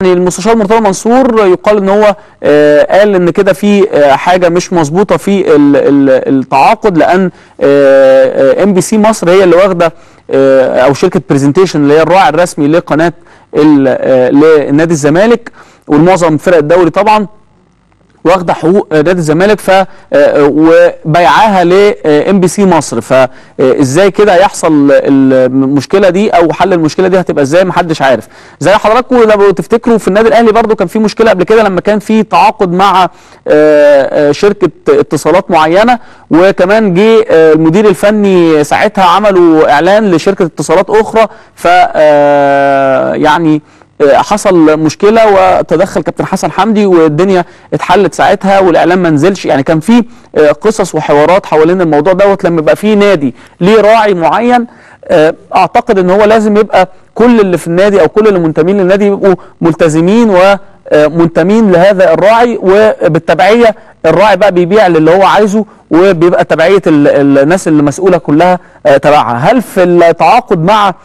يعني المستشار مرتضى منصور يقال ان هو آه، قال ان كده في آه، حاجه مش مظبوطه في ال- ال- التعاقد لان ام بي سي مصر هي اللي واخده آه، او شركه برزنتيشن اللي هي الراعي الرسمي لقناه ال- آه، لنادي الزمالك والمعظم فرق الدوري طبعا واخده حقوق آه، نادي الزمالك ف آه، آه، وبيعاها لام بي سي مصر فازاي كده يحصل المشكله دي او حل المشكله دي هتبقى ازاي محدش عارف زي حضراتكم لو تفتكروا في النادي الاهلي برضو كان في مشكله قبل كده لما كان في تعاقد مع آه، آه، شركه اتصالات معينه وكمان جه آه، المدير الفني ساعتها عملوا اعلان لشركه اتصالات اخرى ف آه، يعني آه، حصل مشكله وتدخل كابتن حسن حمدي والدنيا اتحلت ساعتها والاعلام ما نزلش يعني كان في آه، قصص وحوارات حوالين الموضوع دوت لما يبقى في نادي ليه راعي معين آه، اعتقد ان هو لازم يبقى كل اللي في النادي او كل اللي منتمين للنادي يبقوا ملتزمين ومنتمين لهذا الراعي وبالتبعيه الراعي بقى بيبيع للي هو عايزه وبيبقى تبعيه ال- الناس اللي مسؤوله كلها آه، تبعها هل في التعاقد مع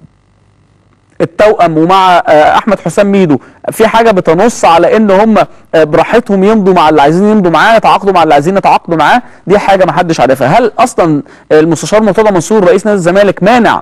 التوأم ومع آه، احمد حسام ميدو في حاجه بتنص على ان هم آه، براحتهم يمضوا مع اللي عايزين يمضوا معاه يتعاقدوا مع اللي عايزين يتعاقدوا معاه دي حاجه ما حدش عارفها هل اصلا المستشار مرتضى منصور رئيس نادي الزمالك مانع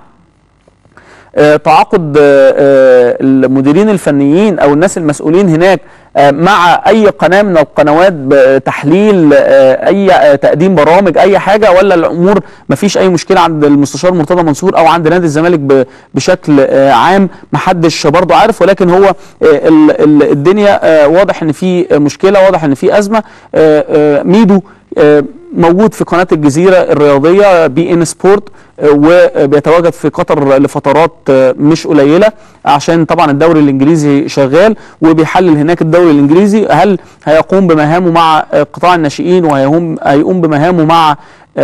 آه، تعاقد آه، آه، المديرين الفنيين او الناس المسؤولين هناك آه، مع اي قناه من القنوات بتحليل آه، اي آه، تقديم برامج اي حاجه ولا الامور ما فيش اي مشكله عند المستشار مرتضى منصور او عند نادي الزمالك ب- بشكل آه، عام ما حدش برضه عارف ولكن هو آه، ال- ال- الدنيا آه، واضح ان في مشكله واضح ان في ازمه آه، آه، ميدو آه، موجود في قناه الجزيره الرياضيه بي ان سبورت آه، وبيتواجد في قطر لفترات آه، مش قليله عشان طبعا الدوري الانجليزي شغال وبيحلل هناك الدوري الانجليزي هل هيقوم بمهامه مع آه، قطاع الناشئين وهيقوم هيقوم بمهامه مع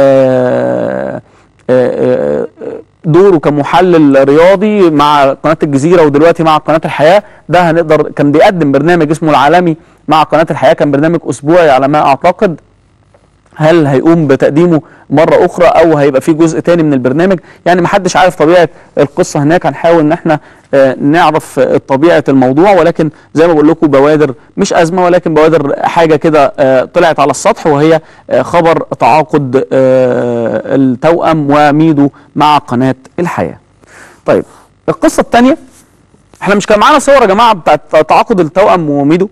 آه، آه، آه، دوره كمحلل رياضي مع قناه الجزيره ودلوقتي مع قناه الحياه ده هنقدر كان بيقدم برنامج اسمه العالمي مع قناه الحياه كان برنامج اسبوعي على ما اعتقد هل هيقوم بتقديمه مرة أخرى أو هيبقى في جزء تاني من البرنامج يعني محدش عارف طبيعة القصة هناك هنحاول إن احنا آه، نعرف آه، طبيعة الموضوع ولكن زي ما بقول لكم بوادر مش أزمة ولكن بوادر حاجة كده آه، طلعت على السطح وهي آه، خبر تعاقد آه، التوأم وميدو مع قناة الحياة طيب القصة الثانية احنا مش كان معانا صور يا جماعة بتاعت تعاقد التوأم وميدو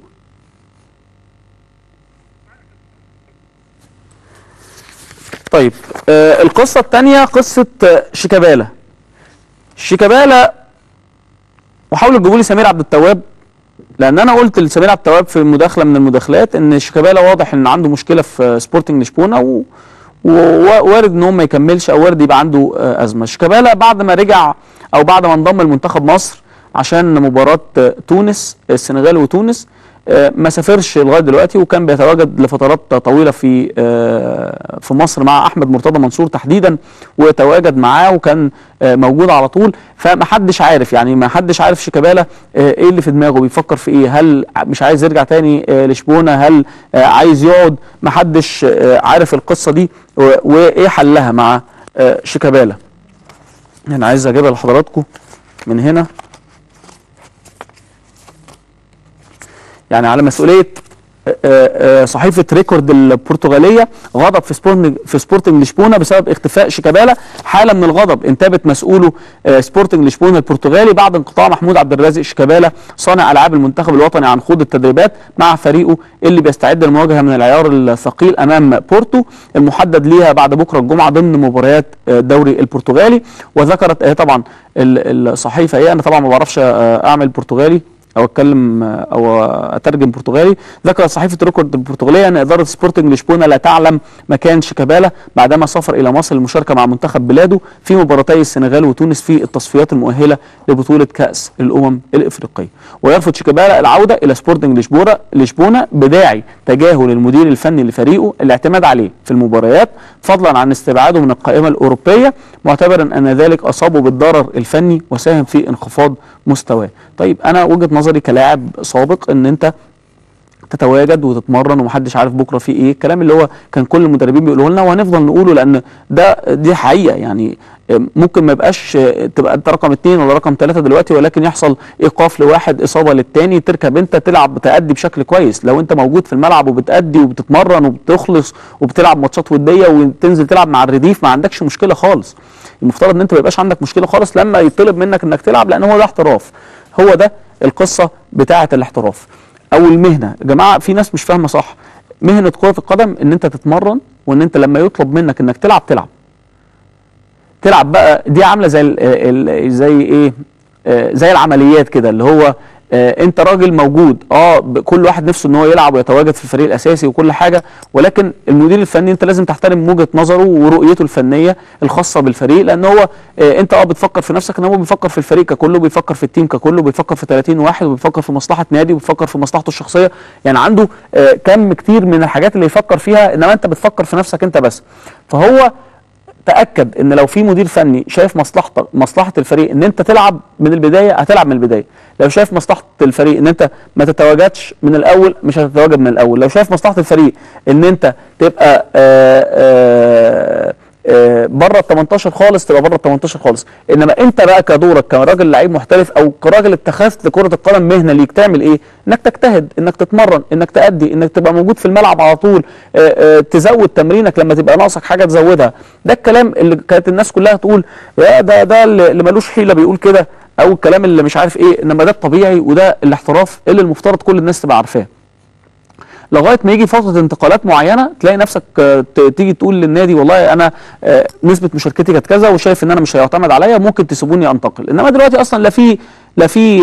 طيب آه القصة الثانية قصة آه شيكابالا شيكابالا وحاولوا تجيبوا لي سمير عبد التواب لان انا قلت لسمير عبد التواب في مداخله من المداخلات ان شيكابالا واضح ان عنده مشكله في سبورتنج لشبونه و... ووارد ان هو ما يكملش او وارد يبقى عنده آه، ازمه شيكابالا بعد ما رجع او بعد ما انضم لمنتخب مصر عشان مباراه آه، تونس السنغال وتونس آه، ما سافرش لغايه دلوقتي وكان بيتواجد لفترات طويله في آه، في مصر مع احمد مرتضى منصور تحديدا وتواجد معاه وكان آه، موجود على طول فما حدش عارف يعني ما حدش عارف شيكابالا آه، ايه اللي في دماغه بيفكر في ايه هل مش عايز يرجع تاني آه، لشبونه هل آه، عايز يقعد ما حدش آه، عارف القصه دي و- وايه حلها مع آه، شيكابالا انا عايز اجيبها لحضراتكم من هنا يعني على مسؤوليه آه، آه، صحيفه ريكورد البرتغاليه غضب في سبورتنج في سبورتنج لشبونه بسبب اختفاء شيكابالا حاله من الغضب انتابت مسؤوله آه، سبورتنج لشبونه البرتغالي بعد انقطاع محمود عبد الرازق شيكابالا صانع العاب المنتخب الوطني عن خوض التدريبات مع فريقه اللي بيستعد للمواجهه من العيار الثقيل امام بورتو المحدد ليها بعد بكره الجمعه ضمن مباريات آه، الدوري البرتغالي وذكرت آه، طبعا ال- الصحيفه ايه انا طبعا ما بعرفش آه، اعمل برتغالي او اتكلم او اترجم برتغالي ذكرت صحيفه ريكورد البرتغاليه ان اداره سبورتنج لشبونه لا تعلم مكان شيكابالا بعدما سافر الى مصر للمشاركه مع منتخب بلاده في مباراتي السنغال وتونس في التصفيات المؤهله لبطوله كاس الامم الافريقيه ويرفض شيكابالا العوده الى سبورتنج لشبونه لشبونه بداعي تجاهل المدير الفني لفريقه الاعتماد عليه في المباريات فضلا عن استبعاده من القائمه الاوروبيه معتبرا ان ذلك اصابه بالضرر الفني وساهم في انخفاض مستواه طيب انا وجهه نظري كلاعب سابق ان انت تتواجد وتتمرن ومحدش عارف بكره في ايه الكلام اللي هو كان كل المدربين بيقولوه لنا وهنفضل نقوله لان ده دي حقيقه يعني ممكن ما يبقاش تبقى انت رقم اثنين ولا رقم ثلاثه دلوقتي ولكن يحصل ايقاف لواحد اصابه للتاني تركب انت تلعب تأدي بشكل كويس لو انت موجود في الملعب وبتأدي وبتتمرن وبتخلص وبتلعب ماتشات وديه وتنزل تلعب مع الرديف ما عندكش مشكله خالص المفترض ان انت ما يبقاش عندك مشكله خالص لما يطلب منك انك تلعب لان هو ده احتراف هو ده القصه بتاعه الاحتراف او المهنه يا جماعه في ناس مش فاهمه صح مهنه كره القدم ان انت تتمرن وان انت لما يطلب منك انك تلعب تلعب تلعب بقى دي عامله زي ال ال زي ايه آه زي العمليات كده اللي هو آه انت راجل موجود اه كل واحد نفسه ان هو يلعب ويتواجد في الفريق الاساسي وكل حاجه ولكن المدير الفني انت لازم تحترم وجهه نظره ورؤيته الفنيه الخاصه بالفريق لان هو آه انت اه بتفكر في نفسك ان هو بيفكر في الفريق ككله بيفكر في التيم ككله بيفكر في 30 واحد وبيفكر في مصلحه نادي وبيفكر في مصلحته الشخصيه يعني عنده آه كم كتير من الحاجات اللي يفكر فيها انما انت بتفكر في نفسك انت بس فهو تاكد ان لو في مدير فني شايف مصلحتك مصلحه الفريق ان انت تلعب من البدايه هتلعب من البدايه لو شايف مصلحه الفريق ان انت ما تتواجدش من الاول مش هتتواجد من الاول لو شايف مصلحه الفريق ان انت تبقى آآ آآ بره ال 18 خالص تبقى بره ال 18 خالص انما انت بقى كدورك كراجل لعيب محترف او كراجل اتخذت لكره القدم مهنه ليك تعمل ايه انك تجتهد انك تتمرن انك تأدي انك تبقى موجود في الملعب على طول آآ آآ تزود تمرينك لما تبقى ناقصك حاجه تزودها ده الكلام اللي كانت الناس كلها تقول يا ده ده اللي ملوش حيله بيقول كده او الكلام اللي مش عارف ايه انما ده الطبيعي وده الاحتراف اللي المفترض كل الناس تبقى عارفاه لغايه ما يجي فتره انتقالات معينه تلاقي نفسك تيجي تقول للنادي والله انا نسبه مشاركتي كانت كذا وشايف ان انا مش هيعتمد عليا ممكن تسيبوني انتقل انما دلوقتي اصلا لا في لا في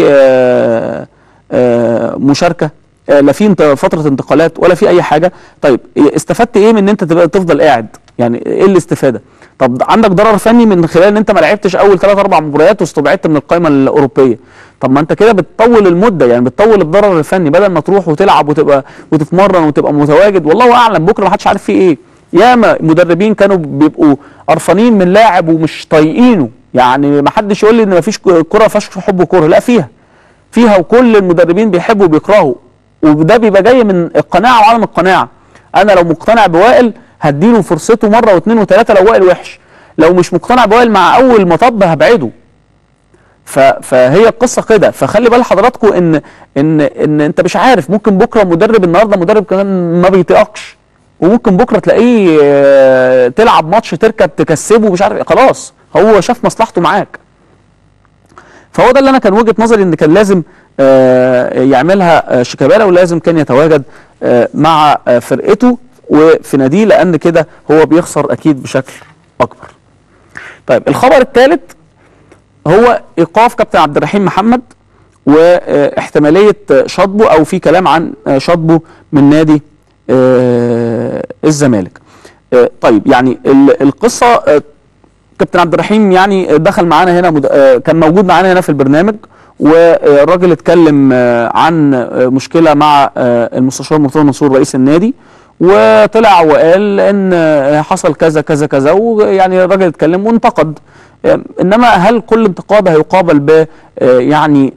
مشاركه لا في فتره انتقالات ولا في اي حاجه طيب استفدت ايه من ان انت تبقى تفضل قاعد يعني ايه الاستفاده طب عندك ضرر فني من خلال ان انت ما لعبتش اول ثلاث اربع مباريات واستبعدت من القائمه الاوروبيه طب ما انت كده بتطول المده يعني بتطول الضرر الفني بدل ما تروح وتلعب وتبقى وتتمرن وتبقى متواجد والله اعلم بكره ما حدش عارف فيه ايه ياما مدربين كانوا بيبقوا قرفانين من لاعب ومش طايقينه يعني ما حدش يقول لي ان ما فيش كره ما فيهاش حب كوره لا فيها فيها وكل المدربين بيحبوا وبيكرهوا وده بيبقى جاي من القناعه وعدم القناعه انا لو مقتنع بوائل هديله فرصته مره واثنين وثلاثه لو وائل وحش لو مش مقتنع بوائل مع اول مطب هبعده فهي القصه كده فخلي بال حضراتكم ان ان ان انت مش عارف ممكن بكره مدرب النهارده مدرب كمان ما بيطيقكش وممكن بكره تلاقيه تلعب ماتش تركب تكسبه مش عارف خلاص هو شاف مصلحته معاك فهو ده اللي انا كان وجهه نظري ان كان لازم يعملها شيكابالا ولازم كان يتواجد مع فرقته وفي ناديه لان كده هو بيخسر اكيد بشكل اكبر. طيب الخبر الثالث هو ايقاف كابتن عبد الرحيم محمد واحتماليه شطبه او في كلام عن شطبه من نادي الزمالك. طيب يعني القصه كابتن عبد الرحيم يعني دخل معانا هنا كان موجود معانا هنا في البرنامج والراجل اتكلم عن مشكله مع المستشار مرتضى منصور رئيس النادي وطلع وقال ان حصل كذا كذا كذا ويعني الراجل اتكلم وانتقد انما هل كل انتقاد هيقابل ب يعني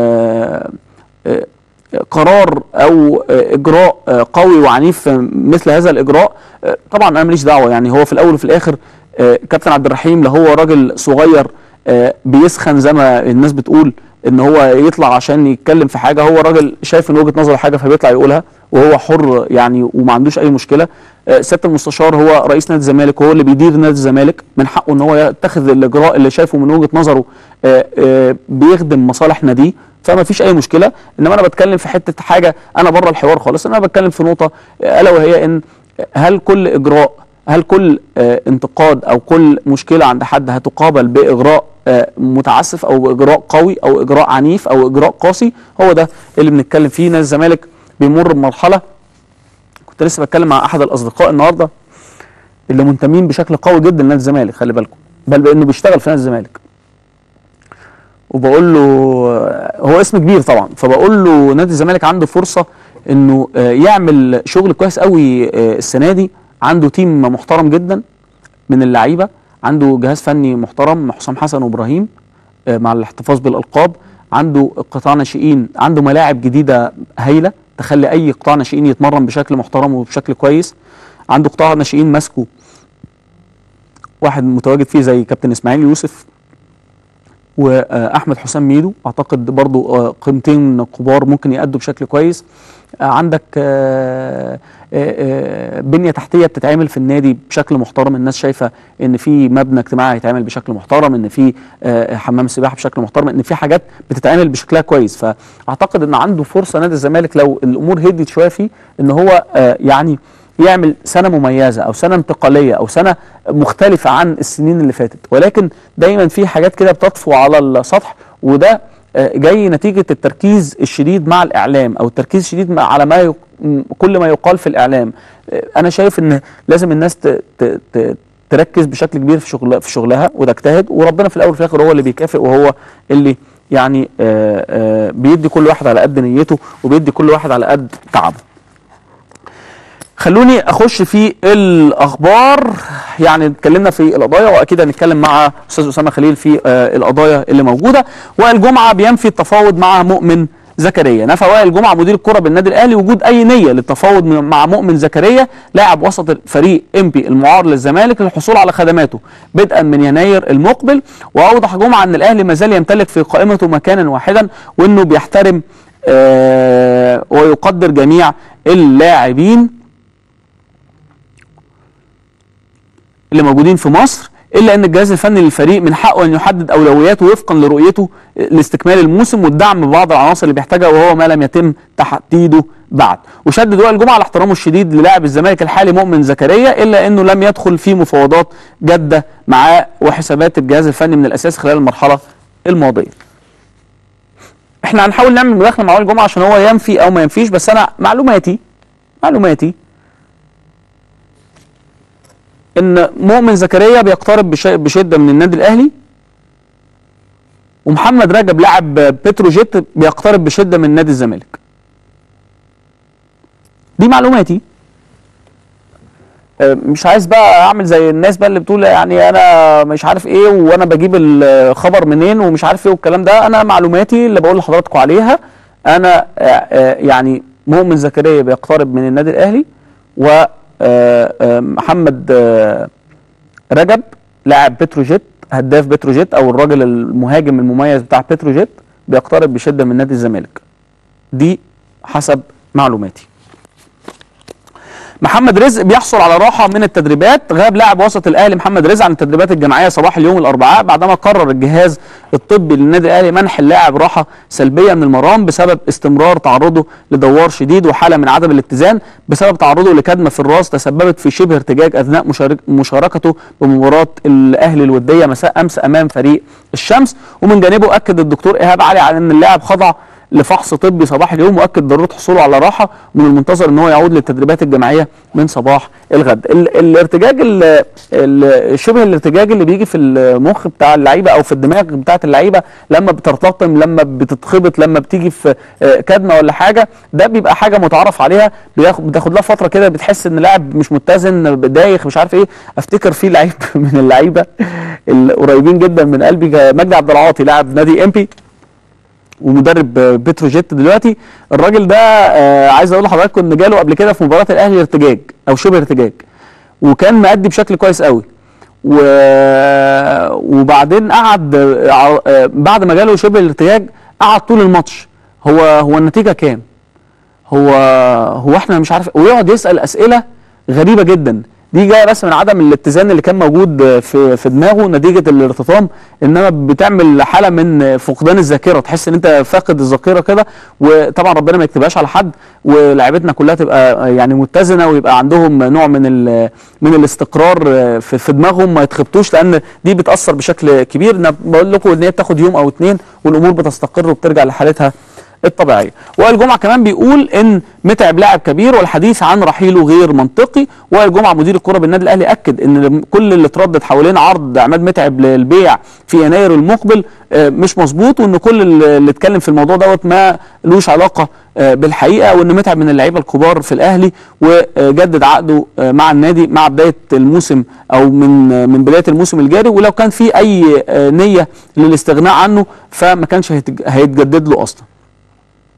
قرار او اجراء قوي وعنيف مثل هذا الاجراء طبعا انا ماليش دعوه يعني هو في الاول وفي الاخر كابتن عبد الرحيم لا هو راجل صغير بيسخن زي ما الناس بتقول ان هو يطلع عشان يتكلم في حاجه هو راجل شايف من وجهه نظره حاجه فبيطلع يقولها وهو حر يعني وما عندوش اي مشكله سياده المستشار هو رئيس نادي الزمالك وهو اللي بيدير نادي الزمالك من حقه ان هو يتخذ الاجراء اللي شايفه من وجهه نظره بيخدم مصالح ناديه فما فيش اي مشكله انما انا بتكلم في حته حاجه انا بره الحوار خالص انا بتكلم في نقطه الا وهي ان هل كل اجراء هل كل انتقاد او كل مشكله عند حد هتقابل باجراء متعسف او اجراء قوي او اجراء عنيف او اجراء قاسي هو ده اللي بنتكلم فيه نادي الزمالك بيمر بمرحله كنت لسه بتكلم مع احد الاصدقاء النهارده اللي منتمين بشكل قوي جدا لنادي الزمالك خلي بالكم بل بانه بيشتغل في نادي الزمالك وبقول له هو اسم كبير طبعا فبقول له نادي الزمالك عنده فرصه انه يعمل شغل كويس قوي السنه دي عنده تيم محترم جدا من اللعيبه عنده جهاز فني محترم حسام حسن وابراهيم مع الاحتفاظ بالالقاب عنده قطاع ناشئين عنده ملاعب جديده هايله تخلي اي قطاع ناشئين يتمرن بشكل محترم وبشكل كويس عنده قطاع ناشئين ماسكه واحد متواجد فيه زي كابتن اسماعيل يوسف واحمد حسام ميدو اعتقد برضو آه، قيمتين كبار ممكن يأدوا بشكل كويس آه، عندك آه، آه، آه، بنيه تحتيه بتتعمل في النادي بشكل محترم الناس شايفه ان في مبنى اجتماعي هيتعمل بشكل محترم ان في آه، حمام سباحه بشكل محترم ان في حاجات بتتعمل بشكلها كويس فاعتقد ان عنده فرصه نادي الزمالك لو الامور هديت شويه فيه ان هو آه، يعني يعمل سنه مميزه او سنه انتقاليه او سنه مختلفه عن السنين اللي فاتت ولكن دايما في حاجات كده بتطفو على السطح وده آه، جاي نتيجه التركيز الشديد مع الاعلام او التركيز الشديد مع- على ما يق... م- كل ما يقال في الاعلام آه، انا شايف ان لازم الناس ت... ت... ت... تركز بشكل كبير في شغل في شغلها وتجتهد وربنا في الاول وفي الاخر هو اللي بيكافئ وهو اللي يعني آه، آه، بيدي كل واحد على قد نيته وبيدي كل واحد على قد تعبه خلوني اخش في الاخبار يعني اتكلمنا في القضايا واكيد هنتكلم مع استاذ اسامه خليل في آه، القضايا اللي موجوده وائل جمعه بينفي التفاوض مع مؤمن زكريا نفى وائل جمعه مدير الكره بالنادي الاهلي وجود اي نيه للتفاوض م- مع مؤمن زكريا لاعب وسط الفريق امبي المعار للزمالك للحصول على خدماته بدءا من يناير المقبل واوضح جمعه ان الاهلي ما زال يمتلك في قائمته مكانا واحدا وانه بيحترم آه ويقدر جميع اللاعبين اللي موجودين في مصر الا ان الجهاز الفني للفريق من حقه ان يحدد اولوياته وفقا لرؤيته لاستكمال الموسم والدعم ببعض العناصر اللي بيحتاجها وهو ما لم يتم تحديده بعد وشدد وائل الجمعه على احترامه الشديد للاعب الزمالك الحالي مؤمن زكريا الا انه لم يدخل في مفاوضات جاده معاه وحسابات الجهاز الفني من الاساس خلال المرحله الماضيه احنا هنحاول نعمل مداخله مع وائل الجمعه عشان هو ينفي او ما ينفيش بس انا معلوماتي معلوماتي ان مؤمن زكريا بيقترب بش- بشده من النادي الاهلي ومحمد رجب لاعب بتروجيت بيقترب بشده من نادي الزمالك دي معلوماتي آه، مش عايز بقى اعمل زي الناس بقى اللي بتقول يعني انا مش عارف ايه وانا بجيب الخبر منين ومش عارف ايه والكلام ده انا معلوماتي اللي بقول لحضراتكم عليها انا آه، آه، يعني مؤمن زكريا بيقترب من النادي الاهلي و آه، آه، محمد آه، رجب لاعب بتروجيت هداف بتروجيت او الراجل المهاجم المميز بتاع بتروجيت بيقترب بشده من نادي الزمالك دي حسب معلوماتي محمد رزق بيحصل على راحه من التدريبات غاب لاعب وسط الاهلي محمد رزق عن التدريبات الجماعيه صباح اليوم الاربعاء بعدما قرر الجهاز الطبي للنادي الاهلي منح اللاعب راحه سلبيه من المرام بسبب استمرار تعرضه لدوار شديد وحاله من عدم الاتزان بسبب تعرضه لكدمه في الراس تسببت في شبه ارتجاج اثناء مشارك مشاركته بمباراه الاهلي الوديه مساء امس امام فريق الشمس ومن جانبه اكد الدكتور ايهاب علي على ان اللاعب خضع لفحص طبي صباح اليوم واكد ضروره حصوله على راحه ومن المنتظر ان هو يعود للتدريبات الجماعيه من صباح الغد ال الارتجاج ال ال شبه الارتجاج اللي بيجي في المخ بتاع اللعيبه او في الدماغ بتاعه اللعيبه لما بترتطم لما بتتخبط لما بتيجي في آه، كدمه ولا حاجه ده بيبقى حاجه متعارف عليها بياخد بتاخد لها فتره كده بتحس ان لاعب مش متزن دايخ مش عارف ايه افتكر في لعيب من اللعيبه القريبين جدا من قلبي مجدي عبد العاطي لاعب نادي امبي ومدرب آه، بتروجيت دلوقتي الراجل ده آه عايز اقول لحضراتكم ان جاله قبل كده في مباراه الاهلي ارتجاج او شبه ارتجاج وكان مأدي بشكل كويس قوي و... وبعدين قعد آه، ع- آه، بعد ما جاله شبه الارتجاج قعد طول الماتش هو هو النتيجه كام هو هو احنا مش عارف ويقعد يسأل أسئلة غريبة جدا دي جايه بس من عدم الاتزان اللي كان موجود في في دماغه نتيجه الارتطام انما بتعمل حاله من فقدان الذاكره تحس ان انت فاقد الذاكره كده وطبعا ربنا ما يكتبهاش على حد ولاعيبتنا كلها تبقى يعني متزنه ويبقى عندهم نوع من ال- من الاستقرار في في دماغهم ما يتخبطوش لان دي بتاثر بشكل كبير انا بقول لكم ان هي بتاخد يوم او اتنين والامور بتستقر وبترجع لحالتها الطبيعيه وائل جمعه كمان بيقول ان متعب لاعب كبير والحديث عن رحيله غير منطقي وائل جمعه مدير الكره بالنادي الاهلي اكد ان كل اللي اتردد حوالين عرض عماد متعب للبيع في يناير المقبل آه، مش مظبوط وان كل اللي اللي اتكلم في الموضوع دوت ما لوش علاقه آه، بالحقيقه وان متعب من اللعيبه الكبار في الاهلي وجدد عقده آه، مع النادي مع بدايه الموسم او من آه، من بدايه الموسم الجاري ولو كان في اي آه، نيه للاستغناء عنه فما كانش هيتج- هيتجدد له اصلا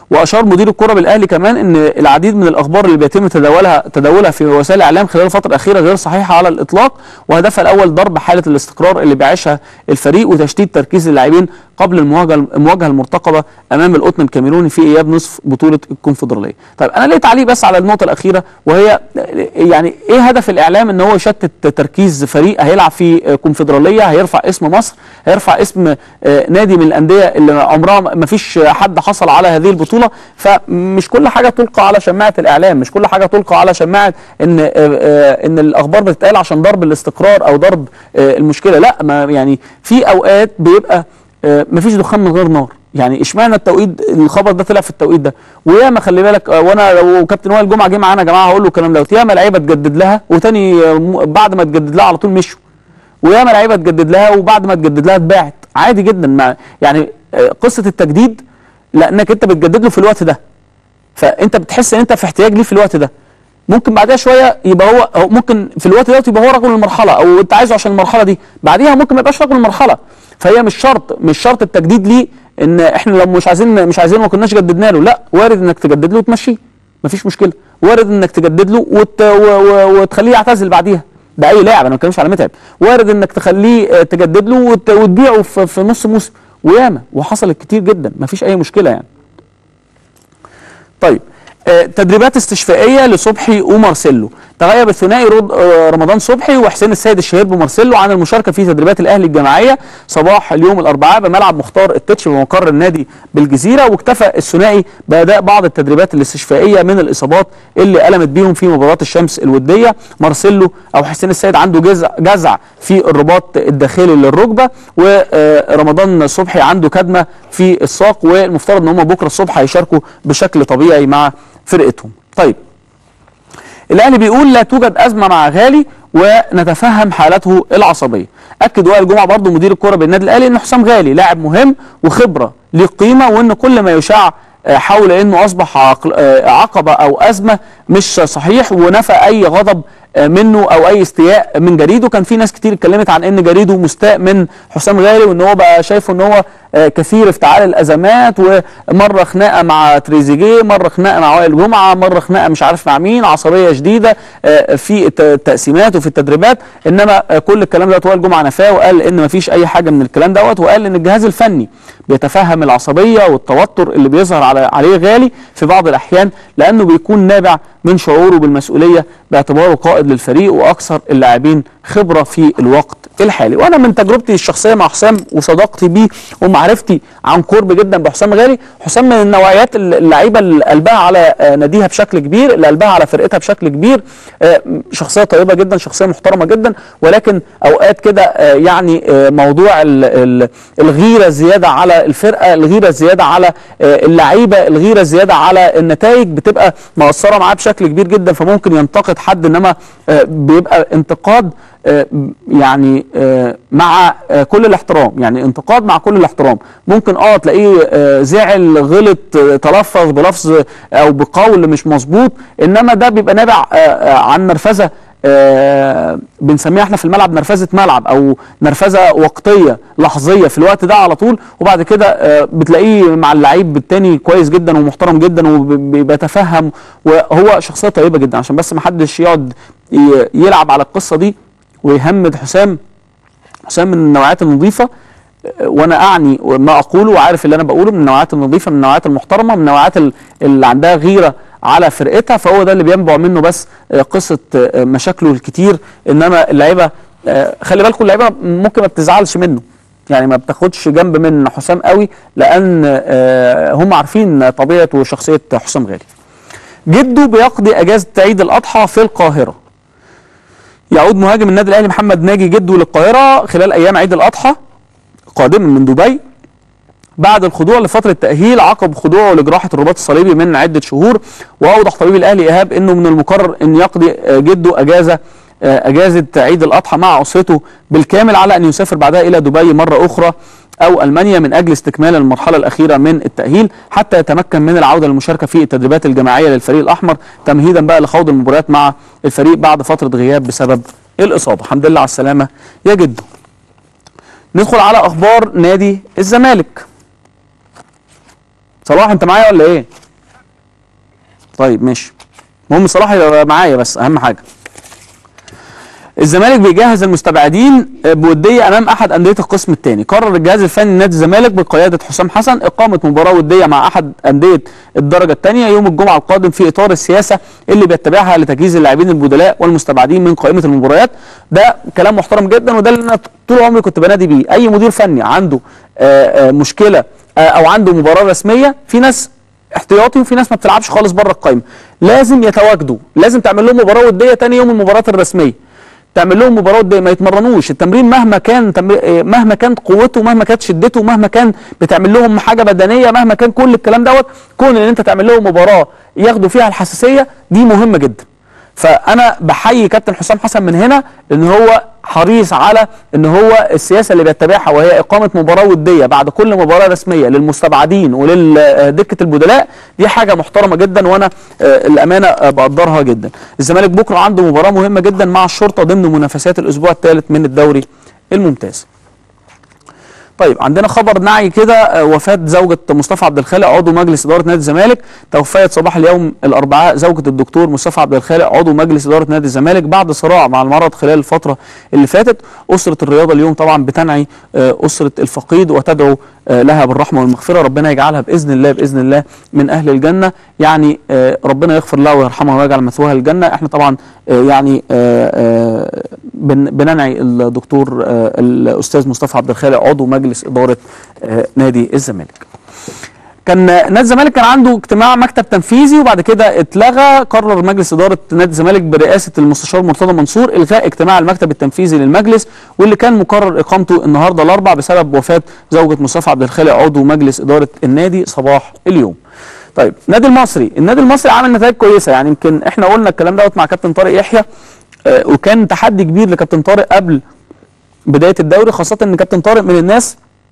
واشار مدير الكره بالاهلي كمان ان العديد من الاخبار اللي بيتم تداولها تداولها في وسائل الاعلام خلال الفتره الاخيره غير صحيحه على الاطلاق وهدفها الاول ضرب حاله الاستقرار اللي بيعيشها الفريق وتشتيت تركيز اللاعبين قبل المواجهه المواجهه المرتقبه امام القطن الكاميروني في اياب نصف بطوله الكونفدراليه. طيب انا ليه تعليق بس على النقطه الاخيره وهي يعني ايه هدف الاعلام ان هو يشتت تركيز فريق هيلعب في كونفدراليه هيرفع اسم مصر هيرفع اسم آه، نادي من الانديه اللي عمرها ما فيش حد حصل على هذه البطوله فمش كل حاجه تلقى على شماعه الاعلام مش كل حاجه تلقى على شماعه ان آه، آه، ان الاخبار بتتقال عشان ضرب الاستقرار او ضرب آه، المشكله لا ما يعني في اوقات بيبقى آه، مفيش دخان من غير نار يعني اشمعنى التوقيت الخبر ده طلع في التوقيت ده وياما خلي بالك آه، وانا لو كابتن وائل جمعه جه معانا يا جماعه هقول له الكلام دوت ياما لعيبه تجدد لها وتاني آه، م- بعد ما تجدد لها على طول مشوا وياما لعيبه تجدد لها وبعد ما تجدد لها اتباعت عادي جدا ما يعني آه، قصه التجديد لانك انت بتجدد له في الوقت ده فانت بتحس ان انت في احتياج ليه في الوقت ده ممكن بعدها شويه يبقى هو أو ممكن في الوقت ده يبقى هو رجل المرحله او انت عايزه عشان المرحله دي بعديها ممكن ما يبقاش رجل المرحله فهي مش شرط مش شرط التجديد ليه ان احنا لو مش عايزين مش عايزين ما كناش جددنا له لا وارد انك تجدد له وتمشيه مفيش مشكله وارد انك تجدد له وت... و... و... وتخليه يعتزل بعديها ده اي لاعب انا ما بتكلمش على متعب وارد انك تخليه آه، تجدد له وت... وتبيعه في... في نص موسم وياما وحصلت كتير جدا مفيش اي مشكله يعني طيب آه، تدريبات استشفائيه لصبحي ومارسيلو تغيب الثنائي رد- آه، رمضان صبحي وحسين السيد الشهير بمارسيلو عن المشاركه في تدريبات الاهلي الجماعيه صباح اليوم الاربعاء بملعب مختار التتش بمقر النادي بالجزيره واكتفى الثنائي باداء بعض التدريبات الاستشفائيه من الاصابات اللي المت بيهم في مباراه الشمس الوديه مارسيلو او حسين السيد عنده جزع, جزع في الرباط الداخلي للركبه ورمضان صبحي عنده كدمه في الساق والمفترض ان هم بكره الصبح هيشاركوا بشكل طبيعي مع فرقتهم طيب الاهلي بيقول لا توجد ازمه مع غالي ونتفهم حالته العصبيه اكد وائل جمعه برضه مدير الكره بالنادي الاهلي ان حسام غالي لاعب مهم وخبره ليه قيمه وان كل ما يشاع آه، حول انه اصبح عقل- آه، عقبه او ازمه مش صحيح ونفى اي غضب آه، منه او اي استياء من جريده كان في ناس كتير اتكلمت عن ان جريده مستاء من حسام غالي وان هو بقى شايفه ان هو آه، كثير افتعال الازمات ومره خناقه مع تريزيجيه مره خناقه مع وائل جمعه مره خناقه مش عارف مع مين عصبيه شديده آه، في الت- التقسيمات وفي التدريبات انما آه، كل الكلام ده وائل جمعه نفاه وقال ان مفيش اي حاجه من الكلام دوت وقال ان الجهاز الفني بيتفهم العصبيه والتوتر اللي بيظهر على عليه غالي في بعض الاحيان لانه بيكون نابع من شعوره بالمسؤوليه باعتباره قائد للفريق واكثر اللاعبين خبره في الوقت الحالي وانا من تجربتي الشخصيه مع حسام وصداقتي بيه ومعرفتي عن قرب جدا بحسام غالي حسام من النوعيات اللعيبه اللي قلبها على آه، ناديها بشكل كبير اللي قلبها على فرقتها بشكل كبير آه، شخصيه طيبه جدا شخصيه محترمه جدا ولكن اوقات كده آه، يعني آه، موضوع ال- ال- الغيره الزياده على الفرقه الغيره الزياده على آه، اللعيبه الغيره الزياده على النتائج بتبقى مؤثره معاه بشكل كبير جدا فممكن ينتقد حد انما آه، بيبقى انتقاد آه، يعني آه، مع آه، كل الاحترام يعني انتقاد مع كل الاحترام ممكن اه تلاقيه آه، زعل غلط آه، تلفظ بلفظ او بقول مش مظبوط انما ده بيبقى نابع آه، آه، عن نرفزه آه، بنسميها احنا في الملعب نرفزه ملعب او نرفزه وقتيه لحظيه في الوقت ده على طول وبعد كده آه، بتلاقيه مع اللعيب التاني كويس جدا ومحترم جدا وبيتفهم وهو شخصيه طيبه جدا عشان بس ما حدش يقعد ي- يلعب على القصه دي ويهمد حسام حسام من النوعيات النظيفه آه، وانا اعني ما اقوله وعارف اللي انا بقوله من النوعيات النظيفه من النوعيات المحترمه من النوعيات ال- اللي عندها غيره على فرقتها فهو ده اللي بينبع منه بس آه، قصه آه، مشاكله الكتير انما اللعيبه آه، خلي بالكم اللعيبه ممكن ما بتزعلش منه يعني ما بتاخدش جنب من حسام قوي لان آه، هم عارفين طبيعه وشخصيه حسام غالي جده بيقضي اجازه عيد الاضحى في القاهره يعود مهاجم النادي الاهلي محمد ناجي جده للقاهره خلال ايام عيد الاضحى قادما من دبي بعد الخضوع لفتره تاهيل عقب خضوعه لجراحه الرباط الصليبي من عده شهور واوضح طبيب الاهلي ايهاب انه من المقرر ان يقضي آه، جده اجازه آه، اجازه عيد الاضحى مع اسرته بالكامل على ان يسافر بعدها الى دبي مره اخرى او المانيا من اجل استكمال المرحله الاخيره من التاهيل حتى يتمكن من العوده للمشاركه في التدريبات الجماعيه للفريق الاحمر تمهيدا بقى لخوض المباريات مع الفريق بعد فتره غياب بسبب الاصابه الحمد لله على السلامه يا جدو ندخل على اخبار نادي الزمالك صلاح انت معايا ولا ايه طيب ماشي المهم صلاح يبقى معايا بس اهم حاجه الزمالك بيجهز المستبعدين بوديه امام احد انديه القسم الثاني قرر الجهاز الفني لنادي الزمالك بقياده حسام حسن اقامه مباراه وديه مع احد انديه الدرجه الثانيه يوم الجمعه القادم في اطار السياسه اللي بيتبعها لتجهيز اللاعبين البدلاء والمستبعدين من قائمه المباريات ده كلام محترم جدا وده اللي انا طول عمري كنت بنادي بيه اي مدير فني عنده آآ آآ مشكله آآ او عنده مباراه رسميه في ناس احتياطي وفي ناس ما بتلعبش خالص بره القائمه لازم يتواجدوا لازم تعمل لهم مباراه وديه ثاني يوم المباراه الرسميه تعمل لهم مباراه وديه ما يتمرنوش التمرين مهما كان تمر... مهما كانت قوته مهما كانت شدته مهما كان بتعمل لهم حاجه بدنيه مهما كان كل الكلام دوت كون ان انت تعمل لهم مباراه ياخدوا فيها الحساسيه دي مهمه جدا فانا بحيي كابتن حسام حسن من هنا ان هو حريص على ان هو السياسه اللي بيتبعها وهي اقامه مباراه وديه بعد كل مباراه رسميه للمستبعدين ولدكه البدلاء دي حاجه محترمه جدا وانا آه، الامانه آه، بقدرها جدا. الزمالك بكره عنده مباراه مهمه جدا مع الشرطه ضمن منافسات الاسبوع الثالث من الدوري الممتاز. طيب عندنا خبر نعي كده آه، وفاة زوجة مصطفى عبد الخالق عضو مجلس إدارة نادي الزمالك توفيت صباح اليوم الأربعاء زوجة الدكتور مصطفى عبد الخالق عضو مجلس إدارة نادي الزمالك بعد صراع مع المرض خلال الفترة اللي فاتت أسرة الرياضة اليوم طبعا بتنعي آه، أسرة الفقيد وتدعو آه، لها بالرحمة والمغفرة ربنا يجعلها بإذن الله بإذن الله من أهل الجنة يعني آه، ربنا يغفر لها ويرحمها ويجعل مثواها الجنة احنا طبعا آه، يعني آه، آه، بن- بننعي الدكتور آه، الأستاذ مصطفى عبد الخالق عضو مجلس إدارة آه، نادي الزمالك كان نادي الزمالك كان عنده اجتماع مكتب تنفيذي وبعد كده اتلغى قرر مجلس اداره نادي الزمالك برئاسه المستشار مرتضى منصور الغاء اجتماع المكتب التنفيذي للمجلس واللي كان مقرر اقامته النهارده الاربع بسبب وفاه زوجة مصطفى عبد الخالق عضو مجلس اداره النادي صباح اليوم. طيب النادي المصري، النادي المصري عمل نتائج كويسه يعني يمكن احنا قلنا الكلام دوت مع كابتن طارق يحيى آه، وكان تحدي كبير لكابتن طارق قبل بدايه الدوري خاصه ان كابتن طارق من الناس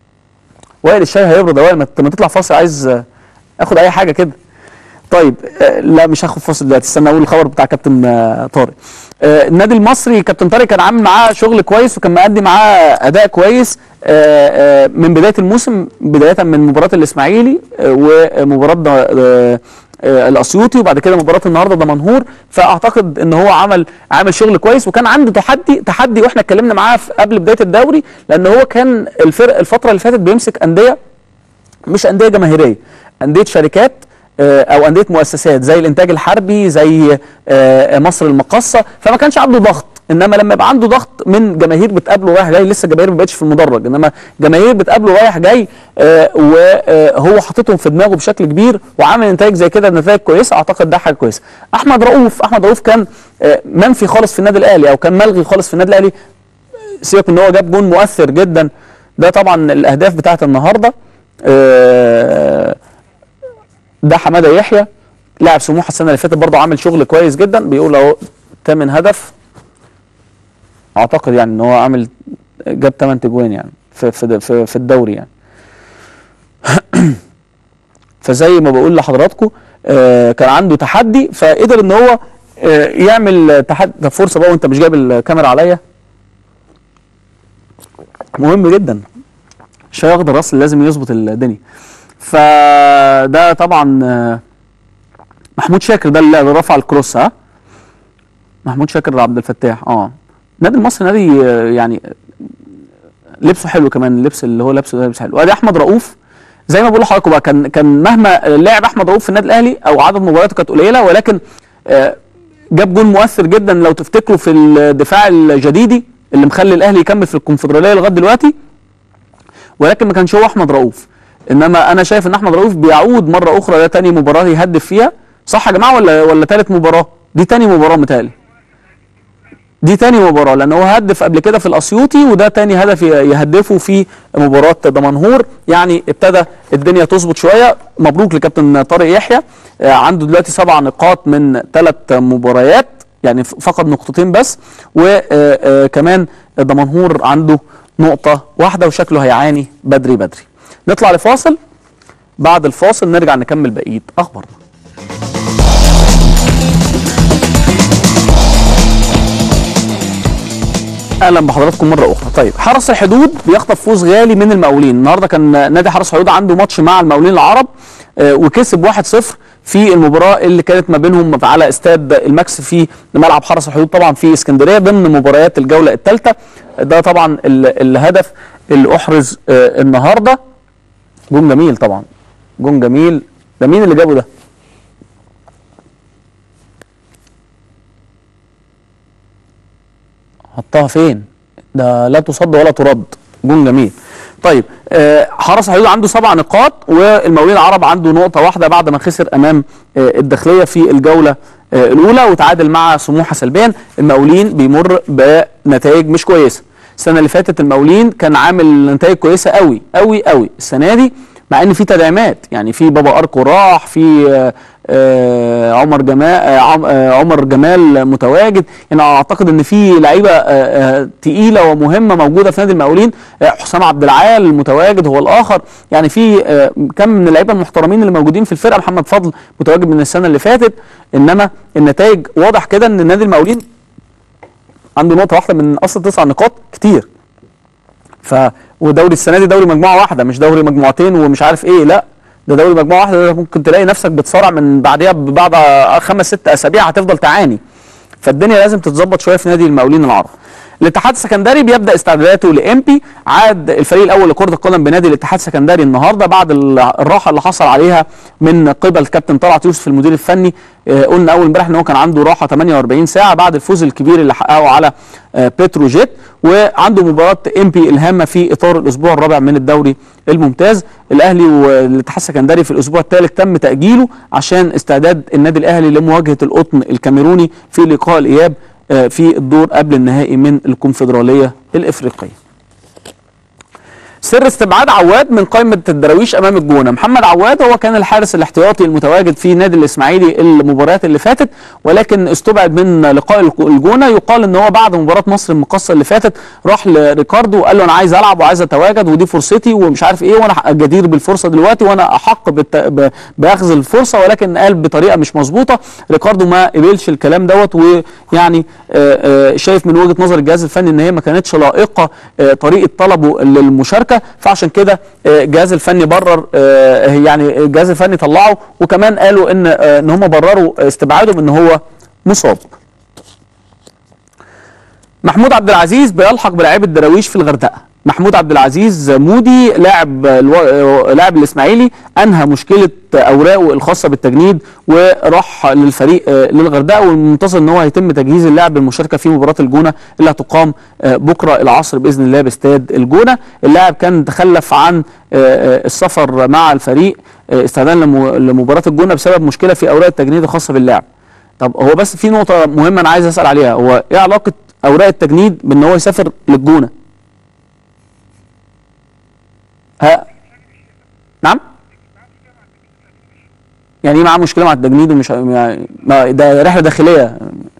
وائل الشاي هيبرد يا وائل ما ت- ما تطلع فاصل عايز آه، اخد اي حاجه كده طيب آه، لا مش هاخد فاصل دلوقتي استنى اقول الخبر بتاع كابتن آه، طارق آه، النادي المصري كابتن طارق كان عامل معاه شغل كويس وكان مقدم معاه اداء كويس آه، آه، من بدايه الموسم بدايه من مباراه الاسماعيلي آه، ومباراه د- آه، آه، الاسيوطي وبعد كده مباراه النهارده دمنهور فاعتقد ان هو عمل عامل شغل كويس وكان عنده تحدي تحدي واحنا اتكلمنا معاه في- قبل بدايه الدوري لان هو كان الفرق الفتره اللي فاتت بيمسك انديه مش انديه جماهيريه انديه شركات آه، او انديه مؤسسات زي الانتاج الحربي زي آه، مصر المقاصه فما كانش عنده ضغط انما لما يبقى عنده ضغط من جماهير بتقابله رايح جاي لسه الجماهير ما بقتش في المدرج انما جماهير بتقابله رايح جاي آه، وهو حاططهم في دماغه بشكل كبير وعامل انتاج زي كده نتائج كويسه اعتقد ده حاجه كويسه احمد رؤوف احمد رؤوف كان آه، منفي خالص في النادي الاهلي او كان ملغي خالص في النادي الاهلي سيبك ان هو جاب جون مؤثر جدا ده طبعا الاهداف بتاعت النهارده آه، ده حماده يحيى لاعب سموحه السنه اللي فاتت برضه عامل شغل كويس جدا بيقول اهو تامن هدف اعتقد يعني ان هو عامل جاب 8 تجوان يعني في في في, في الدوري يعني فزي ما بقول لحضراتكم آه كان عنده تحدي فقدر ان هو آه يعمل تحدي طب فرصه بقى وانت مش جايب الكاميرا عليا مهم جدا الشاي اخضر راس لازم يظبط الدنيا فده طبعا آه، محمود شاكر ده اللي رفع الكروس ها محمود شاكر عبد الفتاح اه نادي المصري نادي آه، يعني لبسه حلو كمان اللبس اللي هو لابسه ده لبس حلو وادي احمد رؤوف زي ما بقول لحضراتكم بقى كان كان مهما لعب احمد رؤوف في النادي الاهلي او عدد مبارياته كانت قليله ولكن آه، جاب جون مؤثر جدا لو تفتكروا في الدفاع الجديدي اللي مخلي الاهلي يكمل في الكونفدراليه لغايه دلوقتي ولكن ما كانش هو احمد رؤوف انما انا شايف ان احمد رؤوف بيعود مره اخرى ده تاني مباراه يهدف فيها صح يا جماعه ولا ولا تالت مباراه دي تاني مباراه متهيألي دي تاني مباراه لان هو هدف قبل كده في الاسيوطي وده تاني هدف ي- يهدفه في مباراه دمنهور يعني ابتدى الدنيا تظبط شويه مبروك لكابتن طارق يحيى آه، عنده دلوقتي سبع نقاط من ثلاث مباريات يعني ف- فقد نقطتين بس وكمان دمنهور عنده نقطة واحدة وشكله هيعاني بدري بدري نطلع لفاصل بعد الفاصل نرجع نكمل بقية أخبارنا اهلا بحضراتكم مره اخرى طيب حرس الحدود بيخطف فوز غالي من المقاولين النهارده كان نادي حرس الحدود عنده ماتش مع المقاولين العرب آه، وكسب 1-0 في المباراه اللي كانت ما بينهم على استاد الماكس في ملعب حرس الحدود طبعا في اسكندريه ضمن مباريات الجوله الثالثه ده طبعا ال- الهدف اللي احرز آه، النهارده جون جميل طبعا جون جميل ده مين اللي جابه ده؟ حطها فين؟ ده لا تصد ولا ترد جون جميل طيب آه، حرس الحدود عنده سبع نقاط والمقاولين العرب عنده نقطة واحدة بعد ما خسر أمام آه، الداخلية في الجولة آه، الأولى وتعادل مع سموحة سلبيا المقاولين بيمر بنتائج مش كويسة السنة اللي فاتت المقاولين كان عامل نتائج كويسة قوي قوي قوي السنة دي مع ان في تدعيمات يعني في بابا اركو راح في آه، آه، عمر جمال آه، عم- آه، عمر جمال متواجد يعني اعتقد ان في لعيبه آه، آه، تقيله ومهمه موجوده في نادي المقاولين آه، حسام عبد العال متواجد هو الاخر يعني في آه، كم من اللعيبه المحترمين اللي موجودين في الفرقه محمد فضل متواجد من السنه اللي فاتت انما النتائج واضح كده ان نادي المقاولين عنده نقطه واحده من اصل تسع نقاط كتير ف ودوري السنه دي دوري مجموعه واحده مش دوري مجموعتين ومش عارف ايه لا ده دوري مجموعه واحده ده ممكن تلاقي نفسك بتصارع من بعدها بعد خمس ست اسابيع هتفضل تعاني فالدنيا لازم تتظبط شويه في نادي المقاولين العرب الاتحاد السكندري بيبدا استعداداته لامبي عاد الفريق الاول لكره القدم بنادي الاتحاد السكندري النهارده بعد ال- الراحه اللي حصل عليها من قبل كابتن طلعت يوسف المدير الفني آه، قلنا اول امبارح ان هو كان عنده راحه 48 ساعه بعد الفوز الكبير اللي حققه على آه، بتروجيت وعنده مباراه امبي الهامه في اطار الاسبوع الرابع من الدوري الممتاز الاهلي والاتحاد السكندري في الاسبوع الثالث تم تاجيله عشان استعداد النادي الاهلي لمواجهه القطن الكاميروني في لقاء الاياب آه، في الدور قبل النهائي من الكونفدراليه الافريقيه سر استبعاد عواد من قائمه الدراويش امام الجونه محمد عواد هو كان الحارس الاحتياطي المتواجد في نادي الاسماعيلي المباريات اللي فاتت ولكن استبعد من لقاء الك- الجونه يقال ان هو بعد مباراه مصر المقصه اللي فاتت راح لريكاردو وقال له انا عايز العب وعايز اتواجد ودي فرصتي ومش عارف ايه وانا جدير بالفرصه دلوقتي وانا احق بالت... ب... باخذ الفرصه ولكن قال بطريقه مش مظبوطه ريكاردو ما قبلش الكلام دوت ويعني آه، آه، شايف من وجهه نظر الجهاز الفني ان هي ما كانتش لائقه آه، طريقه طلبه للمشاركه فعشان كده آه، الجهاز الفني برر آه، يعني الجهاز الفني طلعه وكمان قالوا ان آه، ان هم برروا استبعاده بان هو مصاب محمود عبد العزيز بيلحق بلاعيبه الدراويش في الغردقه محمود عبد العزيز مودي لاعب الو... لاعب الاسماعيلي انهى مشكله اوراقه الخاصه بالتجنيد وراح للفريق آه، للغردقه والمنتظر ان هو هيتم تجهيز اللاعب بالمشاركه في مباراه الجونه اللي هتقام آه، بكره العصر باذن الله باستاد الجونه اللاعب كان تخلف عن آه، آه، السفر مع الفريق آه، استعدادا لم- لمباراه الجونه بسبب مشكله في اوراق التجنيد الخاصه باللاعب طب هو بس في نقطه مهمه انا عايز اسال عليها هو ايه علاقه اوراق التجنيد بان هو يسافر للجونه ها نعم يعني ايه معاه مشكله مع التجنيد ومش يعني ما ده رحله داخليه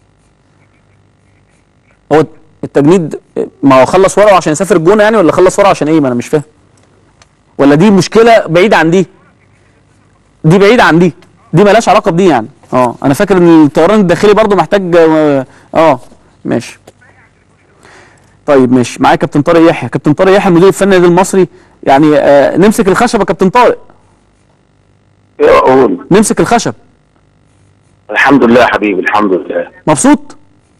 هو التجنيد ما هو خلص ورقه عشان يسافر الجونه يعني ولا خلص ورقه عشان ايه ما انا مش فاهم ولا دي مشكله بعيده عن دي دي بعيده عن دي دي مالهاش علاقه بدي يعني اه انا فاكر ان الطيران الداخلي برضو محتاج اه آه، ماشي طيب ماشي معايا كابتن طارق يحيى كابتن طارق يحيى المدير الفني للنادي المصري يعني آه نمسك الخشب يا كابتن طارق يقول نمسك الخشب الحمد لله يا حبيبي الحمد لله مبسوط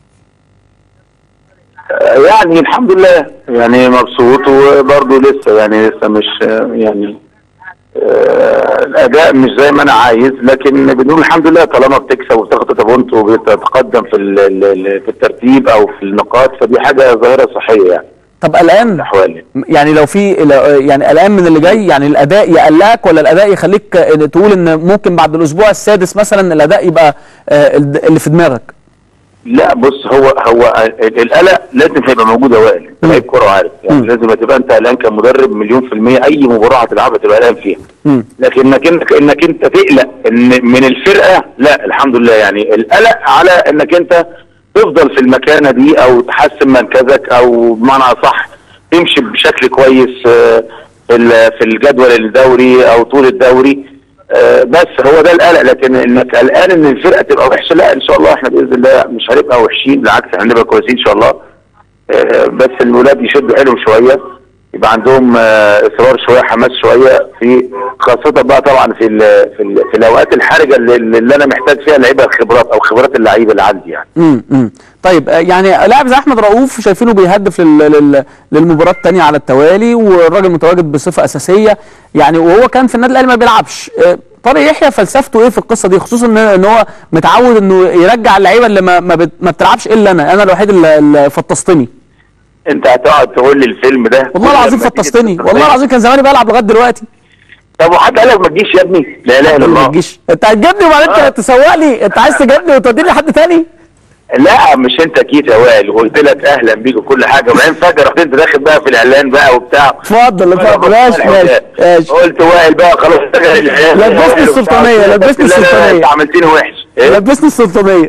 آه، يعني الحمد لله يعني مبسوط وبرضه لسه يعني لسه مش آه، يعني آه، الاداء مش زي ما انا عايز لكن بنقول الحمد لله طالما بتكسب وبتاخد بونت وبتتقدم في ال- ال- ال- في الترتيب او في النقاط فدي حاجه ظاهره صحيه يعني طب قلقان الاحوال يعني لو في لو- يعني قلقان من اللي جاي يعني الاداء يقلقك ولا الاداء يخليك آه، تقول ان ممكن بعد الاسبوع السادس مثلا الاداء يبقى آه، اللي في دماغك لا بص هو هو ال- القلق لازم هيبقى موجود يا وائل انت لعيب كوره وعارف يعني مم. لازم تبقى انت قلقان كمدرب مليون في الميه اي مباراه هتلعبها تبقى قلقان فيها مم. لكن انك انت انك انت تقلق ان من الفرقه لا الحمد لله يعني القلق على انك انت تفضل في المكانه دي او تحسن مركزك او بمعنى اصح تمشي بشكل كويس آه، في ال- في الجدول الدوري او طول الدوري آه، بس هو ده القلق لكن انك قلقان ان الفرقه تبقى وحشه لا ان شاء الله احنا باذن الله مش هنبقى وحشين بالعكس احنا هنبقى كويسين ان شاء الله آه، بس الولاد يشدوا حيلهم شويه يبقى عندهم آه، اصرار شويه حماس شويه في خاصه بقى طبعا في ال في, ال في الاوقات الحرجه اللي, اللي انا محتاج فيها لعيبه الخبرات او خبرات اللعيبه اللي عندي يعني امم امم طيب آه، يعني لاعب زي احمد رؤوف شايفينه بيهدف لل... لل... للمباراه الثانيه على التوالي والراجل متواجد بصفه اساسيه يعني وهو كان في النادي الاهلي ما بيلعبش آه، طارق يحيى فلسفته ايه في القصه دي خصوصا ان ان هو متعود انه يرجع اللعيبه اللي ما ما, بت... ما بتلعبش الا انا انا الوحيد اللي, اللي فطستني انت هتقعد تقول لي الفيلم ده والله كل العظيم لما تيجي فطستني تتصل والله بيا. العظيم كان زماني بلعب لغايه دلوقتي طب وحد قال لك ما تجيش يا ابني لا اله الا ما الله تجيش انت هتجيبني وبعدين آه. تسوق لي انت عايز تجيبني وتوديني لحد تاني لا مش انت اكيد يا وائل وقلت لك اهلا بيك وكل حاجه وبعدين فجاه رحت انت داخل بقى في الاعلان بقى وبتاع اتفضل اتفضل ماشي ماشي ماشي قلت وائل بقى خلاص لبسني السلطانية، لبسني السلطانية. انت عملتني وحش إيه؟ لبسني السلطانيه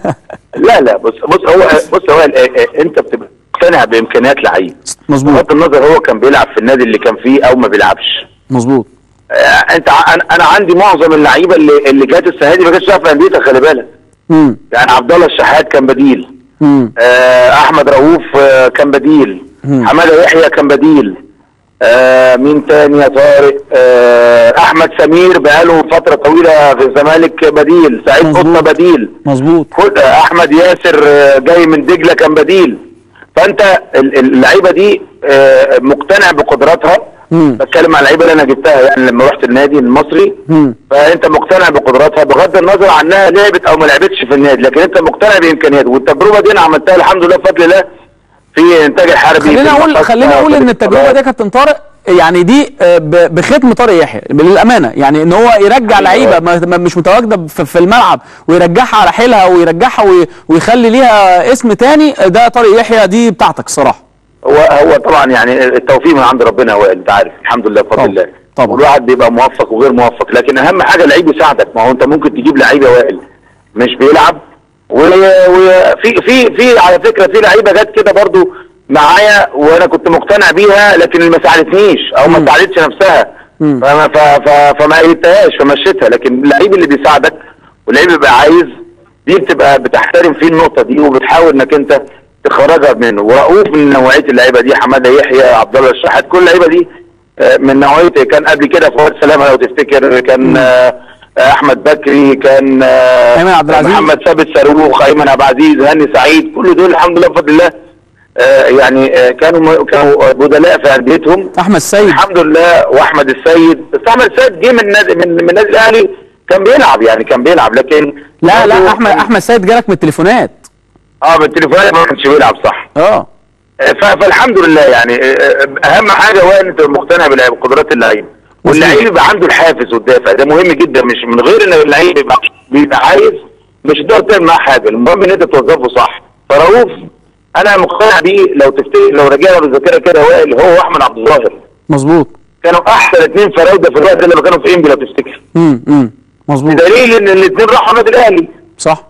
لا لا بص بص هو بص يا وائل إيه، إيه، انت بتبقى مقتنع بامكانيات لعيب مظبوط بغض النظر هو كان بيلعب في النادي اللي كان فيه او ما بيلعبش مظبوط آه، انت ع- انا أنا عندي معظم اللعيبه اللي اللي جت السنه دي ما كانتش في انديتها خلي بالك امم يعني عبد الله الشحات كان بديل امم آه، احمد رؤوف آه، كان بديل مم. حماده يحيى كان بديل آه، مين تاني يا طارق آه، احمد سمير بقاله فتره طويله في الزمالك بديل سعيد مظبوط. قطه بديل مظبوط كل آه، احمد ياسر آه، جاي من دجله كان بديل فانت ال- اللعيبه دي آه، مقتنع بقدراتها مم. بتكلم على اللعيبه اللي انا جبتها يعني لما رحت النادي المصري مم. فانت مقتنع بقدراتها بغض النظر عنها لعبت او ما لعبتش في النادي لكن انت مقتنع بامكانياتها والتجربه دي انا عملتها الحمد لله بفضل الله في انتاج الحربي خلينا في اقول المحطة، خلينا اقول في ان التجربه الاتصالات. دي كابتن طارق يعني دي آه، ب- بختم طارق يحيى للامانه يعني ان هو يرجع لعيبه ما- ما- مش متواجده في في الملعب ويرجعها على حيلها ويرجعها وي- ويخلي ليها اسم تاني آه، ده طارق يحيى دي بتاعتك الصراحه هو هو طبعا يعني التوفيق من عند ربنا هو انت عارف الحمد لله بفضل طبعا. الله طبعا. والواحد بيبقى موفق وغير موفق لكن اهم حاجه لعيب يساعدك ما هو انت ممكن تجيب لعيب يا وائل مش بيلعب وفي في في على فكره في لعيبه جت كده برضو معايا وانا كنت مقتنع بيها لكن ما ساعدتنيش او ما مم. ساعدتش نفسها مم. فما ف- ف- فما قيدتهاش فمشيتها لكن اللعيب اللي بيساعدك واللعيب اللي بيبقى عايز دي بتبقى بتحترم فيه النقطه دي وبتحاول انك انت تخرجها منه ورؤوف من نوعيه اللعيبه دي حماده يحيى عبد الله الشحات كل اللعيبه دي آه، من نوعيه كان قبل كده فؤاد سلامه لو تفتكر كان آه، آه، احمد بكري كان آه، أيمن عبد العزيز. محمد ثابت صاروخ ايمن عبد العزيز هاني سعيد كل دول الحمد لله بفضل الله آه، يعني آه، كانوا كانوا بدلاء في انديتهم احمد السيد الحمد لله واحمد السيد بس احمد السيد جه من النادي من من النادي الاهلي كان بيلعب يعني كان بيلعب لكن لا لا برضه- احمد احمد السيد جالك من التليفونات اه بالتليفون ما كانش بيلعب صح اه آه، ف- فالحمد لله يعني آه، آه، اهم حاجه هو ان انت مقتنع باللعب- بقدرات اللعيب واللعيب يبقى عنده الحافز والدافع ده مهم جدا مش من غير ان اللعيب يبقى بيبقى عايز مش هتقدر تعمل معاه حاجه المهم ان انت توظفه صح فرؤوف انا مقتنع بيه لو تفتكر لو رجعنا بالذاكره كده وائل هو واحمد عبد الظاهر مظبوط كانوا احسن اثنين فراوده في الوقت ده لما كانوا في انبي لو تفتكر امم امم مظبوط بدليل ان الاثنين راحوا النادي الاهلي صح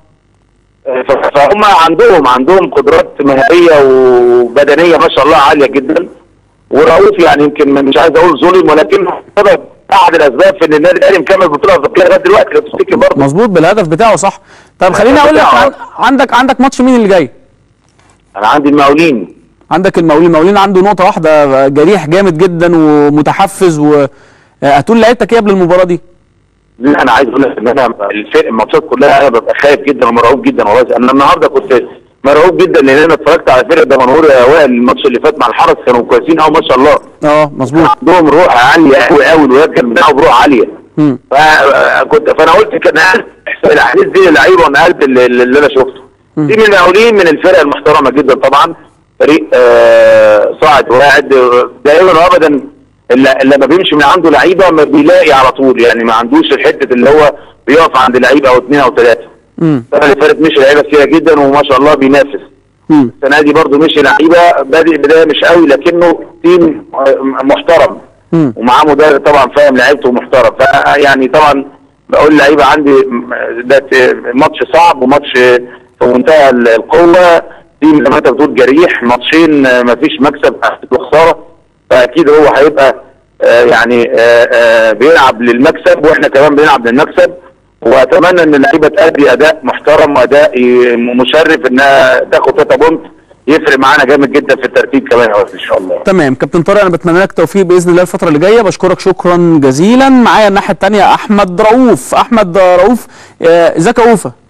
ف- فهم عندهم عندهم قدرات مهاريه وبدنيه ما شاء الله عاليه جدا ورؤوف يعني يمكن مش عايز اقول ظلم ولكنه سبب احد الاسباب في ان النادي الاهلي مكمل بطوله افريقيه لغايه دلوقتي لو تفتكر برضه مظبوط بالهدف بتاعه صح طب خليني اقول لك بتاعه. عن- عندك عندك ماتش مين اللي جاي انا عندي المقاولين عندك المقاولين المقاولين عنده نقطه واحده جريح جامد جدا ومتحفز و آه، هتقول لعيبتك ايه قبل المباراه دي لا انا عايز اقول لك ان انا الفرق الماتشات كلها انا ببقى خايف جدا ومرعوب جدا والله انا النهارده كنت مرعوب جدا لان انا اتفرجت على فرقه دمنهور يا وائل الماتش اللي فات مع الحرس كانوا كويسين قوي ما شاء الله اه مظبوط عندهم روح عاليه قوي قوي الولاد كانوا بيلعبوا بروح عاليه مم. فكنت فانا قلت كان الاحاديث دي للعيبه وانا قلت اللي, اللي انا شفته دي من المقاولين من الفرق المحترمه جدا طبعا فريق آه صاعد وقاعد آه، دائما وابدا اللي لما بيمشي من عنده لعيبه ما بيلاقي على طول يعني ما عندوش الحته اللي هو بيقف عند لعيبه او اثنين او ثلاثه مم. السنه اللي فاتت مشي لعيبه كتيره جدا وما شاء الله بينافس مم. السنه دي برضه مشي لعيبه بادئ بدايه مش قوي لكنه تيم آه، محترم مم. ومعاه مدرب طبعا فاهم لعيبته محترم فيعني طبعا بقول لعيبه عندي م- ده ت- ماتش صعب وماتش في منتهى ال- القوه تيم زي ما انت بتقول جريح ماتشين آه، مفيش مكسب وخساره فاكيد هو هيبقى آه، يعني آه، آه، بيلعب للمكسب واحنا كمان بنلعب للمكسب واتمنى ان اللعيبه تأدي اداء محترم واداء ي- مشرف انها تاخد 3 بونت يفرق معانا جامد جدا في الترتيب كمان يا ان شاء الله تمام كابتن طارق انا بتمنى لك التوفيق باذن الله الفتره اللي جايه بشكرك شكرا جزيلا معايا الناحيه الثانيه احمد رؤوف احمد رؤوف آه، ازيك يا اوفا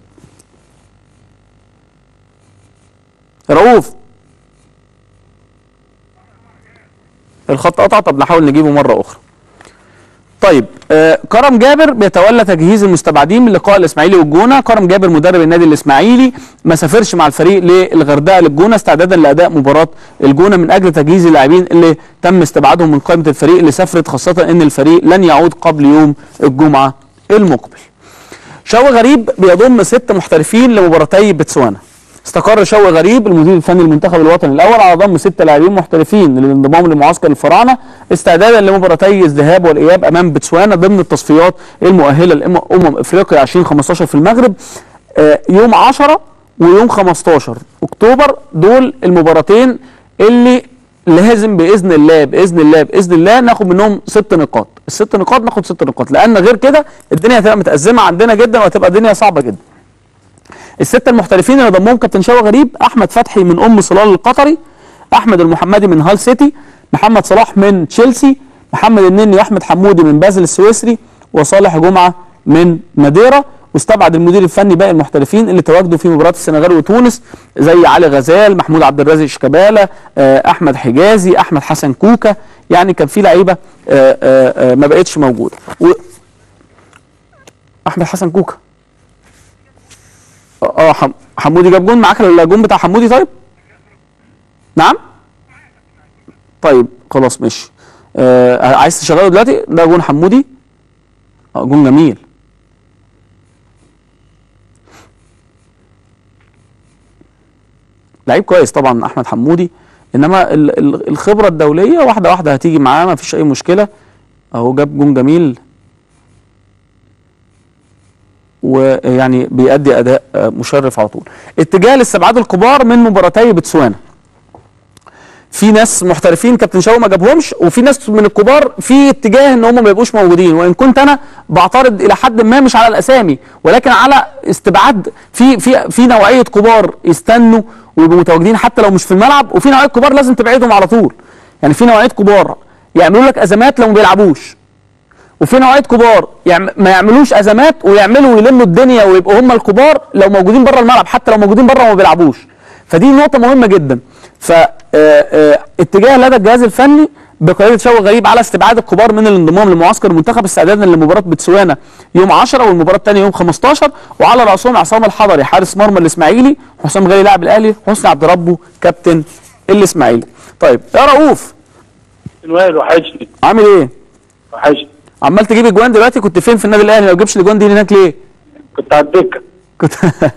رؤوف الخط قطع طب نحاول نجيبه مره اخرى طيب آه كرم جابر بيتولى تجهيز المستبعدين من لقاء الاسماعيلي والجونه كرم جابر مدرب النادي الاسماعيلي ما سافرش مع الفريق للغردقه للجونه استعدادا لاداء مباراه الجونه من اجل تجهيز اللاعبين اللي تم استبعادهم من قائمه الفريق اللي سافرت خاصه ان الفريق لن يعود قبل يوم الجمعه المقبل شوقي غريب بيضم ست محترفين لمباراتي بتسوانا استقر شوقي غريب المدير الفني للمنتخب الوطني الاول على ضم ست لاعبين محترفين للانضمام لمعسكر الفراعنه استعدادا لمباراتي الذهاب والاياب امام بتسوانا ضمن التصفيات المؤهله لامم افريقيا 2015 في المغرب آه، يوم 10 ويوم 15 اكتوبر دول المباراتين اللي لازم باذن الله باذن الله باذن الله ناخد منهم ست نقاط الست نقاط ناخد ست نقاط لان غير كده الدنيا هتبقى متازمه عندنا جدا وهتبقى الدنيا صعبه جدا الستة المحترفين اللي ضمهم كابتن شوقي غريب احمد فتحي من ام صلال القطري احمد المحمدي من هال سيتي محمد صلاح من تشيلسي محمد النني واحمد حمودي من بازل السويسري وصالح جمعه من ماديرا واستبعد المدير الفني باقي المحترفين اللي تواجدوا في مباراه السنغال وتونس زي علي غزال محمود عبد الرازق شيكابالا آه، احمد حجازي احمد حسن كوكا يعني كان في لعيبه آه، آه، آه، ما بقتش موجوده و... احمد حسن كوكا اه حم... حمودي جاب جون معاك الجون بتاع حمودي طيب نعم طيب خلاص ماشي آه عايز تشغله دلوقتي ده جون حمودي اه جون جميل لعيب كويس طبعا احمد حمودي انما ال- ال- الخبره الدوليه واحده واحده هتيجي معاه ما فيش اي مشكله اهو جاب جون جميل ويعني بيأدي اداء آه، مشرف على طول اتجاه الاستبعاد الكبار من مباراتي بتسوانا في ناس محترفين كابتن شاو ما جابهمش وفي ناس من الكبار في اتجاه ان هم ما يبقوش موجودين وان كنت انا بعترض الى حد ما مش على الاسامي ولكن على استبعاد في في في نوعيه كبار يستنوا ويبقوا متواجدين حتى لو مش في الملعب وفي نوعيه كبار لازم تبعدهم على طول يعني في نوعيه كبار يعملوا لك ازمات لو ما بيلعبوش وفي نوعيه كبار يعم... ما يعملوش ازمات ويعملوا ويلموا الدنيا ويبقوا هم الكبار لو موجودين بره الملعب حتى لو موجودين بره وما بيلعبوش فدي نقطه مهمه جدا ف آه، آه، اتجاه لدى الجهاز الفني بقياده شوقي غريب على استبعاد الكبار من الانضمام لمعسكر المنتخب استعدادا لمباراه بتسوانا يوم 10 والمباراه الثانيه يوم 15 وعلى راسهم عصام الحضري حارس مرمى الاسماعيلي حسام غالي لاعب الاهلي حسني عبد ربه كابتن الاسماعيلي طيب يا رؤوف وائل وحشني عامل ايه وحشني عمال تجيب اجوان دلوقتي كنت فين في النادي الاهلي ما تجيبش الاجوان دي هناك ليه كنت على الدكه كنت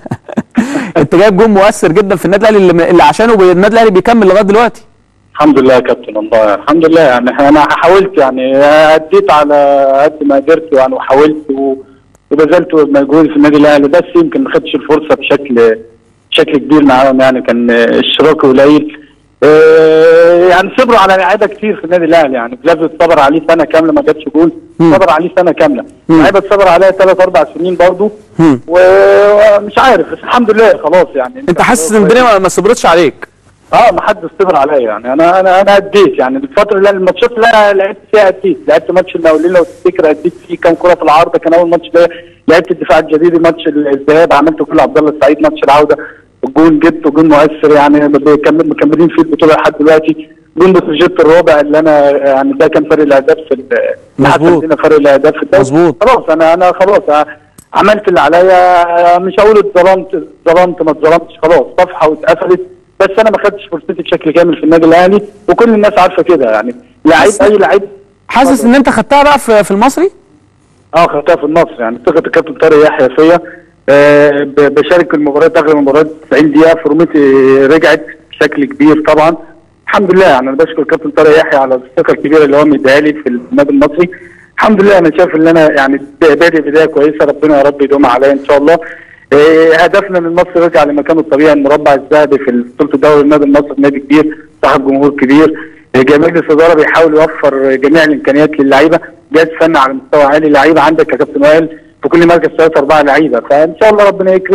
انت جايب جون مؤثر جدا في النادي الاهلي اللي, اللي عشانه بي- النادي الاهلي بيكمل لغايه دلوقتي الحمد لله يا كابتن والله الحمد لله يعني انا حاولت يعني اديت على قد ما قدرت يعني وحاولت و- وبذلت مجهودي في النادي الاهلي بس يمكن ما خدتش الفرصه بشكل بشكل كبير معاهم يعني كان اشتراكي قليل آه، يعني صبروا على لعيبه كتير في النادي الاهلي يعني بلافي صبر عليه سنه كامله ما جابش جول مم. صبر عليه سنه كامله مم. لعيبه صبر عليها ثلاث اربع سنين برضه مم. ومش عارف بس الحمد لله خلاص يعني انت حاسس ان الدنيا ما- ما صبرتش عليك اه ما حدش صبر عليا يعني انا انا انا اديت يعني الفتره اللي الماتشات اللي انا لعبت فيها اديت لعبت ماتش المقاولين لو تفتكر اديت فيه كام كره في العارضه كان اول ماتش ليا لعبت الدفاع الجديدي ماتش الذهاب عملت كل عبد الله السعيد ماتش العوده الجون جبته جون مؤثر يعني بيكمل مكملين فيه البطوله لحد دلوقتي جون بروجيت الرابع اللي انا يعني ده كان فرق الاهداف في ال- مظبوط. حتى فرق الاهداف في الدوري. مظبوط. خلاص انا انا خلاص أنا عملت اللي عليا مش هقول اتظلمت اتظلمت ما اتظلمتش خلاص صفحه واتقفلت بس انا ما خدتش فرصتي بشكل كامل في النادي الاهلي وكل الناس عارفه كده يعني لعيب بس- اي لعيب حاسس ان انت خدتها بقى في, في المصري اه خدتها في النصر يعني ثقه الكابتن طارق يحيى فيا آه ب- بشارك في المباريات اغلب المباريات 90 دقيقه فورمتي رجعت بشكل كبير طبعا الحمد لله يعني انا بشكر الكابتن طارق يحيى على الثقه الكبيره اللي هو مديها لي في النادي المصري الحمد لله انا شايف ان انا يعني بادئ بدايه كويسه ربنا يا رب يدوم عليا ان شاء الله آه، هدفنا ان النصر يرجع لمكانه الطبيعي المربع الذهبي في بطوله الدوري النادي النصر نادي كبير صاحب جمهور كبير آه، جميع مجلس الاداره بيحاول يوفر جميع الامكانيات للعيبه جهاز فني على مستوى عالي لعيبه عندك يا كابتن وائل في كل مركز ثلاثة أربعة لعيبة فإن شاء الله ربنا يكرم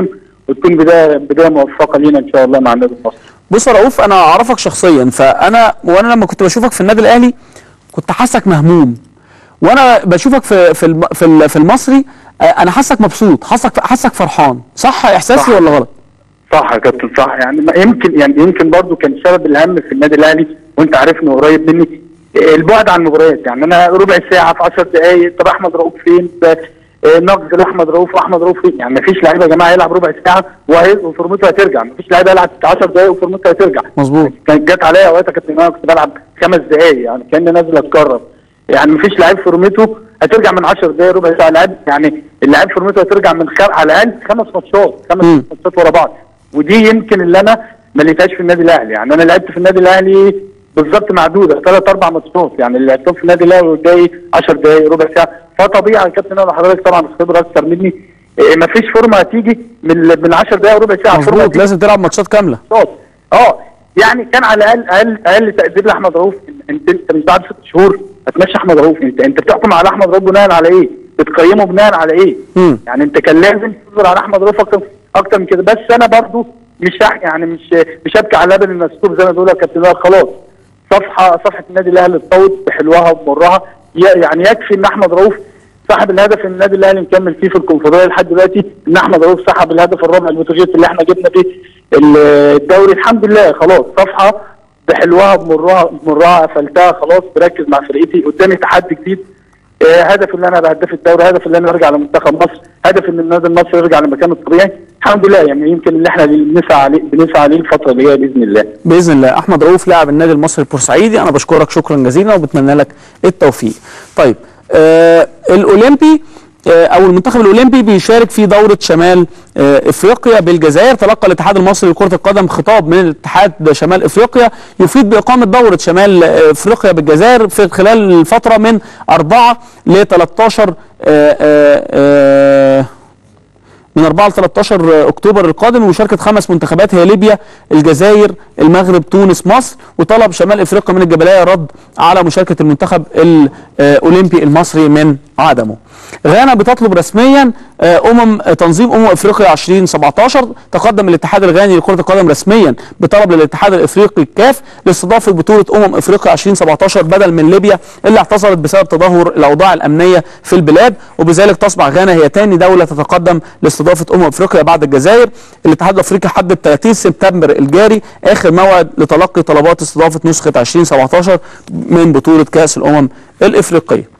وتكون بدايه بدايه موفقه لينا ان شاء الله مع النادي المصري بص يا رؤوف انا اعرفك شخصيا فانا وانا لما كنت بشوفك في النادي الاهلي كنت حاسك مهموم وانا بشوفك في في الم- في ال- في المصري آه، انا حاسك مبسوط حاسك حاسك فرحان صح احساسي صح. ولا غلط صح يا كابتن صح يعني ما يمكن يعني يمكن برضو كان السبب الاهم في النادي الاهلي وانت عارفني قريب مني البعد عن المباريات يعني انا ربع ساعه في 10 دقائق طب احمد رؤوف فين ب- آه، نقد لاحمد رؤوف واحمد رؤوف فين يعني ما فيش لعيبه يا جماعه يلعب ربع ساعه وهي- وفورمته هترجع ما فيش لعيبه يلعب 10 دقائق وفورمته هترجع مظبوط كانت جت عليا اوقات يا كابتن انا كنت بلعب خمس دقائق يعني كاني نازل اتكرر يعني مفيش لعيب فورمته هترجع من 10 دقائق ربع ساعه لعيب يعني اللاعب فورمته هترجع من خم... على الاقل خمس ماتشات خمس مم. ماتشات ورا بعض ودي يمكن اللي انا ما لقيتهاش في النادي الاهلي يعني انا لعبت في النادي الاهلي بالظبط معدوده ثلاث اربع ماتشات يعني اللي لعبتهم في النادي الاهلي والجاي 10 دقائق ربع ساعه فطبيعي يا كابتن انا حضرتك طبعا خبره اكتر مني إيه، مفيش فورمه هتيجي من من 10 دقائق ربع ساعه فورمة مظبوط هتيجي لازم تلعب ماتشات كامله ماتشات اه يعني كان على الاقل اقل اقل تقدير لاحمد رؤوف انت انت من بعد ست شهور هتمشي احمد رؤوف انت انت بتحكم على احمد رؤوف بناء على ايه؟ بتقيمه بناء على ايه؟ مم. يعني انت كان لازم تصبر على احمد رؤوف اكتر اكتر من كده بس انا برضو مش هح- يعني مش مش هبكي على لبن المسكوب زي ما بيقولوا يا كابتن وائل خلاص صفحه صفحه النادي الاهلي اتطوت بحلوها وبمرها ي- يعني يكفي ان احمد رؤوف سحب الهدف النادي الاهلي مكمل فيه في الكونفدراليه لحد دلوقتي ان احمد رؤوف سحب الهدف الرابع البتروجيت اللي احنا جبنا فيه ال- الدوري الحمد لله خلاص صفحه بحلوها بمرها بمرها قفلتها خلاص بركز مع فرقتي قدامي تحدي جديد آه، هدف ان انا ابقى هداف الدوري هدف ان انا ارجع لمنتخب مصر هدف ان النادي المصري يرجع لمكانه الطبيعي الحمد لله يعني يمكن اللي احنا بنسعى عليه بنسعى عليه الفتره اللي جايه باذن الله باذن الله احمد رؤوف لاعب النادي المصري البورسعيدي انا بشكرك شكرا جزيلا وبتمنى لك التوفيق طيب آه الاولمبي آه او المنتخب الاولمبي بيشارك في دوره شمال آه افريقيا بالجزائر تلقى الاتحاد المصري لكره القدم خطاب من الاتحاد شمال افريقيا يفيد باقامه دوره شمال آه، افريقيا بالجزائر في خلال الفتره من 4 ل 13 آه آه آه من 4 ل 13 اكتوبر القادم ومشاركه خمس منتخبات هي ليبيا، الجزائر، المغرب، تونس، مصر، وطلب شمال افريقيا من الجبليه رد على مشاركه المنتخب الاولمبي المصري من عدمه. غانا بتطلب رسميا آه، امم تنظيم امم افريقيا 2017 تقدم الاتحاد الغاني لكره القدم رسميا بطلب للاتحاد الافريقي الكاف لاستضافه بطوله امم افريقيا 2017 بدل من ليبيا اللي اعتذرت بسبب تدهور الاوضاع الامنيه في البلاد وبذلك تصبح غانا هي ثاني دوله تتقدم لاستضافه امم افريقيا بعد الجزائر الاتحاد الافريقي حدد 30 سبتمبر الجاري اخر موعد لتلقي طلبات استضافه نسخه 2017 من بطوله كاس الامم الافريقيه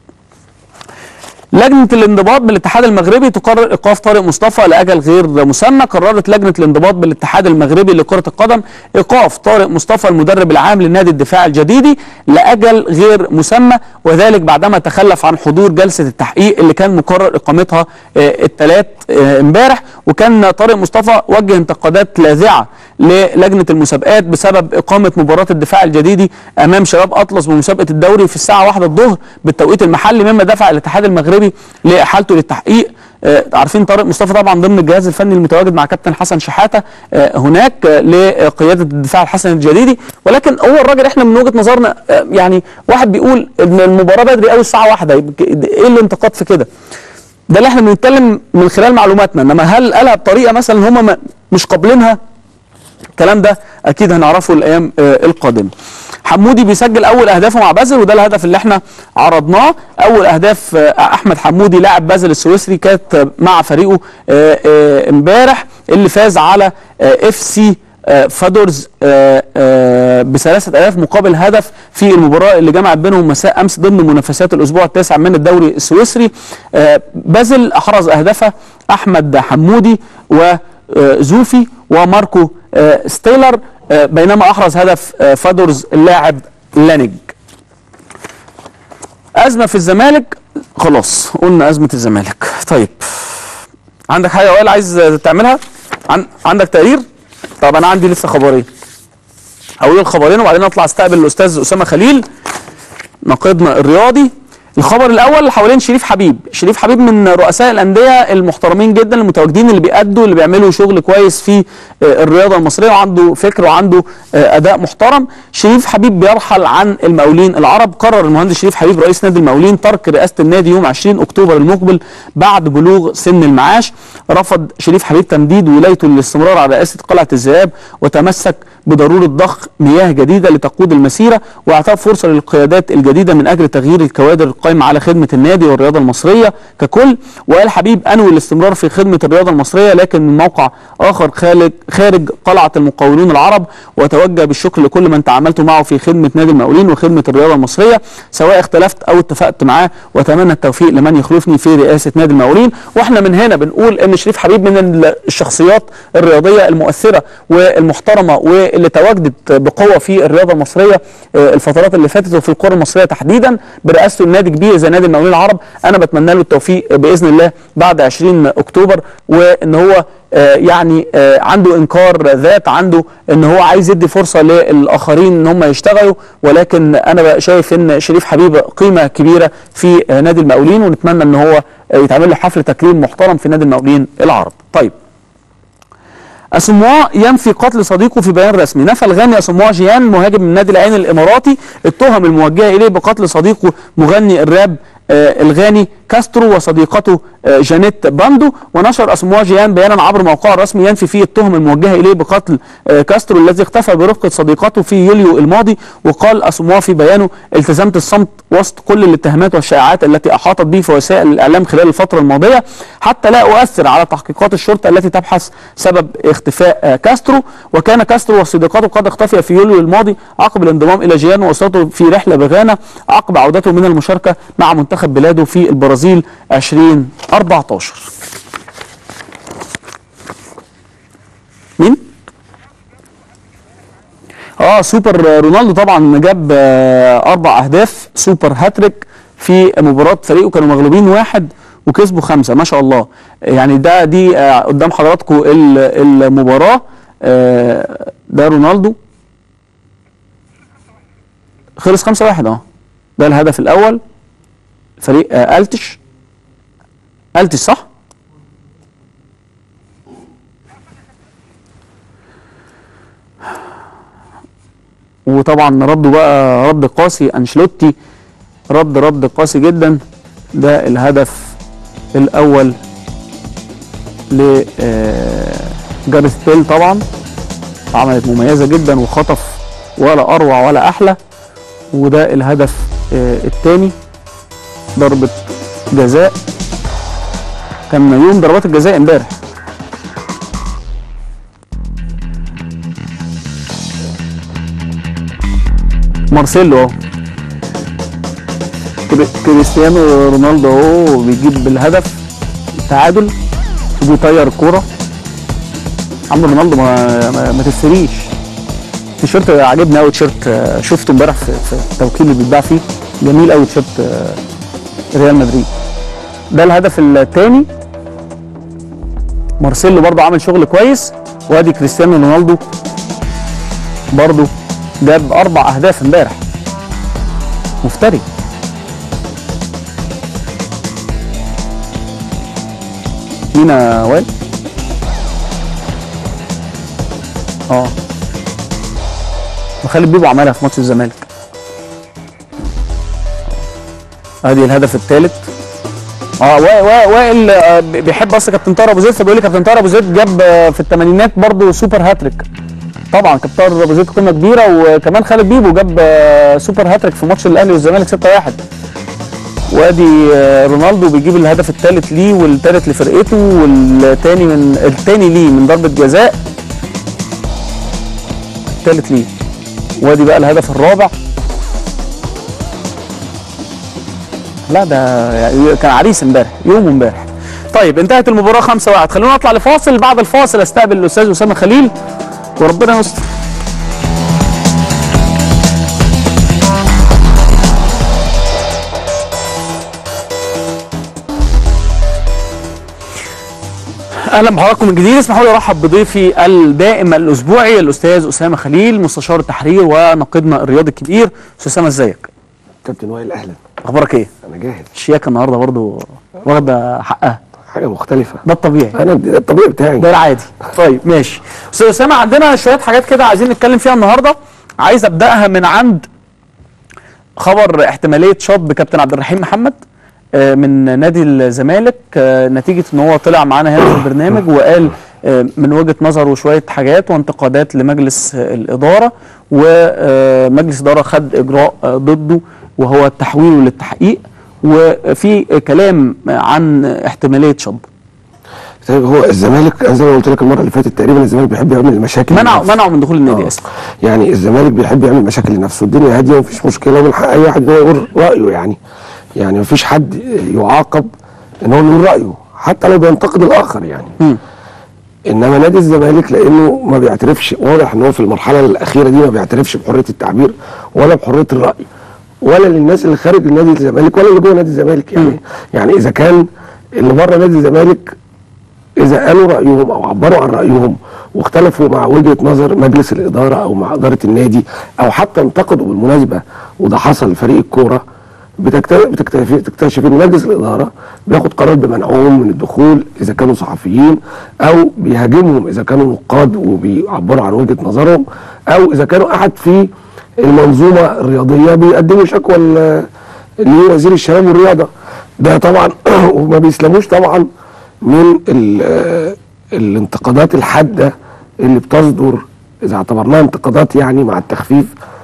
لجنة الانضباط بالاتحاد المغربي تقرر ايقاف طارق مصطفى لاجل غير مسمى، قررت لجنة الانضباط بالاتحاد المغربي لكرة القدم ايقاف طارق مصطفى المدرب العام لنادي الدفاع الجديدي لاجل غير مسمى وذلك بعدما تخلف عن حضور جلسة التحقيق اللي كان مقرر اقامتها آه، الثلاث آه، امبارح وكان طارق مصطفى وجه انتقادات لاذعة للجنة المسابقات بسبب اقامة مباراة الدفاع الجديدي امام شباب اطلس بمسابقة الدوري في الساعة واحدة الظهر بالتوقيت المحلي مما دفع الاتحاد المغربي لاحالته للتحقيق آه، عارفين طارق مصطفى طبعا ضمن الجهاز الفني المتواجد مع كابتن حسن شحاته آه، هناك آه، لقياده الدفاع الحسن الجديدي ولكن هو الراجل احنا من وجهه نظرنا آه، يعني واحد بيقول ان المباراه بدري قوي الساعه واحدة يبقى ايه الانتقاد في كده؟ ده اللي احنا بنتكلم من خلال معلوماتنا انما هل قالها بطريقه مثلا هم مش قابلينها الكلام ده اكيد هنعرفه الايام آه، القادمه حمودي بيسجل اول اهدافه مع بازل وده الهدف اللي احنا عرضناه اول اهداف آه، احمد حمودي لاعب بازل السويسري كانت آه، مع فريقه آه، آه، امبارح اللي فاز على اف سي فادورز آه، آه، بثلاثة آلاف مقابل هدف في المباراة اللي جمعت بينهم مساء أمس ضمن منافسات الأسبوع التاسع من الدوري السويسري آه، بازل أحرز أهدافه أحمد حمودي وزوفي وماركو آه، ستيلر آه، بينما أحرز هدف آه، فادورز اللاعب لانج أزمة في الزمالك خلاص قلنا أزمة الزمالك طيب عندك حاجة يا وائل عايز تعملها عن... عندك تقرير طب أنا عندي لسه خبرين هقول الخبرين وبعدين اطلع استقبل الاستاذ اسامه خليل ناقدنا الرياضي الخبر الاول حوالين شريف حبيب شريف حبيب من رؤساء الانديه المحترمين جدا المتواجدين اللي بيأدوا اللي بيعملوا شغل كويس في آه، الرياضه المصريه وعنده فكر وعنده آه، اداء محترم شريف حبيب بيرحل عن المقاولين العرب قرر المهندس شريف حبيب رئيس نادي المقاولين ترك رئاسه النادي يوم 20 اكتوبر المقبل بعد بلوغ سن المعاش رفض شريف حبيب تمديد ولايته للاستمرار على رئاسه قلعه الذئاب وتمسك بضروره ضخ مياه جديده لتقود المسيره واعطاء فرصه للقيادات الجديده من اجل تغيير الكوادر القائمه على خدمه النادي والرياضه المصريه ككل وقال حبيب انوي الاستمرار في خدمه الرياضه المصريه لكن من موقع اخر خارج خارج قلعه المقاولون العرب واتوجه بالشكر لكل من تعاملت معه في خدمه نادي المقاولين وخدمه الرياضه المصريه سواء اختلفت او اتفقت معاه واتمنى التوفيق لمن يخلفني في رئاسه نادي المقاولين واحنا من هنا بنقول ان شريف حبيب من ال- الشخصيات الرياضيه المؤثره والمحترمه واللي تواجدت بقوه في الرياضه المصريه آه، الفترات اللي فاتت وفي الكره المصريه تحديدا برئاسته النادي كبير زي نادي المقاولين العرب انا بتمنى له التوفيق باذن الله بعد 20 اكتوبر وان هو آه، يعني آه، عنده انكار ذات عنده ان هو عايز يدي فرصه للاخرين ان هم يشتغلوا ولكن انا بقى شايف ان شريف حبيب قيمه كبيره في آه، نادي المقاولين ونتمنى ان هو آه، يتعمل له حفل تكريم محترم في نادي المقاولين العرب طيب اسموا ينفي قتل صديقه في بيان رسمي نفى الغني اسموا جيان مهاجم من نادي العين الاماراتي التهم الموجهه اليه بقتل صديقه مغني الراب آه، الغاني كاسترو وصديقته آه، جانيت باندو ونشر اسموا جيان بيانا عبر موقعه الرسمي ينفي فيه التهم الموجهه اليه بقتل آه، كاسترو الذي اختفى برفقه صديقته في يوليو الماضي وقال اسموا في بيانه التزمت الصمت وسط كل الاتهامات والشائعات التي احاطت به في وسائل الاعلام خلال الفتره الماضيه حتى لا اؤثر على تحقيقات الشرطه التي تبحث سبب اختفاء آه، كاسترو وكان كاسترو وصديقته قد اختفي في يوليو الماضي عقب الانضمام الى جيان واسرته في رحله بغانا عقب عودته من المشاركه مع منتخب بلاده في البرازيل 2014 مين؟ اه سوبر رونالدو طبعا جاب آه، اربع اهداف سوبر هاتريك في مباراه فريقه كانوا مغلوبين واحد وكسبوا خمسه ما شاء الله يعني ده دي آه، قدام حضراتكم ال- المباراه آه، ده رونالدو خلص خمسة واحد اه ده الهدف الاول فريق آه التش التش صح؟ وطبعا ردوا بقى رد قاسي انشلوتي رد رد قاسي جدا ده الهدف الاول ل آه، جاريث بيل طبعا عملت مميزه جدا وخطف ولا اروع ولا احلى وده الهدف آه، الثاني ضربه جزاء كان يوم ضربات الجزاء امبارح مارسيلو اهو كري- كريستيانو رونالدو اهو بيجيب الهدف التعادل وبيطير الكوره عم رونالدو ما ما, ما تفتريش التيشيرت عجبني قوي تيشيرت آه، شفته امبارح في, في التوكيل اللي بيتباع فيه جميل قوي تيشيرت آه، ريال مدريد ده الهدف الثاني مارسيلو برضه عمل شغل كويس وادي كريستيانو رونالدو برضه جاب اربع اهداف امبارح مفتري مين يا وائل؟ اه وخالد بيبو عملها في ماتش الزمالك ادي الهدف الثالث اه وائل وائل- وائل آه، بيحب اصلا كابتن طاهر ابو زيد فبيقول لي كابتن طاهر ابو زيد جاب آه، في الثمانينات برضه سوبر هاتريك طبعا كابتن طاهر ابو زيد قيمه كبيره وكمان خالد بيبو جاب آه، سوبر هاتريك في ماتش الاهلي والزمالك 6-1 وادي آه، رونالدو بيجيب الهدف الثالث ليه والثالث لفرقته والثاني من الثاني ليه من ضربه جزاء الثالث ليه وادي بقى الهدف الرابع لا ده يعني كان عريس امبارح يوم امبارح طيب انتهت المباراه 5 1 خلونا نطلع لفاصل بعد الفاصل استقبل الاستاذ اسامه خليل وربنا يستر اهلا بحضراتكم من جديد اسمحوا لي ارحب بضيفي الدائم الاسبوعي الاستاذ اسامه خليل مستشار التحرير وناقدنا الرياضي الكبير استاذ اسامه ازيك كابتن وائل اهلا اخبارك ايه انا جاهز الشياكه النهارده برضو واخده حقها حاجه مختلفه ده الطبيعي انا ده الطبيعي بتاعي ده العادي طيب ماشي استاذ اسامه عندنا شويه حاجات كده عايزين نتكلم فيها النهارده عايز ابداها من عند خبر احتماليه شطب كابتن عبد الرحيم محمد آه، من نادي الزمالك آه، نتيجه ان هو طلع معانا هنا في البرنامج وقال آه، من وجهه نظره شويه حاجات وانتقادات لمجلس آه، الاداره ومجلس الاداره خد اجراء آه، ضده وهو تحويله للتحقيق وفي كلام عن احتماليه شطب طيب هو الزمالك أنا زي ما قلت لك المره اللي فاتت تقريبا الزمالك بيحب يعمل مشاكل منعوا لنفسه. منعوا من دخول النادي آه. اسف يعني الزمالك بيحب يعمل مشاكل لنفسه الدنيا هاديه ومفيش مشكله ومن حق اي واحد ان هو يقول رايه يعني يعني مفيش حد يعاقب ان هو يقول رايه حتى لو بينتقد الاخر يعني مم. انما نادي الزمالك لانه ما بيعترفش واضح ان هو في المرحله الاخيره دي ما بيعترفش بحريه التعبير ولا بحريه الراي ولا للناس اللي خارج نادي الزمالك ولا اللي جوه نادي الزمالك يعني يعني اذا كان اللي بره نادي الزمالك اذا قالوا رايهم او عبروا عن رايهم واختلفوا مع وجهه نظر مجلس الاداره او مع اداره النادي او حتى انتقدوا بالمناسبه وده حصل لفريق الكوره بتكت- بتكتشف تكتشف ان مجلس الاداره بياخد قرار بمنعهم من الدخول اذا كانوا صحفيين او بيهاجمهم اذا كانوا نقاد وبيعبروا عن وجهه نظرهم او اذا كانوا احد في المنظومه الرياضيه بيقدموا شكوى ل- لوزير الشباب والرياضه ده طبعا وما بيسلموش طبعا من ال- آه، الانتقادات الحاده اللي بتصدر اذا اعتبرناها انتقادات يعني مع التخفيف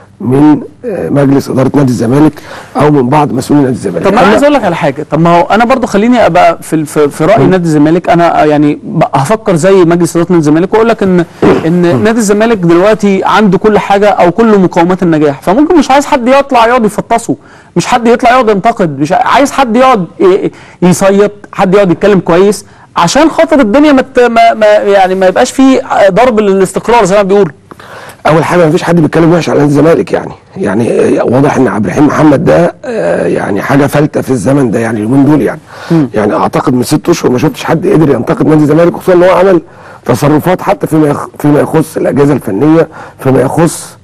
من آه، مجلس اداره نادي الزمالك او من بعض مسؤولين نادي الزمالك طب ما انا أما- عايز اقول لك على حاجه طب ما هو انا برضو خليني ابقى في ال- في, في راي نادي الزمالك انا يعني ب- هفكر زي مجلس اداره نادي الزمالك واقول لك ان ان نادي الزمالك دلوقتي عنده كل حاجه او كل مقومات النجاح فممكن مش عايز حد يطلع يقعد يفطسه مش حد يطلع يقعد ينتقد مش عايز حد يقعد ي- يصيط حد يقعد يتكلم كويس عشان خاطر الدنيا ما ت- ما ما- يعني ما يبقاش في ضرب للاستقرار زي ما بيقولوا اول حاجه مفيش حد بيتكلم وحش على نادي الزمالك يعني يعني آه، واضح ان عبد الرحيم محمد ده آه، يعني حاجه فلته في الزمن ده يعني اليومين دول يعني يعني اعتقد من ست اشهر ما شفتش حد قدر ينتقد نادي الزمالك خصوصا ان هو عمل تصرفات حتى فيما يخ فيما يخص الاجهزه الفنيه فيما يخص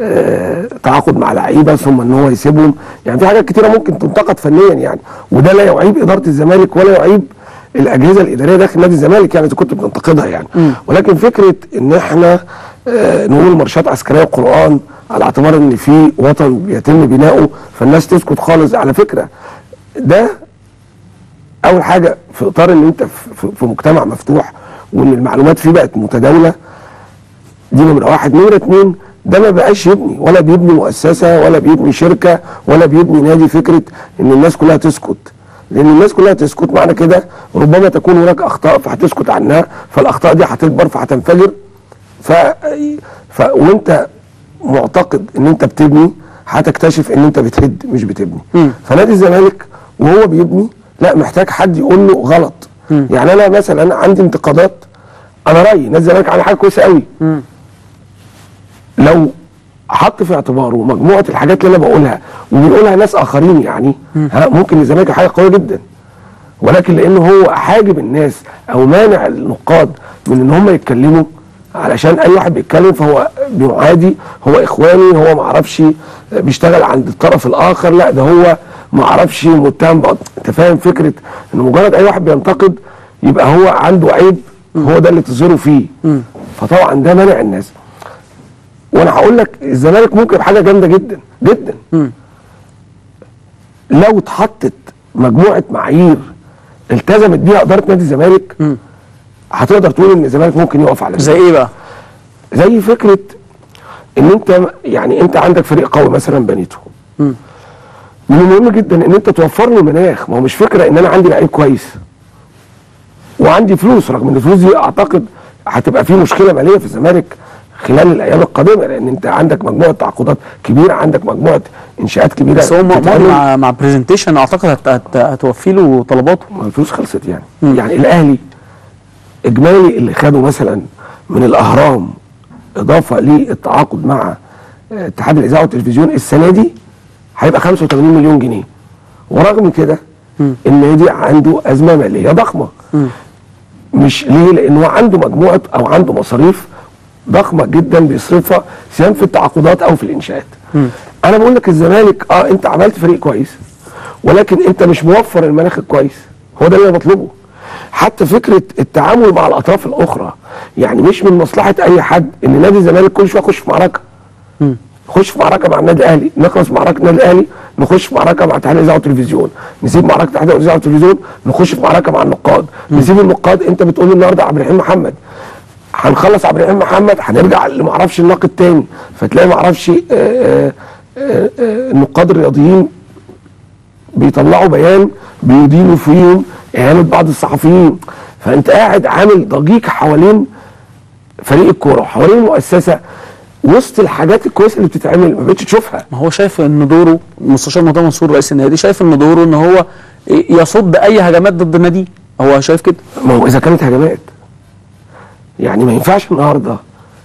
آه، تعاقد مع لعيبه ثم ان هو يسيبهم يعني في حاجات كتيره ممكن تنتقد فنيا يعني وده لا يعيب اداره الزمالك ولا يعيب الاجهزه الاداريه داخل نادي الزمالك يعني اذا كنت بتنتقدها يعني ولكن فكره ان احنا آه، نقول مارشات عسكريه وقران على اعتبار ان في وطن بيتم بناؤه فالناس تسكت خالص على فكره ده اول حاجه في اطار ان انت في- في- في مجتمع مفتوح وان المعلومات فيه بقت متداوله دي نمره واحد نمره اتنين ده ما بقاش يبني ولا بيبني مؤسسه ولا بيبني شركه ولا بيبني نادي فكره ان الناس كلها تسكت لان الناس كلها تسكت معنى كده ربما تكون هناك اخطاء فهتسكت عنها فالاخطاء دي هتكبر فهتنفجر ف... ف... وانت معتقد ان انت بتبني هتكتشف ان انت بتهد مش بتبني فنادي الزمالك وهو بيبني لا محتاج حد يقول له غلط يعني انا مثلا انا عندي انتقادات انا رايي نادي الزمالك عامل حاجه كويسه قوي لو حط في اعتباره مجموعه الحاجات اللي انا بقولها وبيقولها ناس اخرين يعني ها ممكن الزمالك حاجه قويه جدا ولكن لانه هو حاجب الناس او مانع النقاد من ان هم يتكلموا علشان اي واحد بيتكلم فهو بيعادي هو اخواني هو ما اعرفش بيشتغل عند الطرف الاخر لا ده هو ما اعرفش متهم بقى. انت فاهم فكره ان مجرد اي واحد بينتقد يبقى هو عنده عيب هو ده اللي تظهره فيه فطبعا ده منع الناس وانا هقول لك الزمالك ممكن يبقى حاجه جامده جدا جدا لو اتحطت مجموعه معايير التزمت بيها اداره نادي الزمالك هتقدر تقول ان الزمالك ممكن يقف على زي ايه بقى؟ زي فكره ان انت يعني انت عندك فريق قوي مثلا بنيته من المهم جدا ان انت توفر له مناخ ما هو مش فكره ان انا عندي لعيب كويس وعندي فلوس رغم ان الفلوس دي اعتقد هتبقى في مشكله ماليه في الزمالك خلال الايام القادمه لان انت عندك مجموعه تعاقدات كبيره عندك مجموعه انشاءات كبيره بس هو مأمور بتتعمل. مع مع برزنتيشن اعتقد هت- هت- هتوفي له طلباته ما الفلوس خلصت يعني يعني الاهلي اجمالي اللي خده مثلا من الاهرام اضافه للتعاقد مع آه، اتحاد الاذاعه والتلفزيون السنه دي هيبقى 85 مليون جنيه ورغم كده النادي عنده ازمه ماليه ضخمه مش ليه لانه عنده مجموعه او عنده مصاريف ضخمه جدا بيصرفها سواء في التعاقدات او في الانشاءات انا بقول لك الزمالك اه انت عملت فريق كويس ولكن انت مش موفر المناخ الكويس هو ده اللي انا بطلبه حتى فكره التعامل مع الاطراف الاخرى يعني مش من مصلحه اي حد ان نادي الزمالك كل شويه يخش في معركه نخش في معركه مع النادي الاهلي نخلص في معركه النادي الاهلي نخش في معركه مع اتحاد الاذاعه والتلفزيون نسيب معركه اتحاد الاذاعه والتلفزيون نخش في معركه مع النقاد نسيب النقاد انت بتقول لي النهارده عبد الرحيم محمد هنخلص عبد الرحيم محمد هنرجع لما اعرفش الناقد تاني فتلاقي ما اعرفش آه، آه، آه، آه، النقاد الرياضيين بيطلعوا بيان بيدينوا فيهم اهانه بعض الصحفيين فانت قاعد عامل ضجيج حوالين فريق الكوره وحوالين المؤسسه وسط الحاجات الكويسه اللي بتتعمل ما بقتش تشوفها ما هو شايف ان دوره مستشار مرتضى منصور رئيس النادي شايف ان دوره ان هو يصد اي هجمات ضد النادي هو شايف كده ما هو اذا كانت هجمات يعني ما ينفعش النهارده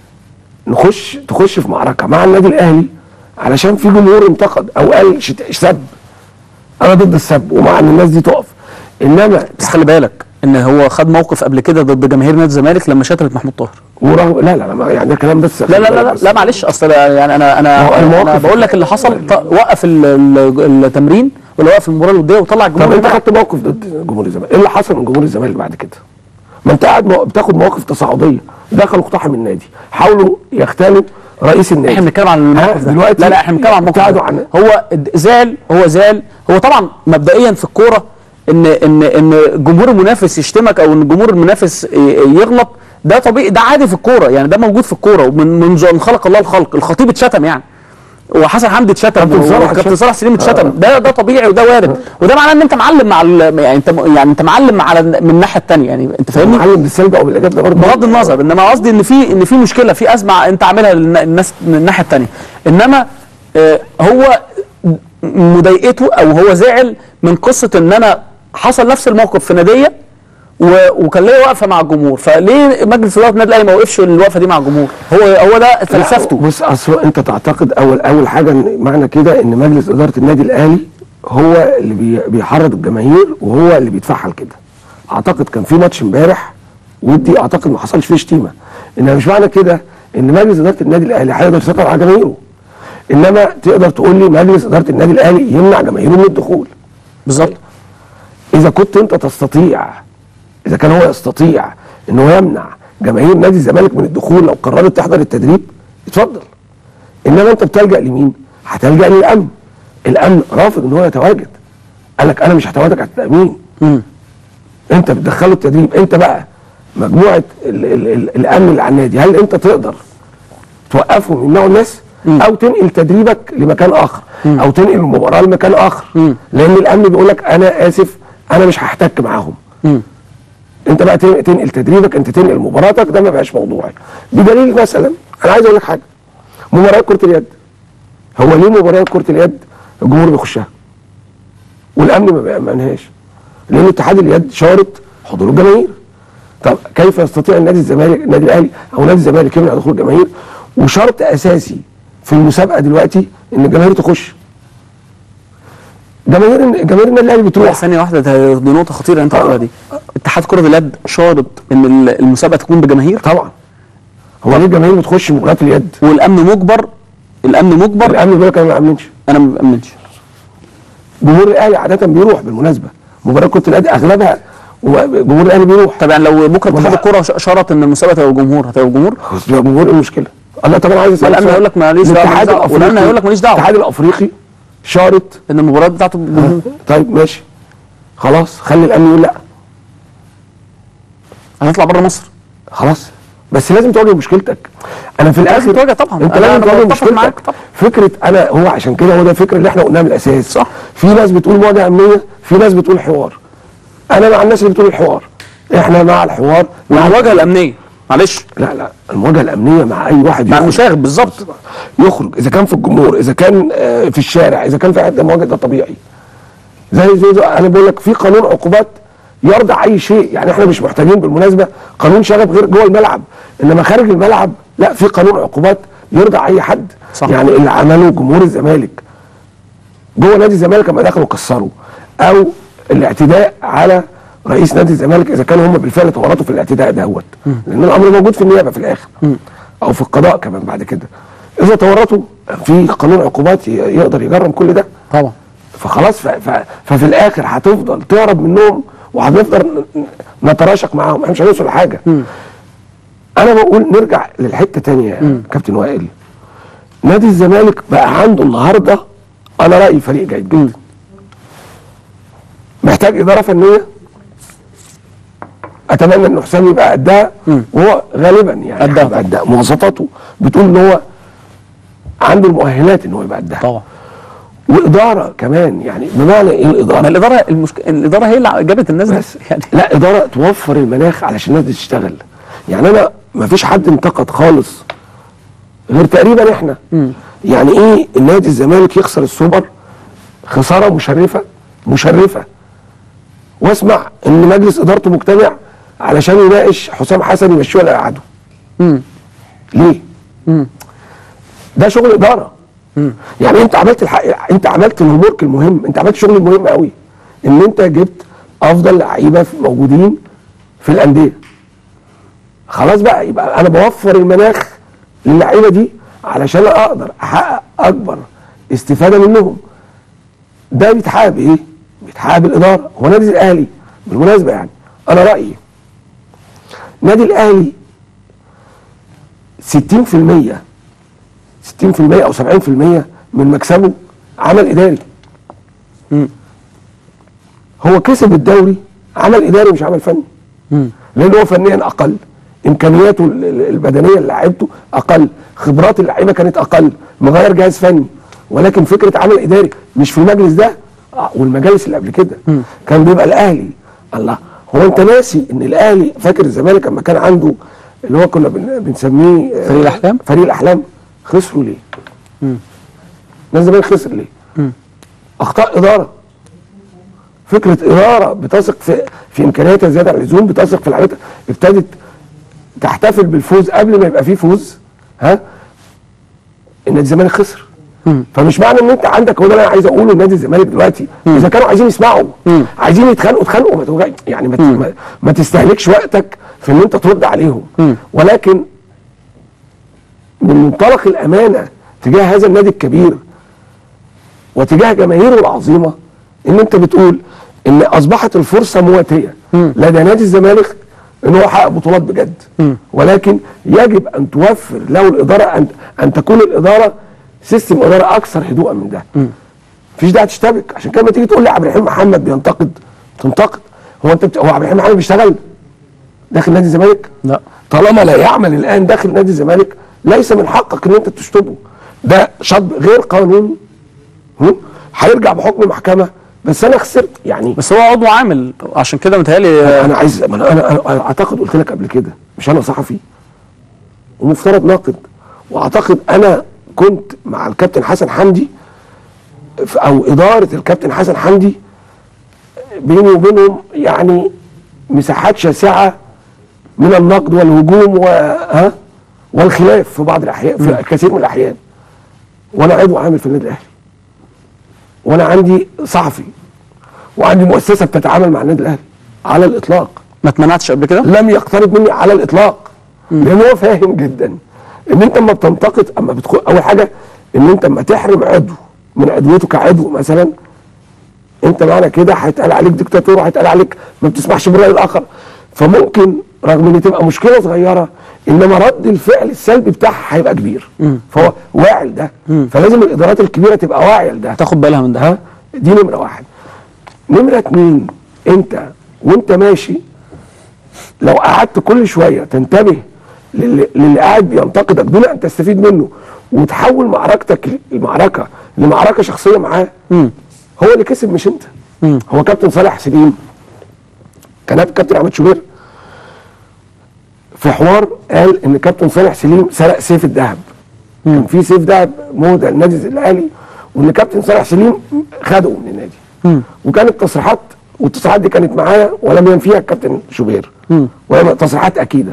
نخش تخش في معركه مع النادي الاهلي علشان في جمهور انتقد او قال شت- سب انا ضد السب ومع ان الناس دي تقف انما بس خلي بالك ان هو خد موقف قبل كده ضد جماهير نادي الزمالك لما شتمت محمود طاهر ورغم لا لا لا ما- يعني ده كلام بس لا لا لا لا, لا معلش اصل يعني انا ما هو انا, المواقف- أنا بقول لك اللي حصل ط- وقف ال- ال- التمرين ولا وقف المباراه الوديه وطلع طب الجمهور انت خدت موقف ضد جمهور الزمالك ايه اللي حصل من جمهور الزمالك بعد كده ما انت قاعد مو- بتاخد مواقف تصاعديه دخلوا اقتحم النادي حاولوا يغتالوا رئيس النادي احنا بنتكلم عن الموقف ده دلوقتي لا لا احنا بنتكلم عن الموقف ابتعدوا ده. عن هو د- زعل هو زعل هو طبعا مبدئيا في الكوره ان ان ان جمهور المنافس يشتمك او ان جمهور المنافس ي- يغلط ده طبيعي ده عادي في الكوره يعني ده موجود في الكوره ومن منذ ان خلق الله الخلق الخطيب اتشتم يعني وحسن حمدي اتشتم كابتن صلاح وكابتن اتشتم. صلاح سليم اتشتم ده ده طبيعي وده وارد وده معناه ان انت معلم مع ال- يعني انت م- يعني انت معلم على من الناحيه الثانيه يعني انت فاهمني معلم بالسلب او بالايجاب ده برضه بغض النظر انما قصدي ان في ان في مشكله في ازمه انت عاملها للناس من الناحيه الثانيه انما آه، هو مضايقته او هو زعل من قصه ان انا حصل نفس الموقف في ناديه و- وكان ليا وقفه مع الجمهور فليه مجلس اداره النادي الاهلي ما وقفش الوقفه دي مع الجمهور هو هو ده فلسفته بص اصل انت تعتقد اول اول حاجه إن معنى كده ان مجلس اداره النادي الاهلي هو اللي بي- بيحرض الجماهير وهو اللي بيدفعها لكده اعتقد كان في ماتش امبارح ودي اعتقد ما حصلش فيه شتيمه انما مش معنى كده ان مجلس اداره النادي الاهلي هيقدر يسيطر على جماهيره انما تقدر تقول لي مجلس اداره النادي الاهلي يمنع جماهيره من الدخول بالظبط اذا كنت انت تستطيع اذا كان هو يستطيع ان هو يمنع جماهير نادي الزمالك من الدخول لو قررت تحضر التدريب اتفضل انما انت بتلجا لمين هتلجا للامن الامن رافض ان هو يتواجد قال لك انا مش هتواجد على التامين انت بتدخله التدريب انت بقى مجموعه ال ال ال الامن اللي على النادي هل انت تقدر توقفهم يمنعوا الناس او تنقل تدريبك لمكان اخر او تنقل المباراه لمكان اخر لان الامن بيقول لك انا اسف انا مش هحتك معاهم انت بقى تن- تنقل تدريبك انت تنقل مباراتك ده ما بقاش موضوعي بدليل مثلا انا عايز اقول لك حاجه مباريات كره اليد هو ليه مباريات كره اليد الجمهور بيخشها والامن ما بيأمنهاش لان اتحاد اليد شارط حضور الجماهير طب كيف يستطيع النادي الزمالك النادي الاهلي او نادي الزمالك يمنع دخول الجماهير وشرط اساسي في المسابقه دلوقتي ان الجماهير تخش جماهير جماهير النادي الاهلي لا بتروح ثانيه واحده ده- دي نقطه خطيره انت قلتها دي اتحاد كره اليد شارط ان ال- المسابقه تكون بجماهير طبعا هو ليه الجماهير بتخش مباريات اليد والامن مجبر الامن مجبر الامن بيقول لك انا ما امنش انا ما بامنش جمهور الاهلي عاده بيروح بالمناسبه مباراه كره اليد اغلبها جمهور الاهلي بيروح طب يعني لو بكره اتحاد ولا- الكوره ش- شرط ان المسابقه تبقى جمهور هتبقى جمهور بس يبقى جمهور ايه المشكله؟ الله طب انا عايز اسال والأمن سؤال. هيقول لك ماليش دعوة، الاتحاد ماليش دعوة. والأمن الافريقي هيقول لك ماليش دعوة. الاتحاد الافريقي شارط ان المباراه بتاعته بجمهور طيب ماشي خلاص خلي الامن يقول لا هنطلع بره مصر خلاص بس لازم تواجه مشكلتك انا في الاخر تواجه طبعا. انت أنا- لازم أنا تواجه بتفق معاك مشكلتك طبعا. فكره انا هو عشان كده هو ده الفكره اللي احنا قلناها من الاساس صح. في ناس بتقول مواجهه امنيه في ناس بتقول حوار انا مع الناس اللي بتقول الحوار احنا مع الحوار مع والمواجهه الامنيه معلش لا لا المواجهه الامنيه مع اي واحد مع يخرج. المشاغب بالظبط يخرج اذا كان في الجمهور اذا كان آه، في الشارع اذا كان في حته مواجهه ده طبيعي زي زي, زي انا بقول لك في قانون عقوبات يرضع اي شيء يعني احنا مش محتاجين بالمناسبه قانون شغب غير جوه الملعب انما خارج الملعب لا في قانون عقوبات يرضع اي حد صح. يعني اللي عمله جمهور الزمالك جوه نادي الزمالك لما دخلوا كسروا او الاعتداء على رئيس نادي الزمالك اذا كانوا هم بالفعل تورطوا في الاعتداء دوت لان الامر موجود في النيابه في الاخر او في القضاء كمان بعد كده اذا تورطوا في قانون عقوبات ي- يقدر يجرم كل ده طبعا فخلاص ف... ف... ففي الاخر هتفضل تهرب منهم وهنفضل ن- ن- نتراشق معاهم احنا مش هنوصل لحاجه انا بقول نرجع للحته تانية يا كابتن وائل نادي الزمالك بقى عنده النهارده انا رايي فريق جيد جدا محتاج اداره فنيه اتمنى ان حسام يبقى قدها وهو غالبا يعني قدها هيبقى قدها مواصفاته بتقول ان هو عنده المؤهلات ان هو يبقى قدها طبعا واداره كمان يعني بمعنى ايه ما الاداره؟ الاداره المشك... الاداره هي اللي جابت الناس دي بس يعني لا اداره توفر المناخ علشان الناس دي تشتغل يعني انا ما فيش حد انتقد خالص غير تقريبا احنا يعني ايه النادي الزمالك يخسر السوبر خساره مشرفه مشرفه واسمع ان مجلس ادارته مجتمع علشان يناقش حسام حسن يمشيه ولا يقعده ليه ده شغل اداره يعني انت عملت الحق انت عملت الهومورك المهم انت عملت شغل مهم قوي ان انت جبت افضل لعيبه في- موجودين في الانديه خلاص بقى يبقى انا بوفر المناخ للعيبه دي علشان اقدر احقق اكبر استفاده منهم ده بيتحقق بايه؟ بيتحقق بالاداره هو نادي الاهلي بالمناسبه يعني انا رايي نادي الاهلي 60% 60% او 70% من مكسبه عمل اداري هو كسب الدوري عمل اداري مش عمل فني لان هو فنيا اقل امكانياته ال- ال- البدنيه اللي لعبته اقل خبرات اللعيبه كانت اقل مغير جهاز فني ولكن فكره عمل اداري مش في المجلس ده آه، والمجالس اللي قبل كده كان بيبقى الاهلي الله هو انت ناسي ان الاهلي فاكر الزمالك لما كان عنده اللي هو كنا بن- بنسميه آه، فريق الأحلام؟ فريق الاحلام خسروا ليه؟ نادي الزمالك خسر ليه؟ اخطاء اداره فكره اداره بتثق في في امكانياتها زياده عن اللزوم بتثق في لعيبتها ابتدت تحتفل بالفوز قبل ما يبقى فيه فوز ها النادي الزمالك خسر فمش معنى ان انت عندك هو ده اللي انا عايز اقوله لنادي الزمالك دلوقتي اذا كانوا عايزين يسمعوا عايزين يتخانقوا اتخانقوا ما توجع يعني ما, ت- ما, ما تستهلكش وقتك في ان انت ترد عليهم ولكن من منطلق الامانه تجاه هذا النادي الكبير وتجاه جماهيره العظيمه ان انت بتقول ان اصبحت الفرصه مواتيه لدى نادي الزمالك ان هو يحقق بطولات بجد ولكن يجب ان توفر له الاداره ان ان تكون الاداره سيستم اداره اكثر هدوءا من ده مفيش داعي تشتبك عشان كده لما تيجي تقول لي عبد الرحيم محمد بينتقد تنتقد هو انت بت... هو عبد الرحيم محمد بيشتغل داخل نادي الزمالك لا طالما لا يعمل الان داخل نادي الزمالك ليس من حقك ان انت تشطبه ده شطب غير قانوني هم؟ هيرجع بحكم محكمه بس انا خسرت يعني بس هو عضو عامل عشان كده متهيألي آه، انا عايز ما انا انا أنا اعتقد قلت لك قبل كده مش انا صحفي ومفترض ناقد واعتقد انا كنت مع الكابتن حسن حمدي في- او اداره الكابتن حسن حمدي بيني وبينهم يعني مساحات شاسعه من النقد والهجوم و ها والخلاف في بعض الاحيان في كثير من الاحيان وانا عضو عامل في النادي الاهلي وانا عندي صحفي وعندي مؤسسه بتتعامل مع النادي الاهلي على الاطلاق ما اتمنعتش قبل كده لم يقترب مني على الاطلاق لان هو فاهم جدا ان انت اما بتنتقد اما بتدخل اول حاجه ان انت اما تحرم عضو من عضويته كعضو مثلا انت معنى كده هيتقال عليك ديكتاتور وهيتقال عليك ما بتسمعش بالراي الاخر فممكن رغم ان تبقى مشكله صغيره انما رد الفعل السلبي بتاعها هيبقى كبير فهو واعي لده فلازم الادارات الكبيره تبقى واعيه لده تاخد بالها من ده ها دي نمره واحد نمره اتنين انت وانت ماشي لو قعدت كل شويه تنتبه للي, للي قاعد بينتقدك دون ان تستفيد منه وتحول معركتك المعركه لمعركه شخصيه معاه هو اللي كسب مش انت هو كابتن صالح سليم كان كابتن احمد شوبير في حوار قال ان كابتن صالح سليم سرق سيف الذهب كان في سيف ذهب مهدى للنادي الاهلي وان كابتن صالح سليم خده من النادي وكانت تصريحات والتصريحات دي كانت معايا ولم ينفيها الكابتن شوبير وهي تصريحات اكيده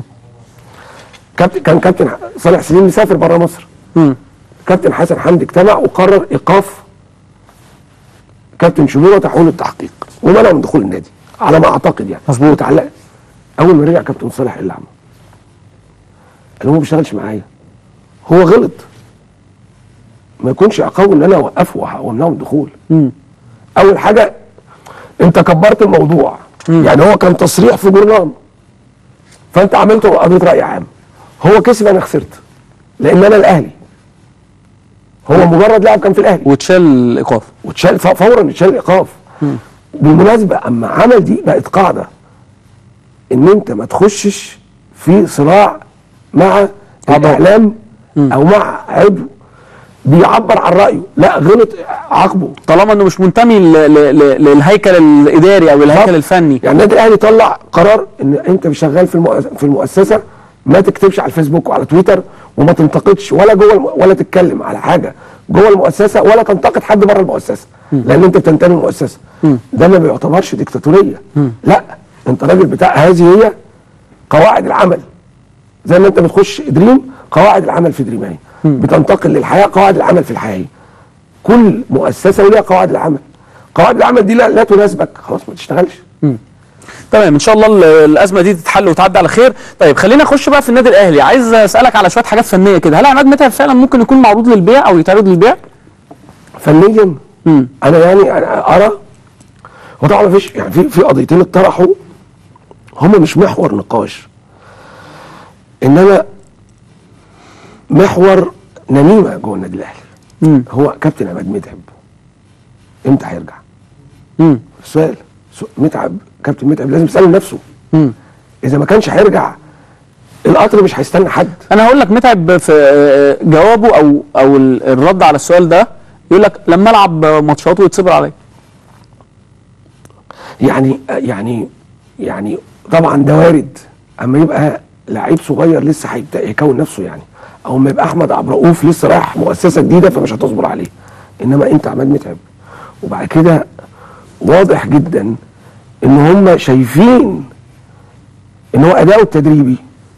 كابتن كان كابتن صالح سليم مسافر بره مصر كابتن حسن حمدي اجتمع وقرر ايقاف كابتن شوبير وتحويل التحقيق ومنعه من دخول النادي على ما اعتقد يعني مظبوط. وتعلق اول ما رجع كابتن صالح ايه اللي عمله؟ قال هو ما بيشتغلش معايا هو غلط ما يكونش عقابه ان انا اوقفه وامنعه من الدخول اول حاجه انت كبرت الموضوع يعني هو كان تصريح في جورنال فانت عملته قضيه راي عام هو كسب انا خسرت لان انا الاهلي هو مجرد لاعب كان في الاهلي وتشال الايقاف واتشال ف- فورا اتشال الايقاف بالمناسبه اما عمل دي بقت قاعده ان انت ما تخشش في صراع مع الاعلام او مع عضو بيعبر عن رايه لا غلط عاقبه طالما انه مش منتمي ل- ل- ل- للهيكل الاداري او الهيكل الفني يعني النادي الاهلي طلع قرار ان انت شغال في المؤس- في المؤسسه ما تكتبش على الفيسبوك وعلى تويتر وما تنتقدش ولا جوه الم... ولا تتكلم على حاجه جوه المؤسسه ولا تنتقد حد بره المؤسسه لان انت بتنتمي للمؤسسه ده ما بيعتبرش ديكتاتوريه لا انت راجل بتاع هذه هي قواعد العمل زي ما انت بتخش دريم قواعد العمل في دريم اهي بتنتقل للحياه قواعد العمل في الحياه كل مؤسسه وليها قواعد العمل قواعد العمل دي لا, لا تناسبك خلاص ما تشتغلش تمام ان شاء الله ال- الازمه دي تتحل وتعدي على خير طيب خلينا نخش بقى في النادي الاهلي عايز اسالك على شويه حاجات فنيه كده هل عماد متعب فعلا ممكن يكون معروض للبيع او يتعرض للبيع فنيا انا يعني أنا ارى هو طبعا مفيش يعني في في قضيتين اتطرحوا هم مش محور نقاش انما محور نميمه جوه النادي الاهلي هو كابتن عماد متعب امتى هيرجع؟ مم. السؤال سو- متعب كابتن متعب لازم يسال نفسه اذا ما كانش هيرجع القطر مش هيستنى حد انا هقول لك متعب في آه، جوابه او او ال- الرد على السؤال ده يقول لك لما العب ماتشات ويتصبر عليا يعني يعني يعني طبعا ده وارد اما يبقى لعيب صغير لسه هيبدا يكون نفسه يعني او ما يبقى احمد عبد الرؤوف لسه رايح مؤسسه جديده فمش هتصبر عليه انما انت عماد متعب وبعد كده واضح جدا ان هم شايفين ان هو اداؤه التدريبي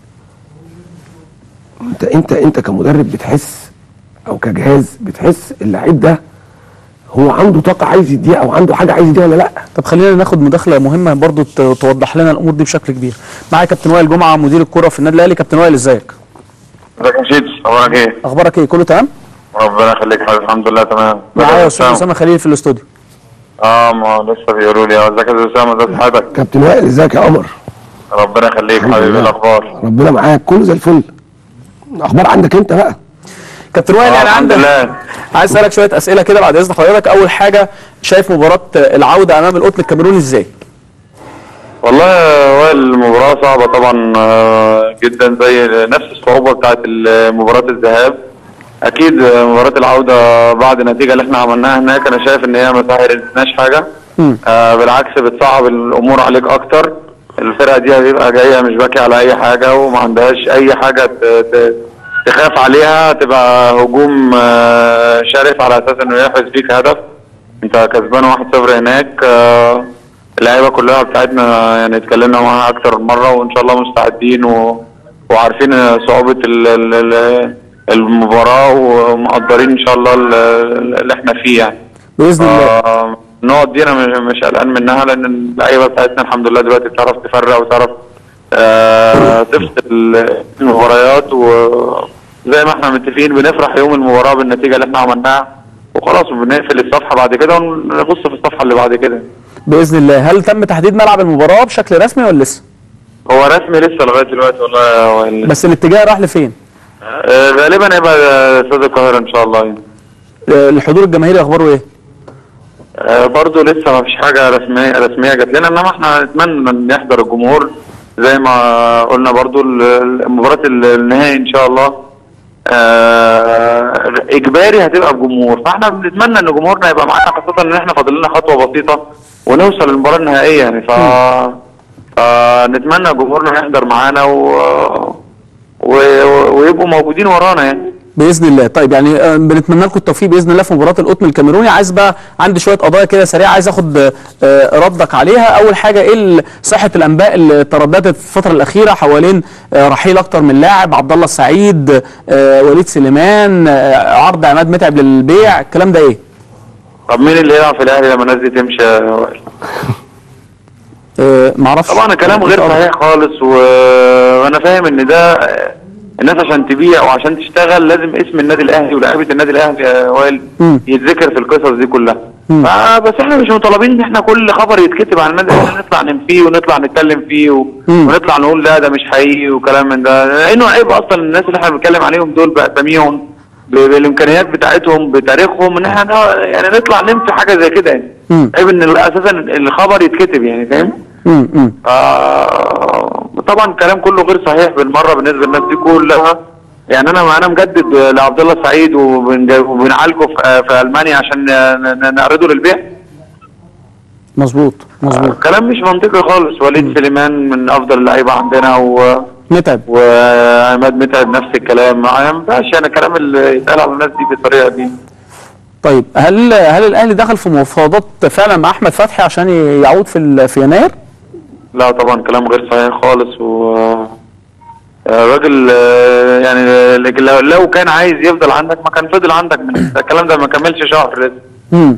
انت انت انت كمدرب بتحس او كجهاز بتحس اللعيب ده هو عنده طاقه عايز يديها او عنده حاجه عايز يديها ولا لا طب خلينا ناخد مداخله مهمه برضو ت- توضح لنا الامور دي بشكل كبير معايا كابتن وائل جمعه مدير الكره في النادي الاهلي كابتن وائل ازيك ازيك يا شيتس اخبارك ايه؟ اخبارك ايه كله تمام ربنا يخليك يا حبيبي الحمد لله تمام معايا استاذ اسامه خليل في الاستوديو اه ما لسه بيقولوا لي ازيك يا استاذ اسامه ازي حضرتك كابتن وائل ازيك يا قمر ربنا يخليك الحمد حبيبي لله. الاخبار ربنا معاك كله زي الفل الاخبار عندك انت بقى كابتن وائل آه، يعني الحمد عندك لله. عايز اسالك شويه اسئله كده بعد اذن حضرتك اول حاجه شايف مباراه العوده امام القطن الكاميروني ازاي والله هو المباراة صعبة طبعا آه، جدا زي نفس الصعوبة بتاعت مباراة الذهاب أكيد مباراة العودة بعد النتيجة اللي احنا عملناها هناك أنا شايف إن هي ما سهلتناش حاجة آه بالعكس بتصعب الأمور عليك أكتر الفرقة دي هتبقى جاية مش باكية على أي حاجة وما عندهاش أي حاجة ت- ت- تخاف عليها تبقى هجوم آه، شرس على أساس إنه يحرز فيك هدف انت كسبان 1-0 هناك آه، اللعيبه كلها بتاعتنا يعني اتكلمنا معاها اكتر من مره وان شاء الله مستعدين و... وعارفين صعوبه ال... ال... ال- المباراه ومقدرين ان شاء الله ال- اللي احنا فيه يعني باذن الله آه، النقط دي انا مش مش قلقان منها لان اللعيبه بتاعتنا الحمد لله دلوقتي بتعرف تفرق وتعرف آه، تفصل المباريات وزي ما احنا متفقين بنفرح يوم المباراه بالنتيجه اللي احنا عملناها وخلاص بنقفل الصفحه بعد كده ونبص في الصفحه اللي بعد كده باذن الله هل تم تحديد ملعب المباراه بشكل رسمي ولا لسه هو رسمي لسه لغايه دلوقتي والله يا وائل. بس الاتجاه راح لفين آه، غالبا هيبقى استاد القاهره ان شاء الله يعني. آه، الحضور الجماهيري اخباره ايه آه، برضه لسه ما فيش حاجه رسميه رسميه جات لنا انما احنا نتمنى ان يحضر الجمهور زي ما قلنا برضه ال- ال- مباراه ال- النهائي ان شاء الله آه، اجباري هتبقى بجمهور فاحنا بنتمنى ان جمهورنا يبقى معانا خاصه ان احنا فاضل لنا خطوه بسيطه ونوصل للمباراه النهائيه يعني ف فنتمنى جمهورنا يحضر معانا و... و... ويبقوا موجودين ورانا يعني باذن الله طيب يعني آه، بنتمنى لكم التوفيق باذن الله في مباراه القطن الكاميروني عايز بقى عندي شويه قضايا كده سريعه عايز اخد آه، ردك عليها اول حاجه ايه ال- صحه الانباء اللي ترددت في الفتره الاخيره حوالين آه، رحيل اكتر من لاعب عبد الله السعيد آه، وليد سليمان آه، عرض عماد متعب للبيع الكلام ده ايه طب مين اللي يلعب في الاهلي لما الناس دي تمشي يا وائل؟ آه، معرفش طبعا الكلام غير صحيح خالص و... وانا فاهم ان ده الناس عشان تبيع وعشان تشتغل لازم اسم النادي الاهلي ولاعيبه النادي الاهلي يا وائل مم. يتذكر في القصص دي كلها مم. فبس احنا مش مطالبين ان احنا كل خبر يتكتب عن النادي الاهلي نطلع ننفيه ونطلع نتكلم فيه و... مم. ونطلع نقول لا ده مش حقيقي وكلام من ده لانه عيب اصلا الناس اللي احنا بنتكلم عليهم دول باساميهم ب- بالامكانيات بتاعتهم بتاريخهم ان احنا ن- يعني نطلع ننفي حاجه زي كده يعني مم. عيب ان اساسا الخبر يتكتب يعني فاهم؟ مم. مم. آه طبعا الكلام كله غير صحيح بالمره بالنسبه للناس دي كلها يعني انا انا مجدد لعبد الله السعيد وبنج- وبنعالجه في, في المانيا عشان ن- ن- نعرضه للبيع مظبوط مظبوط كلام مش منطقي خالص وليد سليمان من افضل اللعيبه عندنا و متعب وعماد متعب نفس الكلام ما ينفعش يعني الكلام اللي يتقال على الناس دي بالطريقه دي طيب هل هل الاهلي دخل في مفاوضات فعلا مع احمد فتحي عشان يعود في ال- في يناير؟ لا طبعا كلام غير صحيح خالص و الراجل آه، يعني لو- لو كان عايز يفضل عندك ما كان فضل عندك من الكلام ده ما كملش شهر لسه امم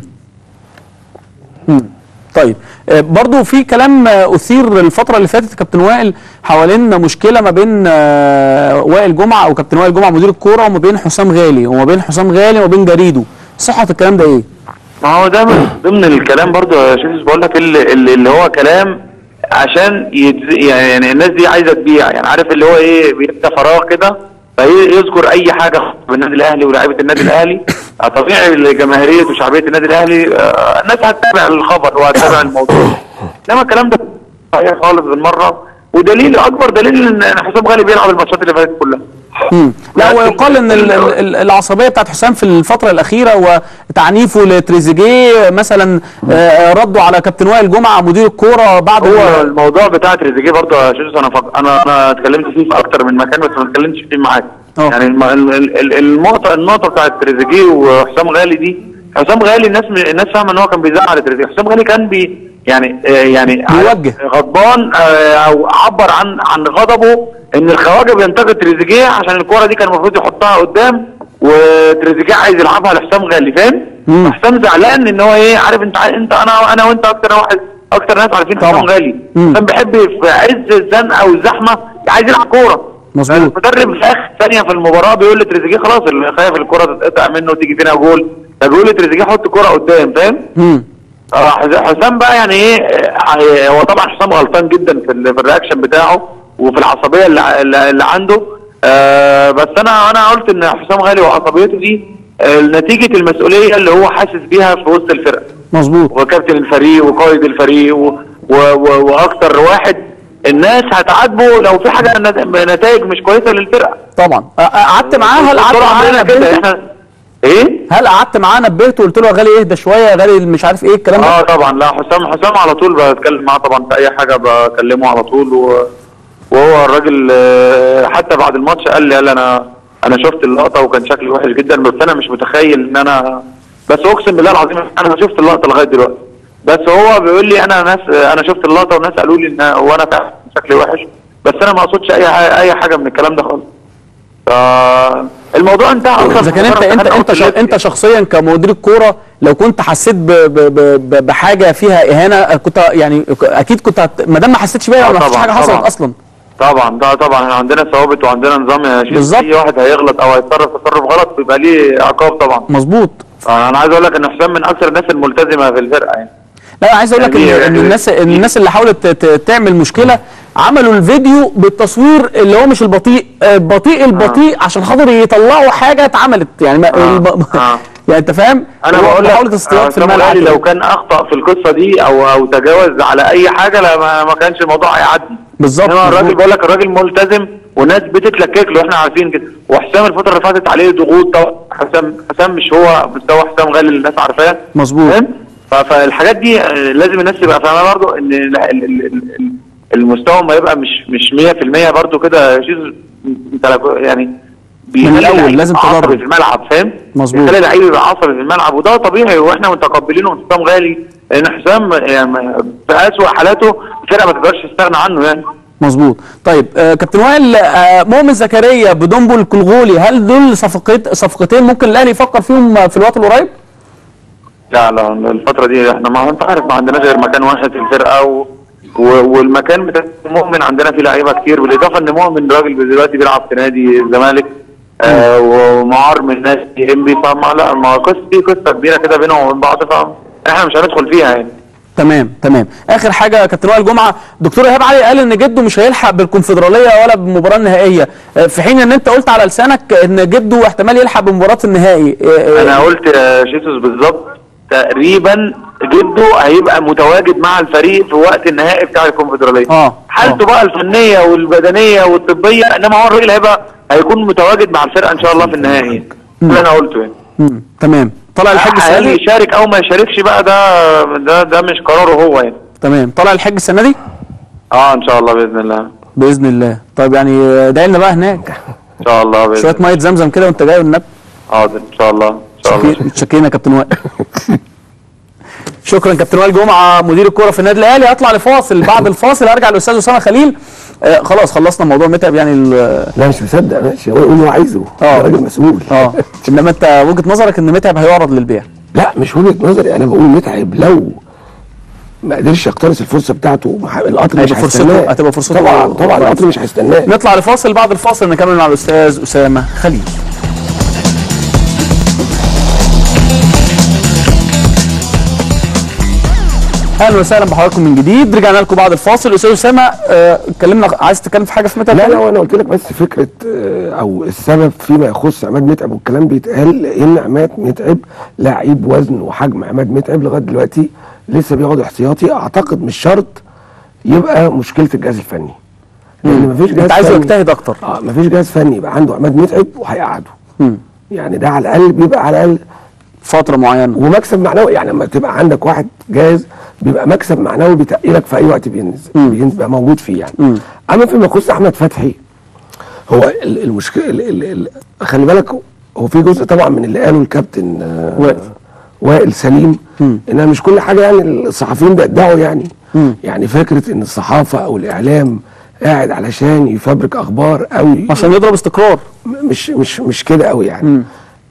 امم طيب آه، برضو في كلام آه، اثير الفتره اللي فاتت كابتن وائل حوالين مشكله ما بين آه، وائل جمعه او كابتن وائل جمعه مدير الكوره وما بين حسام غالي وما بين حسام غالي وما بين جريده صحه الكلام ده ايه؟ ما هو ده من ضمن الكلام برضو يا شيخ بقول لك اللي, اللي اللي هو كلام عشان يتز... يعني الناس دي عايزه تبيع يعني عارف اللي هو ايه بيبقى فراغ كده فيذكر اي حاجه خاصة بالنادي الاهلي ولاعيبه النادي الاهلي آه، طبيعي جماهيريه وشعبيه النادي الاهلي آه، الناس هتتابع الخبر وهتتابع الموضوع انما الكلام ده صحيح خالص بالمره ودليل اكبر دليل ان إن حسام غالي بيلعب الماتشات اللي فاتت كلها مم. لا لكن- ويقال ان ال- ال- ال- العصبيه بتاعت حسام في الفتره الاخيره وتعنيفه لتريزيجيه مثلا آه، رده على كابتن وائل جمعه مدير الكوره بعد هو ال- الموضوع بتاع تريزيجيه برضه يا شيخ انا فق... انا انا اتكلمت فيه في اكتر من مكان بس ما اتكلمتش فيه معاك أه. يعني الم... ال- ال- ال- النقطه النقطه بتاعت تريزيجيه وحسام غالي دي حسام غالي الناس الناس فاهمه ان هو كان بيزعل تريزيجيه حسام غالي كان بي يعني آه يعني بيوجه. غضبان آه او عبر عن عن غضبه ان الخواجه بينتقد تريزيجيه عشان الكوره دي كان المفروض يحطها قدام وتريزيجيه عايز يلعبها لحسام غالي فاهم؟ مم. حسام زعلان ان هو ايه عارف انت انت انا انا وانت اكتر واحد اكتر ناس عارفين طبعا. حسام غالي مم. حسام بيحب في عز الزنقه والزحمه عايز يلعب كوره مظبوط. المدرب في اخر ثانيه في المباراه بيقول لتريزيجيه خلاص اللي خايف الكوره تتقطع منه وتيجي فينا جول فبيقول لتريزيجيه حط الكوره قدام فاهم؟ مم. آه، حس- حسام بقى يعني ايه آه، هو طبعا حسام غلطان جدا في, ال- في الرياكشن بتاعه وفي العصبيه اللي, اللي اللي عنده آه بس انا انا قلت ان حسام غالي وعصبيته دي آه، نتيجه المسؤوليه اللي هو حاسس بيها في وسط الفرقه مظبوط وكابتن الفريق وقائد الفريق و و و واكتر واحد الناس هتعاتبه لو في حاجه نتائج مش كويسه للفرقه طبعا آه، آه، قعدت معاه هل قعدت طول معاه عمرنا كده نبهته احنا ايه هل قعدت معاه نبهته قلت له يا غالي اهدى شويه يا غالي مش عارف ايه الكلام ده اه طبعا لا حسام حسام على طول بتكلم معاه طبعا في اي حاجه بكلمه على طول و... وهو الراجل آه، حتى بعد الماتش قال لي قال لي انا انا شفت اللقطه وكان شكلي وحش جدا بس انا مش متخيل ان انا بس اقسم بالله العظيم انا ما شفت اللقطه لغايه دلوقتي بس هو بيقول لي انا ناس انا شفت اللقطه والناس قالوا لي ان وانا فعلا شكلي وحش بس انا ما اقصدش اي حاجه اي حاجه من الكلام ده خالص فالموضوع انتهى اصلا اذا كان انت في انت مجرد انت تحدي ش- أوضة انت شخصيا كمدير الكوره لو كنت حسيت ب ب ب ب بحاجه فيها اهانه كنت يعني اكيد كنت هت- ما دام ما حسيتش بيها آه ما فيش طبعاً، حاجه حصلت طبعاً. اصلا طبعا ده طبعا احنا عندنا ثوابت وعندنا نظام يا شيخ بالظبط. اي واحد هيغلط او هيتصرف تصرف غلط بيبقى ليه عقاب طبعا مظبوط آه، انا عايز اقول لك ان حسام من اكثر الناس الملتزمه في الفرقه يعني لا انا عايز اقول لك ان يعني- ان الناس ان الناس اللي حاولت ت- ت- تعمل مشكله عملوا الفيديو بالتصوير اللي هو مش البطيء آه، بطيء البطيء عشان خاطر يطلعوا حاجه اتعملت يعني ما آه، الب... آه. يعني انت فاهم انا هو بقول لك محاوله اصطياد في حسام الملعب غالي كده. لو كان اخطا في القصه دي او او تجاوز على اي حاجه لا ما, ما كانش الموضوع هيعدي بالظبط، انما الراجل مظبوط. بقول لك الراجل ملتزم وناس بتتلكك له احنا عارفين كده وحسام الفتره اللي فاتت عليه ضغوط طبعا حسام حسام مش هو مستوى حسام غالي اللي الناس عارفاه مظبوط. فاهم؟ ف- فالحاجات دي آه، لازم الناس تبقى فاهمه برضو ان ال- ال- ال- ال- المستوى ما يبقى مش مش 100% برضو كده شيء انت لو- يعني بيخلي الأول اللعيب لازم عصبي تدرب. في الملعب فاهم مظبوط. بيخلي اللعيب يبقى عصبي في الملعب وده طبيعي واحنا متقبلينه من حسام غالي لان حسام يعني في اسوء حالاته الفرقه ما تقدرش تستغنى عنه يعني مظبوط طيب آه كابتن وائل آه مؤمن زكريا بدومبو الكلغولي هل دول صفقات صفقتين ممكن الاهلي يفكر فيهم في الوقت القريب؟ لا لا الفتره دي احنا ما انت عارف ما عندناش غير مكان واحد في الفرقه و... و- والمكان بتاع مؤمن عندنا فيه لعيبه كتير بالاضافه ان مؤمن راجل دلوقتي بيلعب في نادي الزمالك آه ومعار من نادي انبي فما لا ما قصه في قصه كبيره كده بينهم وبين بعض فاحنا مش هندخل فيها يعني تمام تمام اخر حاجه يا كابتن وائل جمعه دكتور ايهاب علي قال ان جده مش هيلحق بالكونفدراليه ولا بالمباراه النهائيه آه، في حين ان انت قلت على لسانك ان جده احتمال يلحق بمباراه النهائي آه، آه، انا قلت يا شيسوس بالظبط تقريبا جده هيبقى متواجد مع الفريق في وقت النهائي بتاع الكونفدراليه اه حالته بقى الفنيه والبدنيه والطبيه انما هو الراجل هيبقى هيكون متواجد مع الفرقه ان شاء الله في النهائي ده اللي انا قلته يعني مم. تمام طلع الحج السنه هل دي يشارك او ما يشاركش بقى ده ده ده مش قراره هو يعني تمام طلع الحج السنه دي اه ان شاء الله باذن الله باذن الله طيب يعني آه، ادعي لنا بقى هناك ان شاء الله باذن شويه الله ميه زمزم كده وانت جاي والنبي حاضر ان شاء الله ان شاء الله متشكرين يا كابتن وائل شكرا كابتن وائل جمعه مدير الكوره في النادي الاهلي هطلع لفاصل بعد الفاصل ارجع للاستاذ اسامه خليل آه خلاص خلصنا موضوع متعب يعني ال- لا مش مصدق ماشي هو يقول اللي هو عايزه آه. ده راجل مسؤول اه انما انت وجهه نظرك ان متعب هيعرض للبيع لا مش وجهه نظري انا بقول متعب لو ما قدرش يقتنص الفرصه بتاعته مح- القطر مش هيبقى فرصته- هيستناه هتبقى فرصته طبعا طبعا القطر مش هيستناه نطلع لفاصل بعد الفاصل نكمل مع الاستاذ اسامه خليل اهلا وسهلا بحضراتكم من جديد رجعنا لكم بعد الفاصل استاذ اسامه آه، اتكلمنا عايز تتكلم في حاجه في متعب لا تاني؟ لا وانا قلت لك بس فكره آه، او السبب فيما يخص عماد متعب والكلام بيتقال لان عماد متعب لعيب وزن وحجم عماد متعب لغايه دلوقتي لسه بيقعد احتياطي اعتقد مش شرط يبقى مشكله الجهاز الفني لان مفيش جهاز انت عايزه فني- يجتهد اكتر اه مفيش جهاز فني يبقى عنده عماد متعب وهيقعده مم. يعني ده على الاقل بيبقى على الاقل فتره معينه ومكسب معنوي يعني لما تبقى عندك واحد جاهز بيبقى مكسب معنوي بيتقلك في اي وقت بينزل بيبقى موجود فيه يعني مم. اما فيما يخص احمد فتحي هو ال- المشكله ال- ال- ال- خلي بالك هو في جزء طبعا من اللي قاله الكابتن آه، وائل. وائل سليم انها مش كل حاجه يعني الصحفيين بيدعوا يعني مم. يعني فكره ان الصحافه او الاعلام قاعد علشان يفبرك اخبار قوي عشان يضرب استقرار مش مش مش كده قوي يعني مم.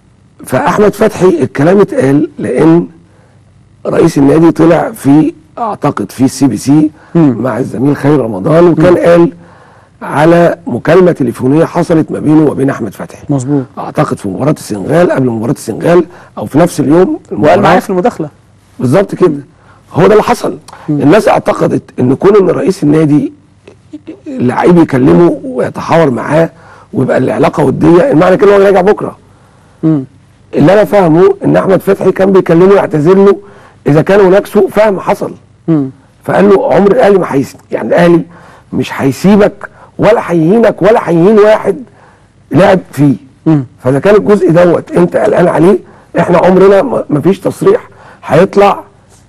فاحمد فتحي الكلام اتقال لان رئيس النادي طلع في اعتقد في السي بي سي مع الزميل خير رمضان وكان قال على مكالمه تليفونيه حصلت ما بينه وبين احمد فتحي مظبوط اعتقد في مباراه السنغال قبل مباراه السنغال او في نفس اليوم وقال معايا المباراة- في المداخله بالظبط كده هو ده اللي حصل الناس اعتقدت ان كون ان رئيس النادي اللعيب يكلمه ويتحاور معاه ويبقى العلاقه وديه المعنى كده هو راجع بكره مم. اللي انا فاهمه ان احمد فتحي كان بيكلمه يعتذر له اذا كان هناك سوء فهم حصل مم. فقال له عمر الاهلي ما هيس يعني الاهلي مش هيسيبك ولا هيهينك ولا هيهين واحد لعب فيه مم. فاذا كان الجزء دوت انت قلقان عليه احنا عمرنا ما- ما فيش تصريح هيطلع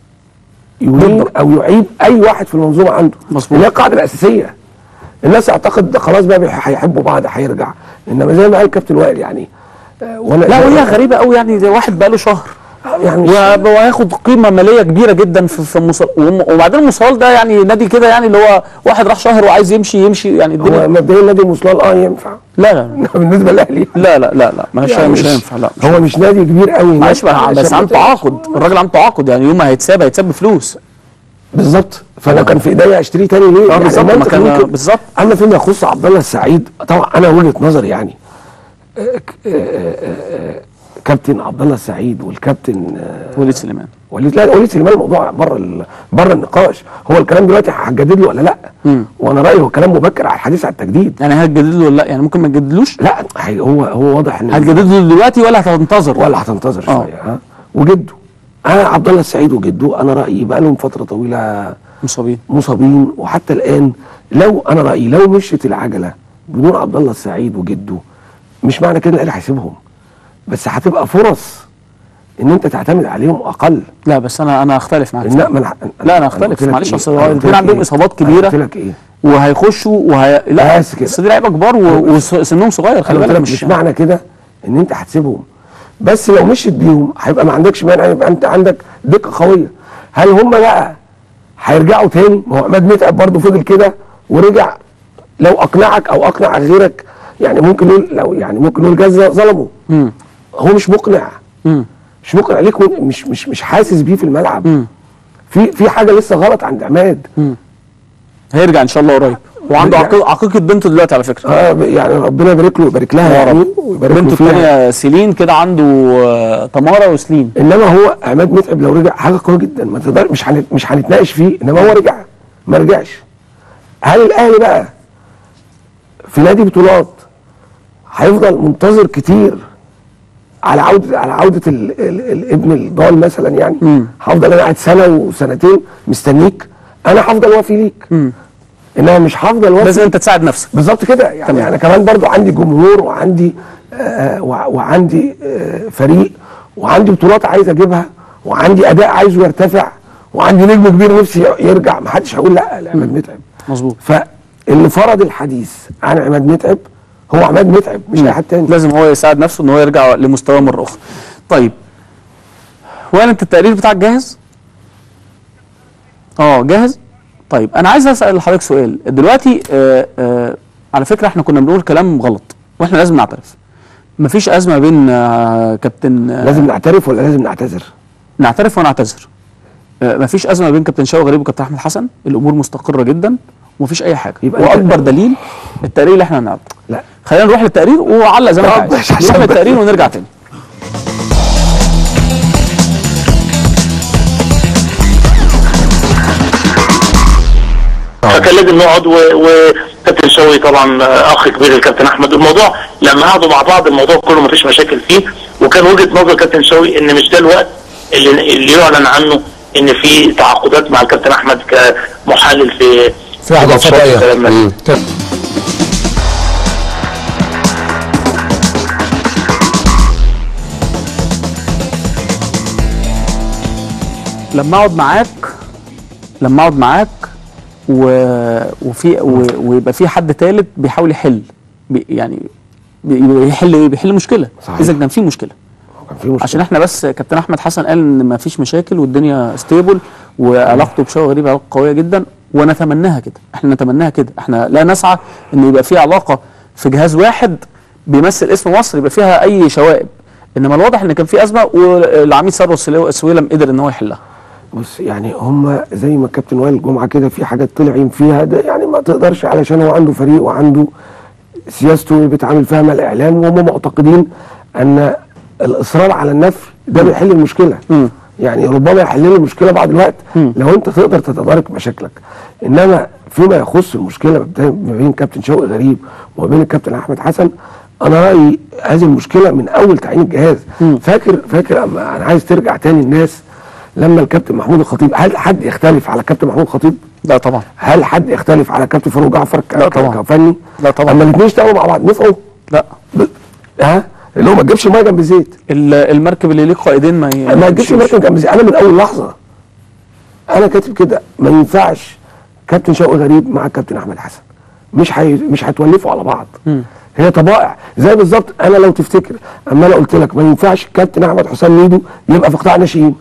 يهين ضدك. او يعيب اي واحد في المنظومه عنده مظبوط. اللي هي القاعده الاساسيه الناس اعتقد ده خلاص بقى بيح- هيحبوا بعض هيرجع انما زي ما قال كابتن وائل يعني آه، وانا لا وهي غريبه قوي يعني ده واحد بقاله شهر يعني مش- وهب- وهياخد قيمه ماليه كبيره جدا في في مصر وم- وبعدين المصال ده يعني نادي كده يعني اللي هو واحد راح شهر وعايز يمشي يمشي يعني هو الدنيا مبدئيا نادي مصلال اه ينفع لا لا بالنسبه للاهلي لا لا لا لا مش يعني مش هينفع لا مش هو مش نادي كبير قوي معلش هناك بقى بس عشان عنده ما تعاقد الراجل عنده تعاقد يعني يوم ما هيتساب هيتساب بفلوس بالظبط فلو كان في ايديا اشتريه تاني ليه؟ اه بالظبط، ما المنطق كان- ممكن- بالظبط. اما فيما يخص عبد الله السعيد طبعا انا وجهه نظري يعني آه، ك- آه، آه، آه، كابتن عبد الله السعيد والكابتن آه، وليد سليمان وليد لا وليد سليمان الموضوع بره ال- بره النقاش هو الكلام دلوقتي هتجدد له ولا لا؟ مم. وانا رايي هو كلام مبكر على الحديث على التجديد يعني هتجدد له ولا لا يعني ممكن ما تجددلوش لا هي- هو هو واضح ان هتجدد له دلوقتي ولا هتنتظر ولا هتنتظر آه. شويه ها وجده انا عبد الله السعيد وجده انا رايي بقى لهم فتره طويله مصابين مصابين وحتى الان لو انا رايي لو مشيت العجله بدون عبد الله السعيد وجده مش معنى كده الاهلي هيسيبهم بس هتبقى فرص ان انت تعتمد عليهم اقل لا بس انا انا اختلف معاك لا ما انا لا انا قلت اختلف لك معلش إيه؟ اصل أنا هو قلت الاثنين لك عندهم إيه؟ اصابات أنا كبيره قلت لك ايه وهيخشوا وهي لا بس كده. بس دي لعيبه كبار و- وسنهم صغير خلي انا قلت بالك لك مش معنى كده ان انت هتسيبهم بس لو مشيت بيهم هيبقى ما عندكش مانع يبقى انت عندك دقه قويه هل هم بقى هيرجعوا تاني ما هو عماد متعب برضه فضل كده ورجع لو اقنعك او اقنع غيرك يعني ممكن نقول لو يعني ممكن نقول جزه ظلمه مم. هو مش مقنع مم. مش مقنع ليك وإن- مش مش مش حاسس بيه في الملعب مم. في في حاجه لسه غلط عند عماد مم. هيرجع ان شاء الله قريب وعنده هيرجع. عقيقه عقيقه بنته دلوقتي على فكره اه يعني ربنا يبارك له ويبارك لها يا يعني رب. ويبارك له بنته فيها الثانيه سيلين كده عنده آه، تمارا وسليم انما هو عماد متعب لو رجع حاجه قويه جدا ما تقدر مش هنت- مش هنتناقش فيه انما هو رجع ما رجعش هل الاهلي بقى في نادي بطولات هيفضل منتظر كتير على عوده على عوده ال ال الابن الضال مثلا يعني مم. هفضل انا قاعد سنه وسنتين مستنيك انا هفضل وافي ليك انما مش هفضل وافي لازم انت تساعد نفسك بالظبط كده يعني تمام. انا كمان برضو عندي جمهور وعندي آه وع- وعندي آه فريق وعندي بطولات عايز اجيبها وعندي اداء عايزه يرتفع وعندي نجم كبير نفسي يرجع ما حدش هيقول لا لعماد متعب مظبوط فاللي فرض الحديث عن عماد متعب هو عماد متعب مش اي حد تاني لازم هو يساعد نفسه ان هو يرجع لمستواه مره اخرى طيب وين انت التقرير بتاعك جاهز اه جاهز طيب انا عايز اسال حضرتك سؤال دلوقتي آه آه على فكره احنا كنا بنقول كلام غلط واحنا لازم نعترف مفيش ازمه بين آه كابتن آه لازم نعترف ولا لازم نعتذر نعترف ونعتذر آه مفيش ازمه بين كابتن شوقي غريب وكابتن احمد حسن الامور مستقره جدا ومفيش اي حاجه يبقى أنت- واكبر دليل التقرير اللي احنا هنعرضه لا خلينا نروح للتقرير وعلق زي ما طب انت ماشي، عايز عشان نروح بس- للتقرير ونرجع تاني فكان لازم نقعد و- وكابتن شوقي طبعا اخ كبير للكابتن احمد الموضوع لما قعدوا مع بعض الموضوع كله ما فيش مشاكل فيه وكان وجهه نظر كابتن شوقي ان مش ده الوقت اللي, اللي يعلن عنه ان في تعاقدات مع الكابتن احمد كمحلل في في حاجه ماتشات فضائيه والكلام ده. مم. لما اقعد معاك لما اقعد معاك و... وفي و... ويبقى في حد ثالث بيحاول يحل بي... يعني بي- بيحل ايه بيحل مشكله صحيح. اذا كان في مشكله كان في مشكله عشان احنا بس كابتن احمد حسن قال ان ما فيش مشاكل والدنيا ستيبل وعلاقته بشوقي غريب علاقه قويه جدا ونتمناها كده احنا نتمناها كده احنا لا نسعى ان يبقى في علاقه في جهاز واحد بيمثل اسم مصر يبقى فيها اي شوائب انما الواضح ان كان في ازمه والعميد ثروت سلو- سويلم قدر ان هو يحلها بص يعني هم زي ما الكابتن وائل الجمعه كده في حاجات طلعين فيها ده يعني ما تقدرش علشان هو عنده فريق وعنده سياسته بيتعامل فيها مع الاعلام وهم معتقدين ان الاصرار على النفي ده بيحل المشكله مم. يعني ربما يحل له المشكله بعد الوقت لو انت تقدر تتدارك مشاكلك انما فيما يخص المشكله ما بين كابتن شوقي غريب وما بين الكابتن احمد حسن انا رايي هذه المشكله من اول تعيين الجهاز فاكر فاكر اما انا عايز ترجع تاني الناس لما الكابتن محمود الخطيب هل حد يختلف على كابتن محمود الخطيب لا طبعا هل حد يختلف على كابتن فاروق جعفر ك- لا ك- طبعا. كفني لا طبعا. اما الاثنين اشتغلوا مع بعض نفعوا لا ب- ها اللي هو ما تجيبش الميه جنب الزيت ال- المركب اللي ليه قائدين ما ي- ما تجيبش يمشوش. المركب جنب الزيت انا من اول لحظه انا كاتب كده ما ينفعش كابتن شوقي غريب مع الكابتن احمد حسن مش حي... مش هتولفوا على بعض هي طبائع زي بالظبط انا لو تفتكر اما انا قلت لك ما ينفعش الكابتن احمد حسام ميدو يبقى في قطاع ناشئين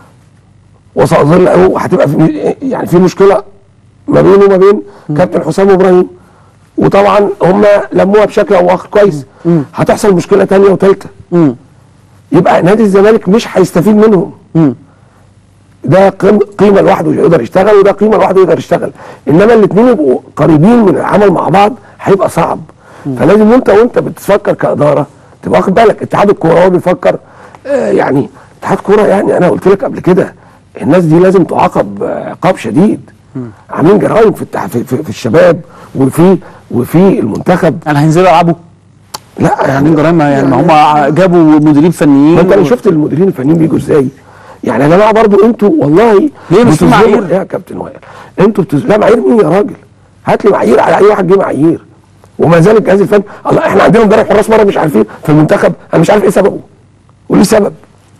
وساظل هو هتبقى في يعني في مشكله ما بينه وما بين كابتن حسام ابراهيم وطبعا هم لموها بشكل او اخر كويس هتحصل مشكله ثانيه وثالثه مم. يبقى نادي الزمالك مش هيستفيد منهم مم. ده قيم- قيمه لوحده يقدر يشتغل وده قيمه لوحده يقدر يشتغل انما الاثنين يبقوا قريبين من العمل مع بعض هيبقى صعب فلازم انت وانت بتفكر كاداره تبقى واخد بالك اتحاد الكوره هو بيفكر آه يعني اتحاد كوره يعني انا قلت لك قبل كده الناس دي لازم تعاقب آه، عقاب شديد عاملين جرائم في, التح... في, في, في الشباب وفي وفي المنتخب يعني هينزلوا يلعبوا لا يعني عاملين جرايم يعني ما هم جابوا مديرين فنيين ما انت لو و- شفت المديرين الفنيين بيجوا ازاي يعني يا جماعه برضو انتوا والله ليه مش في بتظلموا- معايير؟ يا كابتن وائل انتوا بتز... لا معايير مين يا راجل هات لي معايير على اي واحد جه معايير وما زال الجهاز الفني الله احنا عندنا مدرب حراس مره مش عارفين في المنتخب انا مش عارف ايه سببه وليه سبب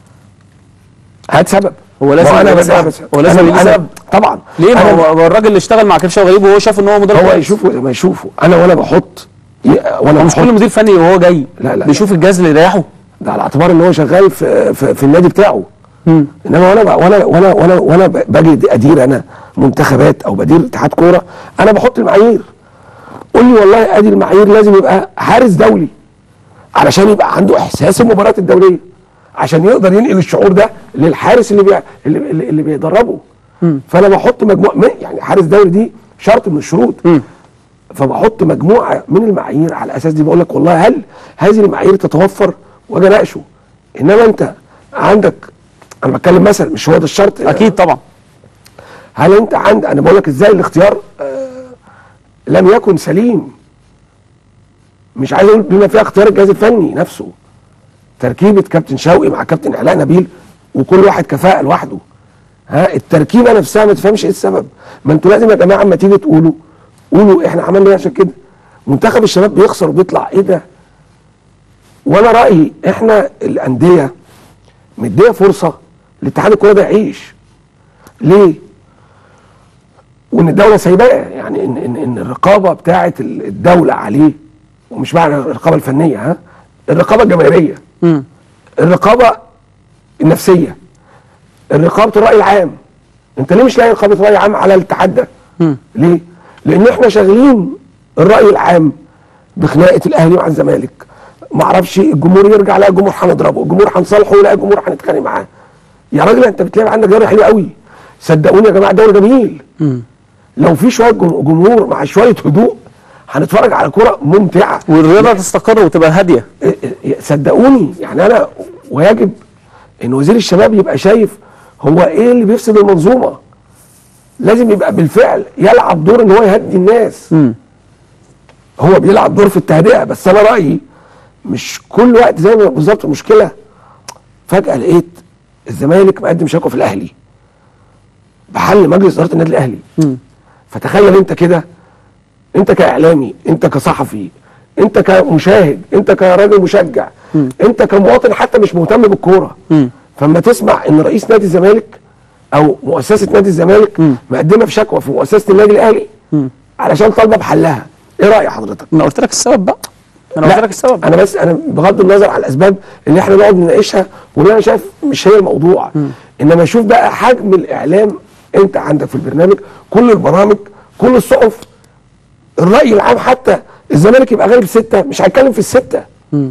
هات سبب هو لازم ما انا يبقى بس سبب. بس هو لازم أنا- يبقى أنا- سبب. طبعا ليه ما أنا- هو هو الراجل اللي اشتغل مع كابتن شوقي غريب وهو شاف ان هو مدرب هو كويس. يشوفه زي ما يشوفه انا وانا بحط وانا هو مش بحط كل مدير فني وهو جاي لا، لا. بيشوف الجهاز اللي يريحه ده على اعتبار ان هو شغال في في, في النادي بتاعه انما وانا ب- وانا وانا وانا وانا ب- باجي ادير انا منتخبات او بدير اتحاد كوره انا بحط المعايير قول لي والله ادي المعايير لازم يبقى حارس دولي علشان يبقى عنده احساس المباريات الدوليه عشان يقدر ينقل الشعور ده للحارس اللي بي... اللي, اللي اللي بيدربه فانا بحط مجموعه ما- يعني حارس دولي دي شرط من الشروط فبحط مجموعه من المعايير على اساس دي بقول لك والله هل هذه المعايير تتوفر واجي اناقشه انما انت عندك انا بتكلم مثلا مش هو ده الشرط اكيد طبعا هل انت عند انا بقول لك ازاي الاختيار آه لم يكن سليم مش عايز اقول بما فيها اختيار الجهاز الفني نفسه تركيبه كابتن شوقي مع كابتن علاء نبيل وكل واحد كفاءه لوحده ها التركيبه نفسها ما تفهمش ايه السبب ما انتوا لازم يا جماعه اما تيجي تقولوا قولوا احنا عملنا ايه عشان كده منتخب الشباب بيخسر وبيطلع ايه ده وانا رايي احنا الانديه مديه فرصه لاتحاد الكوره ده يعيش ليه وان الدوله سايباه يعني ان ان, إن الرقابه بتاعه الدوله عليه ومش معنى الرقابه الفنيه ها الرقابه الجماهيريه الرقابه النفسيه الرقابه الراي العام انت ليه مش لاقي رقابه راي عام على الاتحاد ده ليه لان احنا شاغلين الراي العام بخناقه الاهلي مع الزمالك ما اعرفش الجمهور يرجع لا الجمهور هنضربه الجمهور هنصالحه لا الجمهور هنتخانق معاه يا راجل انت بتلاقي عندك دوري حلو قوي صدقوني يا جماعه دوري جميل لو في شويه جم- جمهور مع شويه هدوء هنتفرج على كوره ممتعه والرياضه تستقر وتبقى هاديه إيه إيه صدقوني يعني انا ويجب ان وزير الشباب يبقى شايف هو ايه اللي بيفسد المنظومه لازم يبقى بالفعل يلعب دور ان هو يهدي الناس هو بيلعب دور في التهدئه بس انا رايي مش كل وقت زي ما بالظبط المشكله فجاه لقيت الزمالك مقدم شكوى في الاهلي بحل مجلس اداره النادي الاهلي فتخيل انت كده انت كاعلامي انت كصحفي انت كمشاهد انت كراجل مشجع انت كمواطن حتى مش مهتم بالكوره فلما تسمع ان رئيس نادي الزمالك او مؤسسه نادي الزمالك مقدمه في شكوى في مؤسسه النادي الاهلي علشان طالبه بحلها ايه راي حضرتك انا قلت لك السبب بقى انا قلت لك السبب انا بس انا بغض النظر عن الاسباب اللي احنا نقعد نناقشها واللي انا شايف مش هي الموضوع انما اشوف بقى حجم الاعلام انت عندك في البرنامج كل البرامج كل الصحف الراي العام حتى الزمالك يبقى غالب سته مش هيتكلم في السته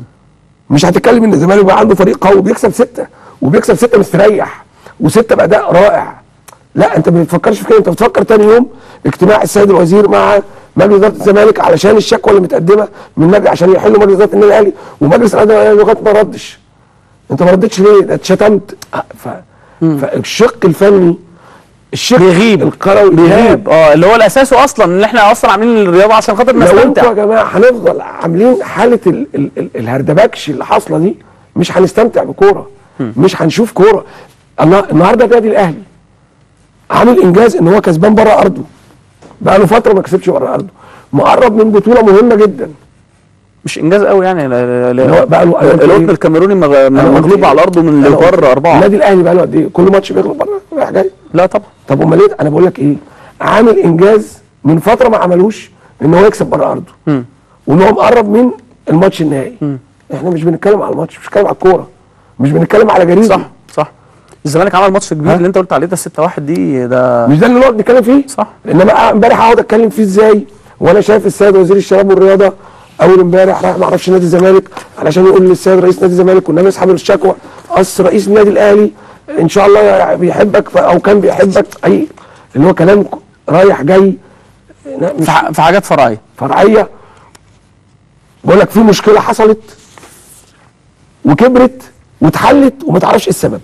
مش هتتكلم ان الزمالك بقى عنده فريق قوي بيكسب سته وبيكسب سته مستريح وسته باداء رائع لا انت ما بتفكرش في كده انت بتفكر تاني يوم اجتماع السيد الوزير مع مجلس اداره الزمالك علشان الشكوى اللي متقدمه من مجلس عشان يحلوا مجلس اداره النادي الاهلي ومجلس الاداره الاهلي لغايه ما ردش انت ما ردتش ليه؟ ده اتشتمت اه، ف... فالشق الفني الشق بيغيب الكروي بيغيب اه اللي هو الاساس اصلا ان احنا اصلا عاملين الرياضه عشان خاطر لو انتوا يا نستمتع جماعه هنفضل عاملين حاله ال ال ال الهردبكش اللي حاصله دي مش هنستمتع بكوره مش هنشوف كوره الله النهارده النادي الاهلي عامل انجاز ان هو كسبان بره ارضه بقى له فتره ما كسبش بره ارضه مقرب من بطوله مهمه جدا مش انجاز قوي يعني لا- لا- اللي هو بقى له- أنا قلت القطن إيه؟ الكاميروني مغ- أنا قلت مغلوب إيه؟ على ارضه من أنا قلت بره اربعه النادي الاهلي بقى له قد ايه كل ماتش بيغلب بره رايح جاي لا طبعا طب امال ايه انا بقول لك ايه عامل انجاز من فتره ما عملوش ان هو يكسب بره ارضه وان هو مقرب من الماتش النهائي احنا مش بنتكلم على الماتش مش بنتكلم على الكوره مش بنتكلم على جريده صح صح الزمالك عمل ماتش كبير ها؟ اللي انت قلت عليه ده 6 1 دي ده مش ده اللي نقعد نتكلم فيه صح. انما امبارح اقعد اتكلم فيه ازاي وانا شايف السيد وزير الشباب والرياضه اول امبارح راح ما اعرفش نادي الزمالك علشان يقول للسيد رئيس نادي الزمالك والنبي يسحب الشكوى اصل رئيس النادي الاهلي ان شاء الله بيحبك ف- او كان بيحبك اي اللي هو كلام رايح جاي لا، مش في ح- في حاجات فرعيه فرعيه بقول لك في مشكله حصلت وكبرت واتحلت وما تعرفش ايه السبب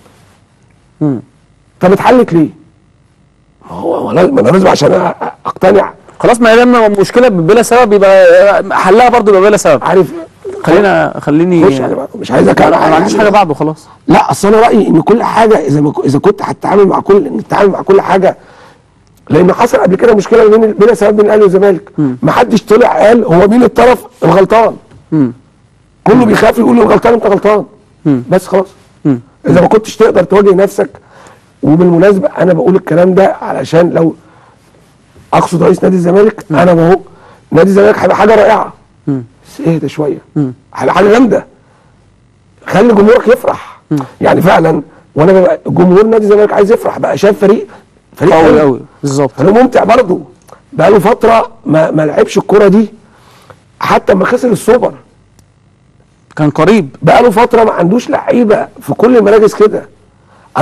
طب اتحلت ليه؟ ما هو ما انا لازم عشان أ- اقتنع خلاص ما دام مشكله بلا سبب يبقى حلها برضه يبقى بلا سبب عارف خلينا خليني خش على بعض. مش عايز انا اكمل أنا ما عنديش حاجه بعده خلاص لا اصل انا رايي ان كل حاجه اذا ما ك- اذا كنت هتتعامل مع كل ان تتعامل مع كل حاجه لان حصل قبل كده مشكله بين بلا سبب بين الاهلي والزمالك ما حدش طلع قال هو مين الطرف الغلطان كله بيخاف يقول له الغلطان انت غلطان بس خلاص اذا ما كنتش تقدر تواجه نفسك وبالمناسبه انا بقول الكلام ده علشان لو اقصد رئيس نادي الزمالك انا بهو نادي الزمالك هيبقى حاجه رائعه بس اهدى شويه هيبقى حاجه جامده خلي جمهورك يفرح يعني فعلا وانا ببقى جمهور نادي الزمالك عايز يفرح بقى شاف فريق فريق قوي حلو. قوي بالظبط فريق ممتع برضه بقى له فتره ما ما لعبش الكره دي حتى ما خسر السوبر كان قريب بقى له فتره ما عندوش لعيبه في كل المراكز كده الله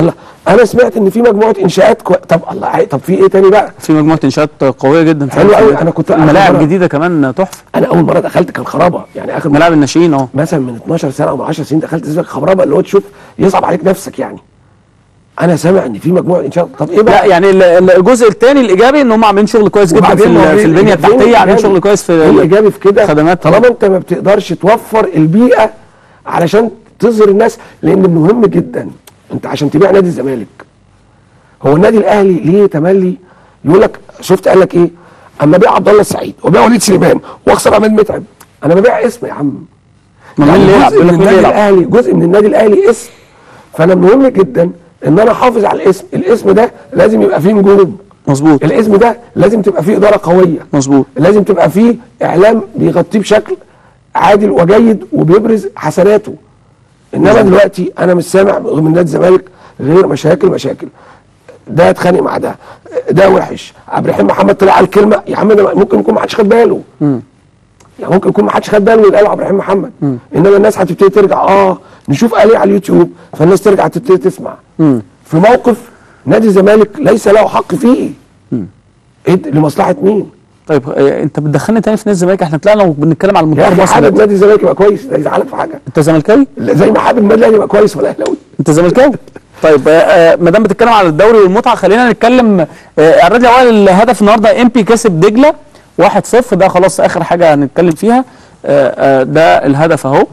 انا سمعت ان في مجموعه انشاءات كو... طب الله عي- طب في ايه تاني بقى في مجموعه انشاءات قويه جدا حلو قوي، أنا كنت- ملاعب أنا- جديده كمان تحفه انا اول مره دخلت كان خرابه يعني اخر ملاعب الناشئين اهو مثلا من 12 سنه او من 10 سنين دخلت سباق خرابه اللي هو تشوف يصعب عليك نفسك يعني انا سامع ان في مجموعه انشاءات طب ايه لا بقى يعني ال- ال- الجزء الثاني الايجابي ان هم عاملين شغل كويس جدا في, وبعدين ما هو ال- في البنيه الإيجابي- التحتيه عاملين الإيجابي- شغل كويس في ايه الايجابي في كده خدمات طالما انت ما بتقدرش توفر البيئه علشان تظهر الناس لان مهم جدا انت عشان تبيع نادي الزمالك هو النادي الاهلي ليه تملي يقول لك شفت قال لك ايه اما بيع عبد الله السعيد وبيع وليد سليمان واخسر عماد متعب انا ببيع اسم يا عم ما مين اللي يلعب جزء يقول من لك مين النادي اللي يلعب الاهلي جزء من النادي الاهلي اسم فانا مهم جدا ان انا احافظ على الاسم الاسم ده لازم يبقى فيه نجوم مظبوط الاسم ده لازم تبقى فيه اداره قويه مظبوط لازم تبقى فيه اعلام بيغطيه بشكل عادل وجيد وبيبرز حسناته انما دلوقتي انا مش سامع من نادي الزمالك غير مشاكل مشاكل ده اتخانق مع ده ده وحش عبد الرحيم محمد طلع على الكلمه يا عم ده ممكن يكون ما حدش خد باله يعني ممكن يكون ما حدش خد باله من اللي قاله عبد الرحيم محمد انما الناس هتبتدي ترجع اه نشوف قال ايه على اليوتيوب فالناس ترجع تبتدي تسمع في موقف نادي الزمالك ليس له حق فيه ايه ده؟ لمصلحه مين؟ طيب آه، انت بتدخلني تاني في نادي الزمالك احنا طلعنا وبنتكلم على يا المنتخب اخي مصر حابب دلوقتي. نادي الزمالك يبقى كويس ده يزعلك في حاجه انت زملكاوي زي ما حابب النادي الاهلي يبقى كويس ولا اهلاوي انت زملكاوي طيب آه، آه، ما دام بتتكلم على الدوري والمتعه خلينا نتكلم آه، اعرض لي اول الهدف النهارده ام بي كسب دجله 1-0 ده خلاص اخر حاجه هنتكلم فيها آه، آه، ده الهدف اهو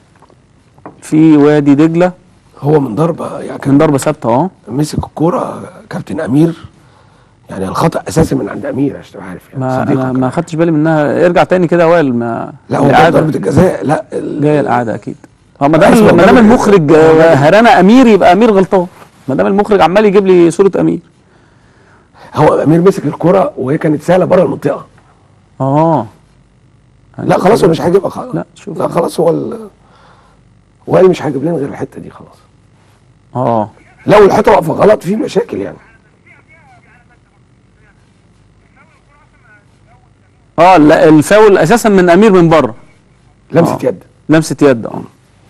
في وادي دجله هو من ضربه يعني من كان ضربه ثابته اهو مسك الكوره كابتن امير يعني الخطا اساسا من عند امير عشان تبقى عارف يعني ما صديقك انا ما خدتش بالي منها ارجع تاني كده يا وائل ما لا هو ده الإعادة. ضربه الجزاء لا ال- جايه الاعاده اكيد اه ما دام أسمع ما دام ضربة- المخرج آه، هرانا امير يبقى امير غلطان ما دام المخرج عمال يجيب لي صوره امير هو امير مسك الكوره وهي كانت سهله بره المنطقه اه لا خلاص هو مش هيجيبها خلاص لا، شوف. لا خلاص هو ال... وائل مش هيجيب لنا غير الحته دي خلاص اه لو الحته واقفه غلط في مشاكل يعني اه لا الفاول اساسا من امير من بره لمسه آه. يد لمسه يد اه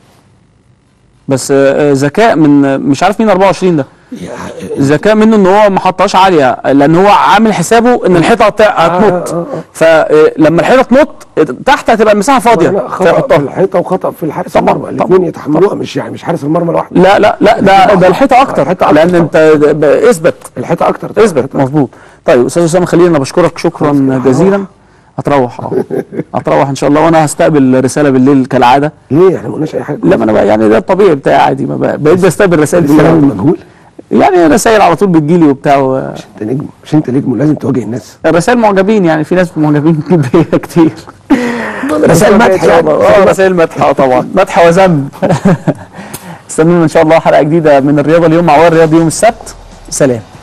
بس آه، آه، ذكاء من آه، مش عارف مين 24 ده يا- ذكاء منه ان هو ما حطهاش عاليه لان هو عامل حسابه ان الحيطه هت- هتنط آه، آه. فلما الحيطه تنط تحت هتبقى المساحه فاضيه لا، خطا في فيحطها الحيطه وخطا في الحارس طبعاً، المرمى الاثنين يتحملوها مش يعني مش حارس المرمى لوحده لا لا لا ده ده الحيطه اكتر الحيطة أكتر لان طبعاً. انت ب- اثبت الحيطه اكتر طبعاً، اثبت الحيطة مظبوط طيب استاذ اسامه خليل انا بشكرك شكرا خلاص، جزيلا هتروح اه هتروح ان شاء الله وانا هستقبل رساله بالليل كالعاده ليه احنا ما قلناش اي حاجه لا ما انا بقى يعني ده الطبيعي بتاعي عادي ما بقى بقيت بستقبل رسائل السلام بالليل المجهول يعني رسائل على طول بتجيلي وبتاع و... انت نجم مش انت نجم ولازم تواجه الناس الرسائل معجبين يعني في ناس معجبين بيا كتير رسائل مدح يعني. اه رسائل مدح اه طبعا مدح وذم استنونا ان شاء الله حلقه جديده من الرياضه اليوم مع وائل الرياض يوم السبت سلام